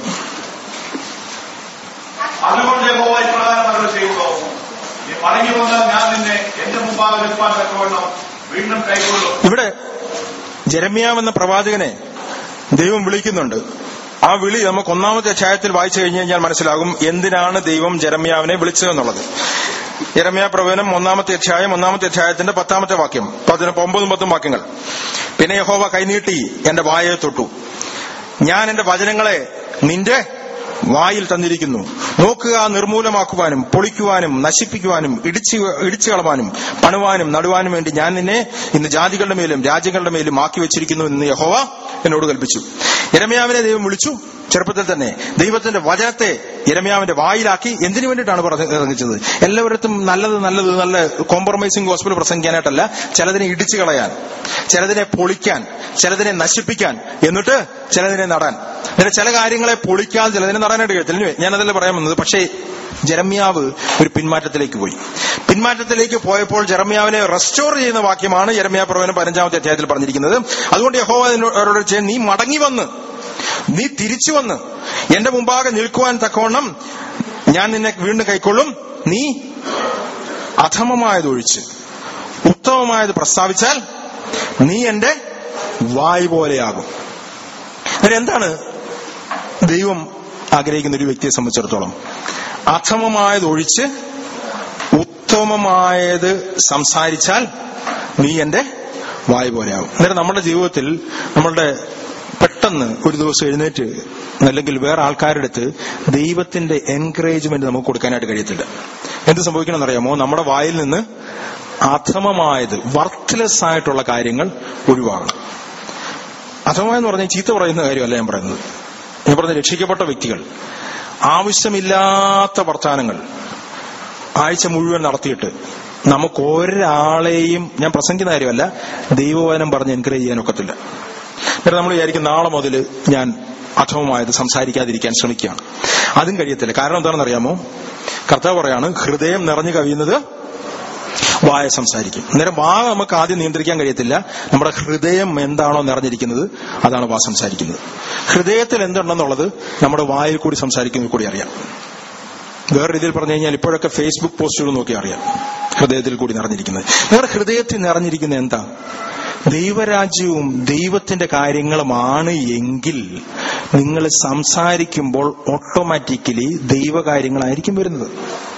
അതുകൊണ്ട് യഹോവ ഇപ്രകാരം അരുളി ചെയ്യുന്നു നീ മടങ്ങി വന്നാൽ ഞാൻ നിന്നെ എന്റെ മുമ്പാകെ നിൽപ്പാൻ തക്കവണ്ണം വീണ്ടും കൈക്കൊള്ളും ഇവിടെ ജെരമ്യാവ് എന്ന പ്രവാചകനെ ദൈവം വിളിക്കുന്നുണ്ട് ആ വിളി നമുക്ക് ഒന്നാമത്തെ അധ്യായത്തിൽ വായിച്ചു കഴിഞ്ഞു കഴിഞ്ഞാൽ മനസ്സിലാകും എന്തിനാണ് ദൈവം ജെരമ്യാവിനെ വിളിച്ചതെന്നുള്ളത് ജെരമ്യ പ്രവചനം ഒന്നാമത്തെ അധ്യായം ഒന്നാമത്തെ അധ്യായത്തിന്റെ പത്താമത്തെ വാക്യം പതിന ഒമ്പതും പത്തും വാക്യങ്ങൾ പിന്നെ യഹോവ കൈനീട്ടി എന്റെ വായയെ തൊട്ടു ഞാൻ എന്റെ വചനങ്ങളെ നിന്റെ വായിൽ തന്നിരിക്കുന്നു നോക്കുക നിർമൂലമാക്കുവാനും പൊളിക്കുവാനും നശിപ്പിക്കുവാനും ഇടിച്ചു ഇടിച്ചു കളവാനും പണുവാനും നടുവാനും വേണ്ടി ഞാൻ നിന്നെ ഇന്ന് ജാതികളുടെ മേലും രാജ്യങ്ങളുടെ മേലും ആക്കി വെച്ചിരിക്കുന്നു എന്ന് യഹോവ എന്നോട് കൽപ്പിച്ചു യരമ്യാവിനെ ദൈവം വിളിച്ചു ചെറുപ്പത്തിൽ തന്നെ ദൈവത്തിന്റെ വചനത്തെ യരമ്യാവിന്റെ വായിലാക്കി എന്തിനു വേണ്ടിയിട്ടാണ് പ്രസംഗിച്ചത് എല്ലാവരത്തും നല്ലത് നല്ലത് നല്ല കോംപ്രമൈസിംഗ് ഗോസ്പിൾ പ്രസംഗിക്കാനായിട്ടല്ല ചിലതിനെ ഇടിച്ചു കളയാൻ ചിലതിനെ പൊളിക്കാൻ ചിലതിനെ നശിപ്പിക്കാൻ എന്നിട്ട് ചിലതിനെ നടാൻ അങ്ങനെ ചില കാര്യങ്ങളെ പൊളിക്കാൻ ചിലതിനെ നടാനായിട്ട് കഴിയത്തില്ല ഞാനതല്ല പറയാൻ വന്നത് പക്ഷേ ജെറമ്യാവ് ഒരു പിന്മാറ്റത്തിലേക്ക് പോയി പിന്മാറ്റത്തിലേക്ക് പോയപ്പോൾ ജെറമ്യാവിനെ റെസ്റ്റോർ ചെയ്യുന്ന വാക്യമാണ് ജെറമ്യാ പ്രവചനം പതിനഞ്ചാമത്തെ അധ്യായത്തിൽ പറഞ്ഞിരിക്കുന്നത് അതുകൊണ്ട് യഹോവ അവരോട് ചെയ്യാൻ നീ മടങ്ങി വന്ന് നീ തിരിച്ചു വന്ന് എന്റെ മുമ്പാകെ നിൽക്കുവാൻ തക്കവണ്ണം ഞാൻ നിന്നെ വീണ്ടും കൈക്കൊള്ളും നീ അധമമായതൊഴിച്ച് ഉത്തമമായത് പ്രസ്താവിച്ചാൽ നീ എന്റെ വായ് പോലെയാകും അന്നേരം എന്താണ് ദൈവം ആഗ്രഹിക്കുന്ന ഒരു വ്യക്തിയെ സംബന്ധിച്ചിടത്തോളം അധമമായതൊഴിച്ച് ഉത്തമമായത് സംസാരിച്ചാൽ നീ എന്റെ വായ് പോലെയാകും അന്നേരം നമ്മുടെ ജീവിതത്തിൽ നമ്മളുടെ പെട്ടെന്ന് ഒരു ദിവസം എഴുന്നേറ്റ് അല്ലെങ്കിൽ വേറെ ആൾക്കാരുടെ അടുത്ത് ദൈവത്തിന്റെ എൻകറേജ്മെന്റ് നമുക്ക് കൊടുക്കാനായിട്ട് കഴിയത്തില്ല എന്ത് സംഭവിക്കണമെന്നറിയാമോ നമ്മുടെ വായിൽ നിന്ന് അധമമായത് വർത്ത്ലെസ് ആയിട്ടുള്ള കാര്യങ്ങൾ ഒഴിവാകണം അധമമായെന്ന് പറഞ്ഞാൽ ചീത്ത പറയുന്ന കാര്യമല്ല ഞാൻ പറയുന്നത് ഞാൻ പറഞ്ഞ രക്ഷിക്കപ്പെട്ട വ്യക്തികൾ ആവശ്യമില്ലാത്ത വർത്താനങ്ങൾ ആഴ്ച മുഴുവൻ നടത്തിയിട്ട് നമുക്ക് ഒരാളെയും ഞാൻ പ്രസംഗിക്കുന്ന കാര്യമല്ല ദൈവവചനം പറഞ്ഞ് എൻകറേജ് ചെയ്യാൻ ഒക്കത്തില്ല എന്നിട്ട് നമ്മൾ വിചാരിക്കും നാളെ മുതൽ ഞാൻ അധമമായത് സംസാരിക്കാതിരിക്കാൻ ശ്രമിക്കുകയാണ് അതും കഴിയത്തില്ല കാരണം എന്താണെന്ന് അറിയാമോ കർത്താവ് പറയാണ് ഹൃദയം നിറഞ്ഞു കവിയുന്നത് വായ സംസാരിക്കും അന്നേരം വാ നമുക്ക് ആദ്യം നിയന്ത്രിക്കാൻ കഴിയത്തില്ല നമ്മുടെ ഹൃദയം എന്താണോ നിറഞ്ഞിരിക്കുന്നത് അതാണ് വാ സംസാരിക്കുന്നത് ഹൃദയത്തിൽ എന്തുണ്ടെന്നുള്ളത് നമ്മുടെ വായിൽ കൂടി സംസാരിക്കുന്നതിൽ കൂടി അറിയാം വേറെ രീതിയിൽ പറഞ്ഞു കഴിഞ്ഞാൽ ഇപ്പോഴൊക്കെ ഫേസ്ബുക്ക് പോസ്റ്റുകൾ നോക്കി അറിയാം ഹൃദയത്തിൽ കൂടി നിറഞ്ഞിരിക്കുന്നത് നിങ്ങളുടെ ഹൃദയത്തിൽ നിറഞ്ഞിരിക്കുന്ന എന്താ ദൈവരാജ്യവും ദൈവത്തിന്റെ കാര്യങ്ങളുമാണ് എങ്കിൽ നിങ്ങൾ സംസാരിക്കുമ്പോൾ ഓട്ടോമാറ്റിക്കലി ദൈവകാര്യങ്ങളായിരിക്കും വരുന്നത്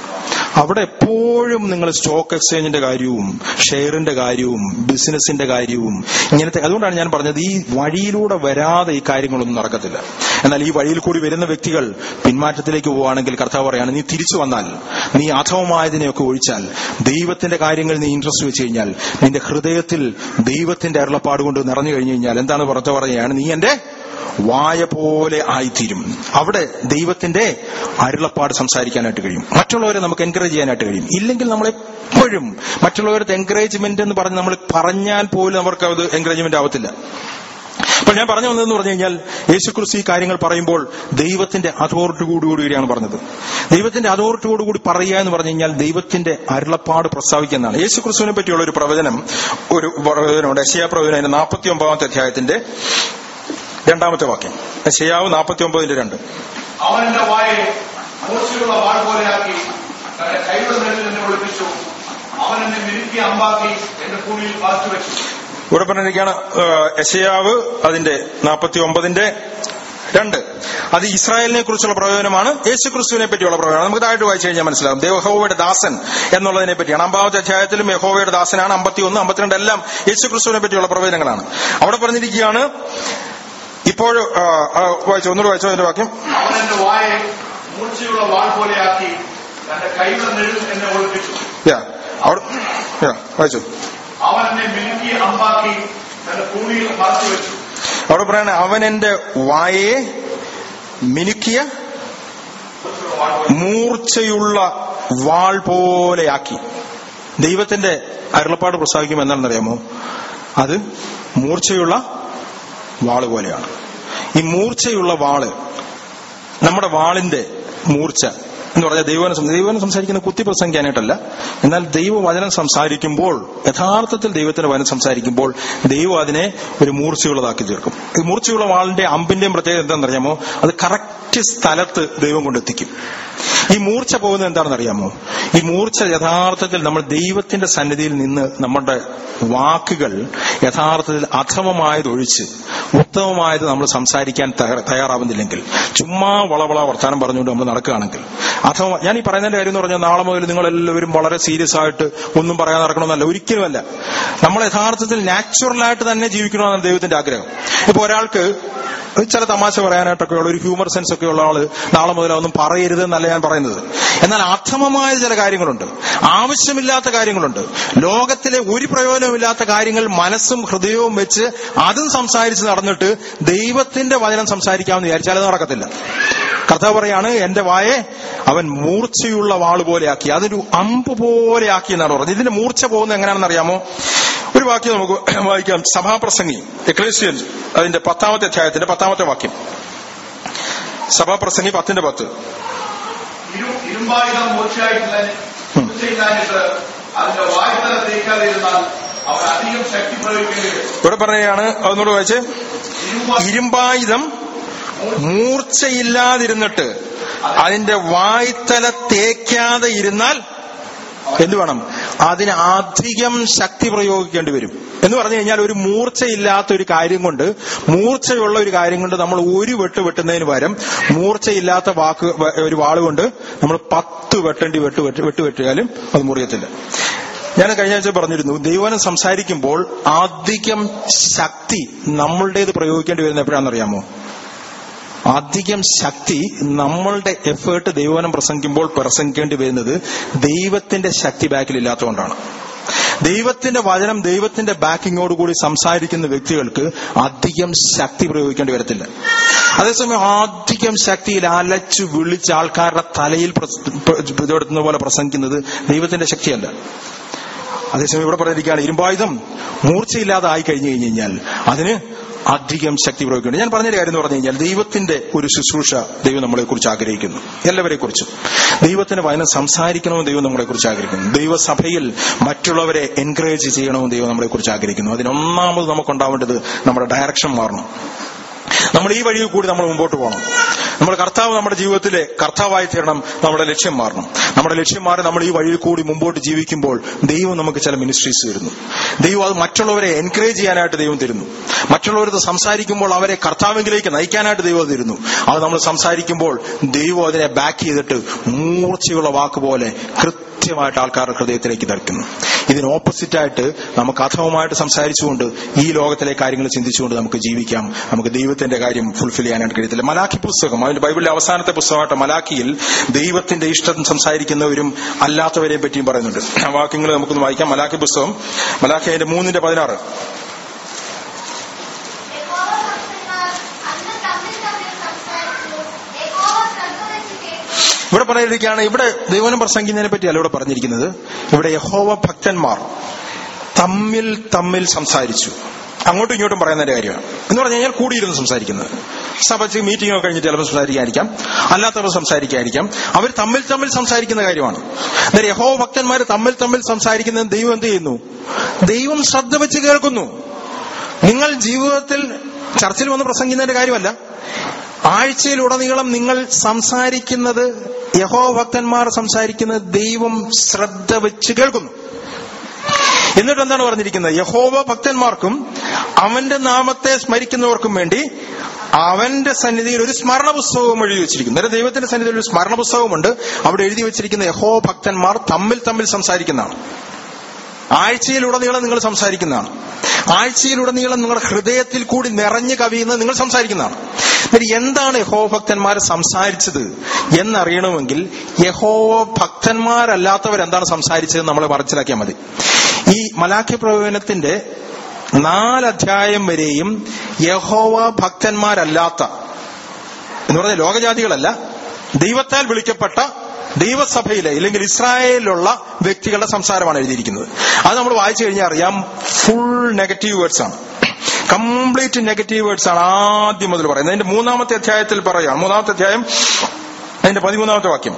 അവിടെ എപ്പോഴും നിങ്ങൾ സ്റ്റോക്ക് എക്സ്ചേഞ്ചിന്റെ കാര്യവും ഷെയറിന്റെ കാര്യവും ബിസിനസിന്റെ കാര്യവും ഇങ്ങനത്തെ അതുകൊണ്ടാണ് ഞാൻ പറഞ്ഞത് ഈ വഴിയിലൂടെ വരാതെ ഈ കാര്യങ്ങളൊന്നും നടക്കത്തില്ല എന്നാൽ ഈ വഴിയിൽ കൂടി വരുന്ന വ്യക്തികൾ പിന്മാറ്റത്തിലേക്ക് പോവുകയാണെങ്കിൽ കർത്താവ് പറയാണ് നീ തിരിച്ചു വന്നാൽ നീ അധമമായതിനെയൊക്കെ ഒഴിച്ചാൽ ദൈവത്തിന്റെ കാര്യങ്ങൾ നീ ഇൻട്രസ്റ്റ് വെച്ച് കഴിഞ്ഞാൽ നിന്റെ ഹൃദയത്തിൽ ദൈവത്തിന്റെ അരുളപ്പാട് കൊണ്ട് നിറഞ്ഞു കഴിഞ്ഞു കഴിഞ്ഞാൽ എന്താണ് പുറത്ത് പറയുകയാണ് നീ എന്റെ വായ പോലെ ആയിത്തീരും അവിടെ ദൈവത്തിന്റെ അരുളപ്പാട് സംസാരിക്കാനായിട്ട് കഴിയും മറ്റുള്ളവരെ നമുക്ക് എൻകറേജ് ചെയ്യാനായിട്ട് കഴിയും ഇല്ലെങ്കിൽ നമ്മൾ എപ്പോഴും മറ്റുള്ളവരുടെ എൻകറേജ്മെന്റ് എന്ന് പറഞ്ഞ് നമ്മൾ പറഞ്ഞാൽ പോലും അവർക്ക് അത് എൻകറേജ്മെന്റ് ആവത്തില്ല അപ്പോൾ ഞാൻ പറഞ്ഞു വന്നതെന്ന് പറഞ്ഞു കഴിഞ്ഞാൽ യേശുക്രിസ്തു ഈ കാര്യങ്ങൾ പറയുമ്പോൾ ദൈവത്തിന്റെ അതോറിറ്റി കൂടിയാണ് പറഞ്ഞത് ദൈവത്തിന്റെ അതോറിറ്റിയോട് കൂടി പറയുക എന്ന് പറഞ്ഞു കഴിഞ്ഞാൽ ദൈവത്തിന്റെ അരുളപ്പാട് പ്രസ്താവിക്കുന്നതാണ് യേശുക്രിസ്തുവിനെ പറ്റിയുള്ള ഒരു പ്രവചനം ഒരു പ്രവചനമുണ്ട് യശയാ പ്രവചനം അതിന്റെ നാൽപ്പത്തി ഒമ്പതാമത്തെ അധ്യായത്തിന്റെ രണ്ടാമത്തെ വാക്യം യശയാവ് നാൽപ്പത്തി ഒമ്പതിന്റെ രണ്ട് അവൻ എന്റെ വായെ മൂർച്ചയുള്ള വാൾ പോലെയാക്കി തന്റെ കൈയുടെ നേരിൽ എന്നെ ഒളിപ്പിച്ചു അവൻ എന്നെ മിനുക്കി അമ്പാക്കി എന്റെ ഭൂമിയിൽ പാച്ചു വെച്ചു ഇവിടെ പറഞ്ഞിരിക്കുകയാണ് യശയാവ് അതിന്റെ നാൽപ്പത്തി ഒമ്പതിന്റെ രണ്ട് അത് ഇസ്രായേലിനെ കുറിച്ചുള്ള പ്രയോജനമാണ് യേശു ക്രിസ്തുവിനെ പറ്റിയുള്ള പ്രയോജനം നമുക്ക് താഴോട്ട് വായിച്ചു കഴിഞ്ഞാൽ മനസ്സിലാവും ദേവഹോവയുടെ ദാസൻ എന്നുള്ളതിനെ പറ്റിയാണ് അമ്പാവത്തെ അധ്യായത്തിലും യഹോവയുടെ ദാസനാണ് അമ്പത്തി ഒന്ന് അമ്പത്തിരണ്ട് എല്ലാം യേശു ക്രിസ്തുവിനെ പറ്റിയുള്ള പ്രവചനങ്ങളാണ് അവിടെ പറഞ്ഞിരിക്കുകയാണ് ഇപ്പോൾ വായിച്ചു ഒന്നുകൂടെ വായിച്ചോ അതിന്റെ വാക്യം അവൻ എന്റെ വായെ മൂർച്ചയുള്ള വാൾ പോലെയാക്കി തന്റെ കൈയുടെ നേരിൽ എന്നെ ഒളിപ്പിച്ചു യാ അവിടെ യാ വായിച്ചു അവൻ എന്നെ മിനുക്കി അമ്പാക്കി തന്റെ ഭൂമിയിൽ പാച്ചു വെച്ചു അവിടെ പറയാണ് അവൻ എന്റെ വായെ മിനുക്കിയ മൂർച്ചയുള്ള വാൾ മൂർച്ചയുള്ള വാൾ പോലെ പോലെയാക്കി ദൈവത്തിന്റെ അരുളപ്പാട് പ്രസ്താവിക്കും എന്താണെന്നറിയാമോ അത് മൂർച്ചയുള്ള വാള് പോലെയാണ് ഈ മൂർച്ചയുള്ള വാള് നമ്മുടെ വാളിന്റെ മൂർച്ച എന്ന് പറഞ്ഞാൽ ദൈവവചനം സം- ദൈവവചനം സംസാരിക്കുന്ന കുത്തി പ്രസംഗിക്കാനായിട്ടല്ല എന്നാൽ ദൈവവചനം സംസാരിക്കുമ്പോൾ യഥാർത്ഥത്തിൽ ദൈവത്തിന്റെ വചനം സംസാരിക്കുമ്പോൾ ദൈവം അതിനെ ഒരു മൂർച്ചയുള്ളതാക്കി തീർക്കും ഈ മൂർച്ചയുള്ള വാളിന്റെ അമ്പിന്റെയും പ്രത്യേകത എന്താണെന്നറിയാമോ അത് കറക്റ്റ് സ്ഥലത്ത് ദൈവം കൊണ്ടെത്തിക്കും ഈ മൂർച്ച പോകുന്നത് എന്താണെന്ന് അറിയാമോ ഈ മൂർച്ച യഥാർത്ഥത്തിൽ നമ്മൾ ദൈവത്തിന്റെ സന്നിധിയിൽ നിന്ന് നമ്മുടെ വാക്കുകൾ യഥാർത്ഥത്തിൽ അധമമായതൊഴിച്ച് ഉത്തമമായത് നമ്മൾ സംസാരിക്കാൻ തയ്യാ- തയ്യാറാവുന്നില്ലെങ്കിൽ ചുമ്മാ വളവള വർത്താനം പറഞ്ഞുകൊണ്ട് നമ്മൾ നടക്കുകയാണെങ്കിൽ അഥവാ ഞാൻ ഈ പറയുന്നതിന്റെ കാര്യം എന്ന് പറഞ്ഞാൽ നാളെ മുതൽ നിങ്ങൾ എല്ലാവരും വളരെ സീരിയസ് ആയിട്ട് ഒന്നും പറയാൻ നടക്കണമെന്നല്ല ഒരിക്കലുമല്ല നമ്മൾ യഥാർത്ഥത്തിൽ നാച്ചുറലായിട്ട് തന്നെ ജീവിക്കണമെന്നാണ് ദൈവത്തിന്റെ ആഗ്രഹം ഇപ്പൊ ഒരാൾക്ക് ചില തമാശ പറയാനായിട്ടൊക്കെ ഉള്ള ഒരു ഹ്യൂമർ സെൻസ് ഒക്കെ ഉള്ള ആള് നാളെ മുതൽ ഒന്നും പറയരുത് എന്നല്ല ഞാൻ പറയുന്നത് എന്നാൽ അധമമായ ചില കാര്യങ്ങളുണ്ട് ആവശ്യമില്ലാത്ത കാര്യങ്ങളുണ്ട് ലോകത്തിലെ ഒരു പ്രയോജനമില്ലാത്ത കാര്യങ്ങൾ മനസ്സും ഹൃദയവും വെച്ച് അതും സംസാരിച്ച് നടന്നിട്ട് ദൈവത്തിന്റെ വചനം സംസാരിക്കാമെന്ന് വിചാരിച്ചാൽ അത് നടക്കത്തില്ല കർത്താവ് പറയാണ് എന്റെ വായെ അവൻ മൂർച്ചയുള്ള വാള് പോലെയാക്കി അതൊരു അമ്പ് പോലെയാക്കി എന്നാണ് പറഞ്ഞത് ഇതിന്റെ മൂർച്ച പോകുന്നത് എങ്ങനെയാണെന്ന് അറിയാമോ ഒരു വാക്യം നമുക്ക് വായിക്കാം സഭാപ്രസംഗി എക്ലേസ്യൻസ് അതിന്റെ പത്താമത്തെ അധ്യായത്തിന്റെ പത്താമത്തെ വാക്യം സഭാപ്രസംഗി പത്തിന്റെ പത്ത് ഇരു ഇരുമ്പായുധം മൂർച്ചയായിട്ടില്ല മൂർച്ചയില്ലാഞ്ഞിട്ട് അതിന്റെ വായ്ത്തല തേക്കാതെ ഇരുന്നാൽ അവൻ അധികം ശക്തി പ്രയോഗിക്കേണ്ടി വരും ഇവിടെ പറയുകയാണ് അതൊന്നുകൂടെ വായിച്ച് ഇരുമ്പ ഇരുമ്പായുധം മൂർച്ചയില്ലാതിരുന്നിട്ട് അതിന്റെ വായ്ത്തല തേക്കാതെ ഇരുന്നാൽ എന്ത് വേണം അതിന് അധികം ശക്തി പ്രയോഗിക്കേണ്ടി വരും എന്ന് പറഞ്ഞു കഴിഞ്ഞാൽ ഒരു മൂർച്ചയില്ലാത്ത ഒരു കാര്യം കൊണ്ട് മൂർച്ചയുള്ള ഒരു കാര്യം കൊണ്ട് നമ്മൾ ഒരു വെട്ട് വെട്ടുന്നതിന് പകരം മൂർച്ചയില്ലാത്ത വാക്ക് വ- ഒരു വാള് കൊണ്ട് നമ്മൾ പത്ത് വെട്ടേണ്ടി വെട്ട് വെട്ട് വെട്ട് വെട്ടിയാലും അത് മുറിയത്തില്ല ഞാൻ കഴിഞ്ഞ ആഴ്ച പറഞ്ഞിരുന്നു ദൈവനം സംസാരിക്കുമ്പോൾ അധികം ശക്തി നമ്മളുടേത് പ്രയോഗിക്കേണ്ടി വരുന്ന എപ്പോഴാണെന്നറിയാമോ അധികം ശക്തി നമ്മളുടെ എഫേർട്ട് ദൈവവനം പ്രസംഗിക്കുമ്പോൾ പ്രസംഗിക്കേണ്ടി വരുന്നത് ദൈവത്തിന്റെ ശക്തി ബാക്കിൽ ഇല്ലാത്തതുകൊണ്ടാണ് ദൈവത്തിന്റെ വചനം ദൈവത്തിന്റെ ബാക്കിങ്ങോട് കൂടി സംസാരിക്കുന്ന വ്യക്തികൾക്ക് അധികം ശക്തി പ്രയോഗിക്കേണ്ടി വരത്തില്ല അതേസമയം അധികം ശക്തിയിൽ അലച്ചു വിളിച്ച് ആൾക്കാരുടെ തലയിൽ പ്രസ- പ്ര- ഇതെടുത്തുന്ന പോലെ പ്രസംഗിക്കുന്നത് ദൈവത്തിന്റെ ശക്തിയല്ല അതേസമയം ഇവിടെ പറഞ്ഞിരിക്കുകയാണ് ഇരുമ്പായുധം മൂർച്ചയില്ലാതെ ആയി കഴിഞ്ഞു കഴിഞ്ഞു കഴിഞ്ഞാൽ അതിന് അധികം ശക്തി പ്രയോഗിക്കുന്നുണ്ട് ഞാൻ പറഞ്ഞൊരു കാര്യം എന്ന് പറഞ്ഞു കഴിഞ്ഞാൽ ദൈവത്തിന്റെ ഒരു ശുശ്രൂഷ ദൈവം നമ്മളെ കുറിച്ച് ആഗ്രഹിക്കുന്നു എല്ലാവരെ കുറിച്ചും ദൈവത്തിന്റെ വചനം സംസാരിക്കണമെന്ന് ദൈവം നമ്മളെ കുറിച്ച് ആഗ്രഹിക്കുന്നു ദൈവസഭയിൽ മറ്റുള്ളവരെ എൻകറേജ് ചെയ്യണമെന്ന് ദൈവം നമ്മളെ കുറിച്ച് ആഗ്രഹിക്കുന്നു അതിനൊന്നാമത് നമുക്കുണ്ടാവേണ്ടത് നമ്മുടെ ഡയറക്ഷൻ മാറണം നമ്മൾ ഈ വഴിയിൽ കൂടി നമ്മൾ മുമ്പോട്ട് പോകണം നമ്മൾ കർത്താവ് നമ്മുടെ ജീവിതത്തിലെ കർത്താവായി തീരണം നമ്മുടെ ലക്ഷ്യം മാറണം നമ്മുടെ ലക്ഷ്യം മാറി നമ്മൾ ഈ വഴിയിൽ കൂടി മുമ്പോട്ട് ജീവിക്കുമ്പോൾ ദൈവം നമുക്ക് ചില മിനിസ്ട്രീസ് തരുന്നു ദൈവം അത് മറ്റുള്ളവരെ എൻകറേജ് ചെയ്യാനായിട്ട് ദൈവം തരുന്നു മറ്റുള്ളവരത് സംസാരിക്കുമ്പോൾ അവരെ കർത്താവിലേക്ക് നയിക്കാനായിട്ട് ദൈവം അത് തരുന്നു അത് നമ്മൾ സംസാരിക്കുമ്പോൾ ദൈവം അതിനെ ബാക്ക് ചെയ്തിട്ട് മൂർച്ചയുള്ള വാക്ക് പോലെ കൃത്യമായിട്ട് ആൾക്കാരുടെ ഹൃദയത്തിലേക്ക് തറയ്ക്കുന്നു ഇതിന് ഓപ്പോസിറ്റ് ആയിട്ട് നമുക്ക് അഥവമായിട്ട് സംസാരിച്ചുകൊണ്ട് ഈ ലോകത്തിലെ കാര്യങ്ങൾ ചിന്തിച്ചുകൊണ്ട് നമുക്ക് ജീവിക്കാം നമുക്ക് ദൈവത്തിന്റെ കാര്യം ഫുൾഫിൽ ചെയ്യാനായിട്ട് കഴിയത്തില്ല മലാഖി പുസ്തകം അതിന്റെ ബൈബിളിലെ അവസാനത്തെ പുസ്തകമായിട്ട് മലാഖിയിൽ ദൈവത്തിന്റെ ഇഷ്ടം സംസാരിക്കുന്നവരും അല്ലാത്തവരെയും പറ്റിയും പറയുന്നുണ്ട് ആ വാക്യങ്ങൾ നമുക്കൊന്ന് വായിക്കാം മലാഖി പുസ്തകം മലാഖി അതിന്റെ മൂന്നിന്റെ പതിനാറ് യഹോവ ഭക്തന്മാർ അന്ന് തമ്മിൽ തമ്മിൽ സംസാരിച്ചു യഹോവ ശ്രദ്ധ വെച്ച് കേട്ടു ഇവിടെ പറഞ്ഞിരിക്കുകയാണ് ഇവിടെ ദൈവനം പ്രസംഗിക്കുന്നതിനെ പറ്റിയല്ല ഇവിടെ പറഞ്ഞിരിക്കുന്നത് ഇവിടെ യഹോവ ഭക്തന്മാർ തമ്മിൽ തമ്മിൽ സംസാരിച്ചു അങ്ങോട്ടും ഇങ്ങോട്ടും പറയുന്നതിന്റെ കാര്യമാണ് എന്ന് പറഞ്ഞു കഴിഞ്ഞാൽ കൂടിയിരുന്ന് സംസാരിക്കുന്നത് സഭച്ച് മീറ്റിംഗ് ഒക്കെ കഴിഞ്ഞിട്ട് ചിലപ്പോൾ സംസാരിക്കാതിരിക്കാം അല്ലാത്തവർ സംസാരിക്കാതിരിക്കാം അവർ തമ്മിൽ തമ്മിൽ സംസാരിക്കുന്ന കാര്യമാണ് അന്നേരം യഹോവ ഭക്തന്മാർ തമ്മിൽ തമ്മിൽ സംസാരിക്കുന്നത് ദൈവം എന്ത് ചെയ്യുന്നു ദൈവം ശ്രദ്ധ വെച്ച് കേൾക്കുന്നു നിങ്ങൾ ജീവിതത്തിൽ ചർച്ചിൽ വന്ന് പ്രസംഗിക്കുന്നതിന്റെ കാര്യമല്ല ആഴ്ചയിലുടനീളം നിങ്ങൾ സംസാരിക്കുന്നത് യഹോ ഭക്തന്മാർ സംസാരിക്കുന്നത് ദൈവം ശ്രദ്ധ വെച്ച് കേൾക്കുന്നു എന്നിട്ട് എന്താണ് പറഞ്ഞിരിക്കുന്നത് യഹോവ ഭക്തന്മാർക്കും അവന്റെ നാമത്തെ സ്മരിക്കുന്നവർക്കും വേണ്ടി അവന്റെ സന്നിധിയിൽ ഒരു സ്മരണ പുസ്തകവും എഴുതി വെച്ചിരിക്കുന്നു അന്നേരം ദൈവത്തിന്റെ സന്നിധിയിൽ ഒരു സ്മരണ പുസ്തകമുണ്ട് അവിടെ എഴുതി വെച്ചിരിക്കുന്ന യഹോ ഭക്തന്മാർ തമ്മിൽ തമ്മിൽ സംസാരിക്കുന്നതാണ് ആഴ്ചയിലുടനീളം നിങ്ങൾ സംസാരിക്കുന്നതാണ് ആഴ്ചയിലുടനീളം നിങ്ങളുടെ ഹൃദയത്തിൽ കൂടി നിറഞ്ഞു കവിയുന്നത് നിങ്ങൾ സംസാരിക്കുന്നതാണ് എന്നിട്ട് എന്താണ് യഹോവ ഭക്തന്മാർ സംസാരിച്ചത് എന്നറിയണമെങ്കിൽ യഹോവ ഭക്തന്മാരല്ലാത്തവരെന്താണ് സംസാരിച്ചത് നമ്മളെ മനസ്സിലാക്കിയാൽ മതി ഈ മലാഖ്യ പ്രവചനത്തിന്റെ നാലധ്യായം വരെയും യഹോവ ഭക്തന്മാരല്ലാത്ത എന്ന് പറഞ്ഞ ലോകജാതികളല്ല ദൈവത്താൽ വിളിക്കപ്പെട്ട ദൈവസഭയിലെ ഇല്ലെങ്കിൽ ഇസ്രായേലിലുള്ള വ്യക്തികളുടെ സംസാരമാണ് എഴുതിയിരിക്കുന്നത് അത് നമ്മൾ വായിച്ചു കഴിഞ്ഞാൽ അറിയാം ഫുൾ നെഗറ്റീവ് വേർഡ്സ് ആണ് കംപ്ലീറ്റ് നെഗറ്റീവ് വേർഡ്സ് ആണ് ആദ്യം മുതൽ പറയുന്നത് അതിന്റെ മൂന്നാമത്തെ അധ്യായത്തിൽ പറയാം മൂന്നാമത്തെ അധ്യായം അതിന്റെ പതിമൂന്നാമത്തെ വാക്യം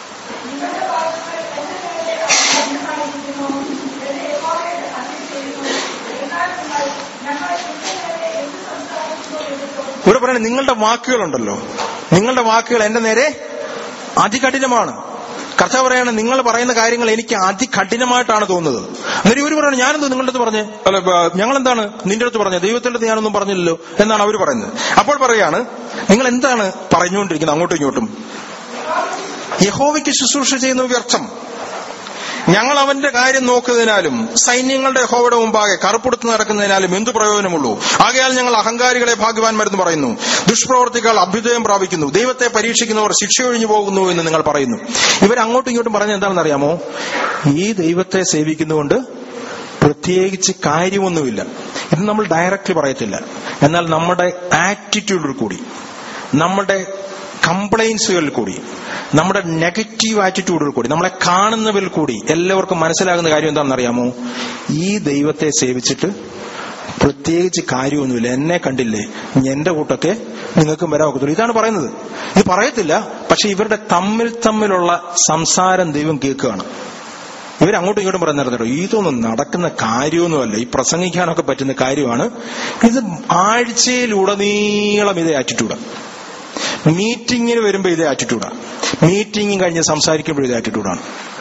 ഇവിടെ പറയുന്നത് നിങ്ങളുടെ വാക്കുകളുണ്ടല്ലോ നിങ്ങളുടെ വാക്കുകൾ എന്റെ നേരെ അതികഠിനമാണ് കർത്താവ് പറയാണ് നിങ്ങൾ പറയുന്ന കാര്യങ്ങൾ എനിക്ക് അതികഠിനമായിട്ടാണ് തോന്നുന്നത് അന്നേരം ഇവർ പറയുന്നത് ഞാനെന്തോ നിങ്ങളുടെ അടുത്ത് പറഞ്ഞേ അല്ല ഞങ്ങൾ എന്താണ് നിന്റെ അടുത്ത് പറഞ്ഞത് ദൈവത്തിന്റെ അടുത്ത് ഞാനൊന്നും പറഞ്ഞില്ലല്ലോ എന്നാണ് അവർ പറയുന്നത് അപ്പോൾ പറയാണ് നിങ്ങൾ എന്താണ് പറഞ്ഞുകൊണ്ടിരിക്കുന്നത് അങ്ങോട്ടും ഇങ്ങോട്ടും യഹോവയ്ക്ക് ശുശ്രൂഷ ചെയ്യുന്ന വ്യർത്ഥം ഞങ്ങൾ അവന്റെ കാര്യം നോക്കുന്നതിനാലും സൈന്യങ്ങളുടെ യഹോവയുടെ മുമ്പാകെ കറുപ്പെടുത്ത് നടക്കുന്നതിനാലും എന്തു പ്രയോജനമുള്ളൂ ആകയാൽ ഞങ്ങൾ അഹങ്കാരികളെ ഭാഗ്യവാന്മാരെന്ന് പറയുന്നു ദുഷ്പ്രവർത്തികൾ അഭ്യുദയം പ്രാപിക്കുന്നു ദൈവത്തെ പരീക്ഷിക്കുന്നവർ ശിക്ഷ ഒഴിഞ്ഞു പോകുന്നു എന്ന് നിങ്ങൾ പറയുന്നു ഇവർ അങ്ങോട്ടും ഇങ്ങോട്ടും പറഞ്ഞത് എന്താണെന്ന് അറിയാമോ ഈ ദൈവത്തെ സേവിക്കുന്നതുകൊണ്ട് പ്രത്യേകിച്ച് കാര്യമൊന്നുമില്ല ഇത് നമ്മൾ ഡയറക്റ്റ്ലി പറയത്തില്ല എന്നാൽ നമ്മുടെ ആറ്റിറ്റ്യൂഡിൽ കൂടി നമ്മുടെ കംപ്ലൈൻസുകളിൽ കൂടി നമ്മുടെ നെഗറ്റീവ് ആറ്റിറ്റ്യൂഡിൽ കൂടി നമ്മളെ കാണുന്നവരിൽ കൂടി എല്ലാവർക്കും മനസ്സിലാകുന്ന കാര്യം എന്താണെന്ന് അറിയാമോ ഈ ദൈവത്തെ സേവിച്ചിട്ട് പ്രത്യേകിച്ച് കാര്യമൊന്നുമില്ല എന്നെ കണ്ടില്ലേ എന്റെ കൂട്ടൊക്കെ നിങ്ങൾക്കും വരാൻ ഒക്കത്തുള്ളൂ ഇതാണ് പറയുന്നത് ഇത് പറയത്തില്ല പക്ഷെ ഇവരുടെ തമ്മിൽ തമ്മിലുള്ള സംസാരം ദൈവം കേൾക്കുകയാണ് ഇവർ അങ്ങോട്ടും ഇങ്ങോട്ടും പറയുന്നത് ഇതൊന്നും നടക്കുന്ന കാര്യമൊന്നുമല്ല ഈ പ്രസംഗിക്കാനൊക്കെ പറ്റുന്ന കാര്യമാണ് ഇത് ആഴ്ചയിലുടനീളം ഇതേ ആറ്റിറ്റ്യൂഡാണ് മീറ്റിങ്ങിന് വരുമ്പോൾ ഇതേ ആറ്റിറ്റ്യൂഡാണ് മീറ്റിംഗ് കഴിഞ്ഞ് സംസാരിക്കുമ്പോൾ ഇതേ ആറ്റിറ്റ്യൂഡാണ്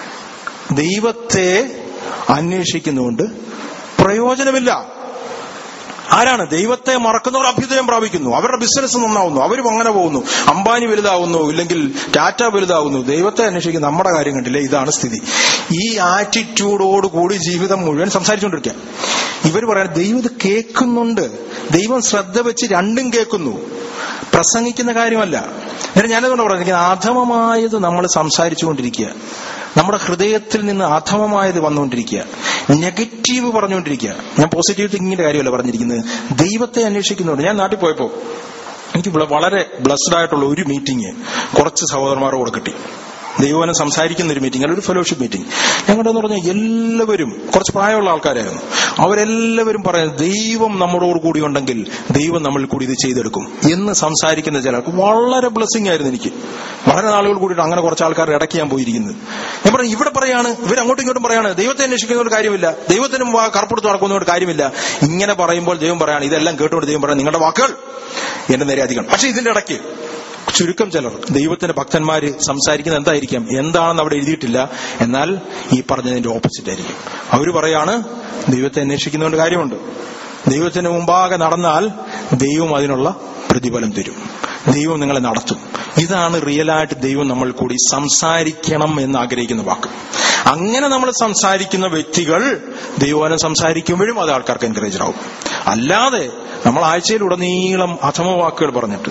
ദൈവത്തെ അന്വേഷിക്കുന്നുകൊണ്ട് പ്രയോജനമില്ല ആരാണ് ദൈവത്തെ മറക്കുന്നവർ അഭ്യുദയം പ്രാപിക്കുന്നു അവരുടെ ബിസിനസ് നന്നാവുന്നു അവരും അങ്ങനെ പോകുന്നു അംബാനി വലുതാവുന്നു ഇല്ലെങ്കിൽ ടാറ്റ വലുതാവുന്നു ദൈവത്തെ അന്വേഷിക്കുന്ന നമ്മുടെ കാര്യം കണ്ടില്ലേ ഇതാണ് സ്ഥിതി ഈ ആറ്റിറ്റ്യൂഡോട് കൂടി ജീവിതം മുഴുവൻ സംസാരിച്ചുകൊണ്ടിരിക്കുക ഇവർ പറയാൻ ദൈവം ഇത് കേൾക്കുന്നുണ്ട് ദൈവം ശ്രദ്ധ വെച്ച് രണ്ടും കേൾക്കുന്നു പ്രസംഗിക്കുന്ന കാര്യമല്ല എന്നിട്ട് ഞാനതുകൊണ്ട് പറഞ്ഞിരിക്കുന്നത് അധമമായത് നമ്മൾ സംസാരിച്ചുകൊണ്ടിരിക്കുക നമ്മുടെ ഹൃദയത്തിൽ നിന്ന് അധമമായത് വന്നുകൊണ്ടിരിക്കുക നെഗറ്റീവ് പറഞ്ഞുകൊണ്ടിരിക്കുക ഞാൻ പോസിറ്റീവ് തിങ്കിങ്ങിന്റെ കാര്യമല്ല പറഞ്ഞിരിക്കുന്നത് ദൈവത്തെ അന്വേഷിക്കുന്നുണ്ട് ഞാൻ നാട്ടിൽ പോയപ്പോ എനിക്ക് ഇവിടെ വളരെ ബ്ലസ്ഡ് ആയിട്ടുള്ള ഒരു മീറ്റിംഗ് കുറച്ച് സഹോദരന്മാരുടെ കൂടെ കിട്ടി ദൈവവനം സംസാരിക്കുന്ന ഒരു മീറ്റിംഗ് അല്ലെങ്കിൽ ഒരു ഫെലോഷിപ്പ് മീറ്റിംഗ് ഞങ്ങളുടെ എന്ന് പറഞ്ഞാൽ എല്ലാവരും കുറച്ച് പ്രായമുള്ള ആൾക്കാരായിരുന്നു അവരെല്ലാവരും പറയുന്നത് ദൈവം നമ്മളോട് കൂടി ഉണ്ടെങ്കിൽ ദൈവം നമ്മൾ കൂടി ഇത് ചെയ്തെടുക്കും എന്ന് സംസാരിക്കുന്ന ചിലർക്ക് വളരെ ബ്ലെസ്സിങ് ആയിരുന്നു എനിക്ക് വളരെ നാളുകൾ കൂടിയിട്ട് അങ്ങനെ കുറച്ച് ആൾക്കാർ ഇടയ്ക്ക് ഞാൻ പോയിരിക്കുന്നത് ഞാൻ പറഞ്ഞു ഇവിടെ പറയാണ് ഇവർ അങ്ങോട്ടും ഇങ്ങോട്ടും പറയാണ് ദൈവത്തെ അന്വേഷിക്കുന്ന ഒരു കാര്യമില്ല ദൈവത്തിനും വാ- കറുപ്പെടുത്ത് നടക്കുന്ന ഒരു കാര്യമില്ല ഇങ്ങനെ പറയുമ്പോൾ ദൈവം പറയാണ് ഇതെല്ലാം കേട്ടുകൊണ്ട് ദൈവം പറയാം നിങ്ങളുടെ വാക്കുകൾ എന്റെ നേരെ അധികം പക്ഷെ ഇതിന്റെ ഇടയ്ക്ക് ചുരുക്കം ചിലർ ദൈവത്തിന്റെ ഭക്തന്മാര് സംസാരിക്കുന്നത് എന്തായിരിക്കാം എന്താണെന്ന് അവിടെ എഴുതിയിട്ടില്ല എന്നാൽ ഈ പറഞ്ഞതിന്റെ ഓപ്പോസിറ്റ് ആയിരിക്കും അവര് പറയാണ് ദൈവത്തെ അന്വേഷിക്കുന്നതുകൊണ്ട് കാര്യമുണ്ട് ദൈവത്തിന് മുമ്പാകെ നടന്നാൽ ദൈവം അതിനുള്ള പ്രതിഫലം തരും ദൈവം നിങ്ങളെ നടത്തും ഇതാണ് റിയലായിട്ട് ദൈവം നമ്മൾ കൂടി സംസാരിക്കണം എന്ന് ആഗ്രഹിക്കുന്ന വാക്ക് അങ്ങനെ നമ്മൾ സംസാരിക്കുന്ന വ്യക്തികൾ ദൈവവനം സംസാരിക്കുമ്പോഴും അത് ആൾക്കാർക്ക് എൻകറേജ് ആവും അല്ലാതെ നമ്മൾ ആഴ്ചയിലുടനീളം അഥമ വാക്കുകൾ പറഞ്ഞിട്ട്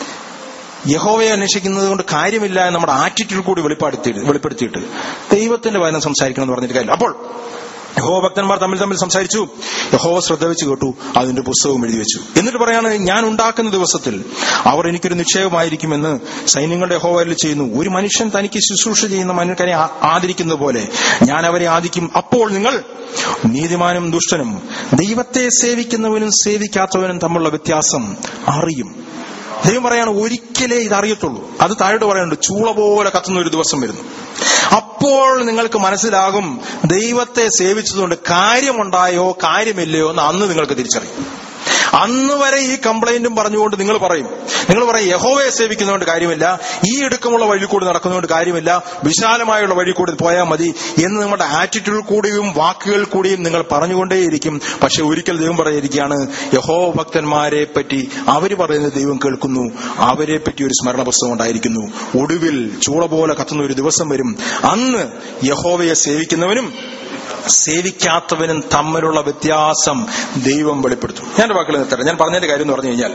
യഹോവയെ അന്വേഷിക്കുന്നത് കൊണ്ട് കാര്യമില്ല എന്ന് നമ്മുടെ ആറ്റിറ്റ്യൂഡ് കൂടി വെളിപ്പെടുത്തിയിട്ട് വെളിപ്പെടുത്തിയിട്ട് ദൈവത്തിന്റെ വചനം സംസാരിക്കണം എന്ന് പറഞ്ഞിട്ട് കാര്യമില്ല അപ്പോൾ യഹോവ ഭക്തന്മാർ തമ്മിൽ തമ്മിൽ സംസാരിച്ചു യഹോവ ശ്രദ്ധ വെച്ച് കേട്ടു അതിന്റെ പുസ്തകവും എഴുതി വെച്ചു എന്നിട്ട് പറയാണ് ഞാൻ ഉണ്ടാക്കുന്ന ദിവസത്തിൽ അവർ എനിക്കൊരു നിക്ഷേപമായിരിക്കുമെന്ന് സൈന്യങ്ങളുടെ യഹോവയിൽ ചെയ്യുന്നു ഒരു മനുഷ്യൻ തനിക്ക് ശുശ്രൂഷ ചെയ്യുന്ന മനുഷ്യനെ ആ- ആദരിക്കുന്നത് പോലെ ഞാൻ അവരെ ആദിക്കും അപ്പോൾ നിങ്ങൾ നീതിമാനും ദുഷ്ടനും ദൈവത്തെ സേവിക്കുന്നവനും സേവിക്കാത്തവനും തമ്മിലുള്ള വ്യത്യാസം അറിയും ദൈവം പറയാണ് ഒരിക്കലേ ഇത് അറിയത്തുള്ളൂ അത് താഴോട്ട് പറയുന്നുണ്ട് ചൂള പോലെ കത്തുന്ന ഒരു ദിവസം വരുന്നു അപ്പോൾ നിങ്ങൾക്ക് മനസ്സിലാകും ദൈവത്തെ സേവിച്ചതുകൊണ്ട് കാര്യമുണ്ടായോ കാര്യമില്ലയോ എന്ന് അന്ന് നിങ്ങൾക്ക് തിരിച്ചറിയും അന്ന് വരെ ഈ കംപ്ലൈന്റും പറഞ്ഞുകൊണ്ട് നിങ്ങൾ പറയും നിങ്ങൾ പറയും യഹോവയെ സേവിക്കുന്നതുകൊണ്ട് കാര്യമില്ല ഈ ഇടുക്കമുള്ള വഴി കൂടി നടക്കുന്നതുകൊണ്ട് കാര്യമില്ല വിശാലമായുള്ള വഴി കൂടി പോയാൽ മതി എന്ന് നിങ്ങളുടെ ആറ്റിറ്റ്യൂഡ് കൂടിയും വാക്കുകൾ കൂടിയും നിങ്ങൾ പറഞ്ഞുകൊണ്ടേയിരിക്കും പക്ഷെ ഒരിക്കൽ ദൈവം പറഞ്ഞിരിക്കുകയാണ് യഹോവ ഭക്തന്മാരെ പറ്റി അവർ പറയുന്നത് ദൈവം കേൾക്കുന്നു അവരെ പറ്റി ഒരു സ്മരണ പുസ്തകം ഉണ്ടായിരിക്കുന്നു ഒടുവിൽ ചൂള പോലെ കത്തുന്ന ഒരു ദിവസം വരും അന്ന് യഹോവയെ സേവിക്കുന്നവനും സേവിക്കാത്തവനും തമ്മിലുള്ള വ്യത്യാസം ദൈവം വെളിപ്പെടുത്തും ഞാൻ എൻ്റെ വാക്കുകൾ നിർത്തട്ടെ ഞാൻ പറഞ്ഞതിന്റെ കാര്യം എന്ന് പറഞ്ഞു കഴിഞ്ഞാൽ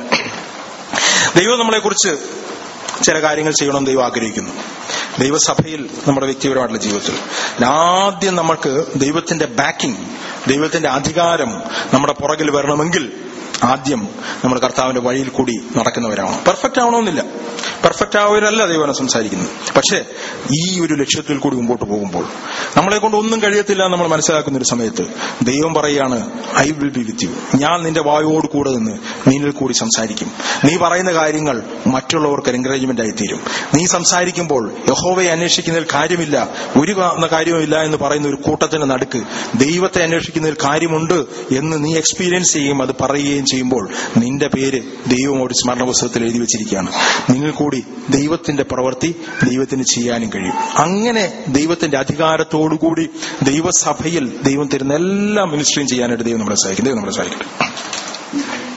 ദൈവം നമ്മളെക്കുറിച്ച് ചില കാര്യങ്ങൾ ചെയ്യണമെന്ന് ദൈവം ആഗ്രഹിക്കുന്നു ദൈവസഭയിൽ നമ്മുടെ വ്യക്തിപരമായിട്ടുള്ള ജീവിതത്തിൽ ആദ്യം നമ്മൾക്ക് ദൈവത്തിന്റെ ബാക്കിംഗ് ദൈവത്തിന്റെ അധികാരം നമ്മുടെ പുറകിൽ വരണമെങ്കിൽ ആദ്യം നമ്മൾ കർത്താവിന്റെ വഴിയിൽ കൂടി നടക്കുന്നവരാണ് പെർഫെക്റ്റ് ആവണമെന്നില്ല പെർഫെക്റ്റ് ആവരല്ല ദൈവനെ സംസാരിക്കുന്നത് പക്ഷേ ഈ ഒരു ലക്ഷ്യത്തിൽ കൂടി മുമ്പോട്ട് പോകുമ്പോൾ നമ്മളെ കൊണ്ട് ഒന്നും കഴിയത്തില്ല എന്ന് നമ്മൾ മനസ്സിലാക്കുന്ന ഒരു സമയത്ത് ദൈവം പറയാണ് I will be with you ഞാൻ നിന്റെ വായോട് കൂടെ നിന്ന് നിന്നിൽ കൂടി സംസാരിക്കും നീ പറയുന്ന കാര്യങ്ങൾ മറ്റുള്ളവർക്ക് എൻകറേജ്മെന്റ് ആയി തീരും നീ സംസാരിക്കുമ്പോൾ യഹോവയെ അന്വേഷിക്കുന്നതിൽ കാര്യമില്ല ഒരു കാ- കാര്യവുമില്ല എന്ന് പറയുന്ന ഒരു കൂട്ടത്തിന്റെ നടുക്ക് ദൈവത്തെ അന്വേഷിക്കുന്നതിൽ കാര്യമുണ്ട് എന്ന് നീ എക്സ്പീരിയൻസ് ചെയ്യും അത് പറയുകയും ചെയ്യുമ്പോൾ നിന്റെ പേര് ദൈവം ഒരു സ്മരണ പുസ്തകത്തിൽ എഴുതി വെച്ചിരിക്കുകയാണ് നിങ്ങൾ കൂടി ദൈവത്തിന്റെ പ്രവൃത്തി ദൈവത്തിന് ചെയ്യാനും കഴിയും അങ്ങനെ ദൈവത്തിന്റെ അധികാരത്തോടുകൂടി ദൈവസഭയിൽ ദൈവം തരുന്ന എല്ലാ മിനിസ്ട്രിയും ചെയ്യാനായിട്ട് ദൈവം നമ്മളെ സഹായിക്കും ദൈവം നമ്മളെ സഹായിക്കട്ടെ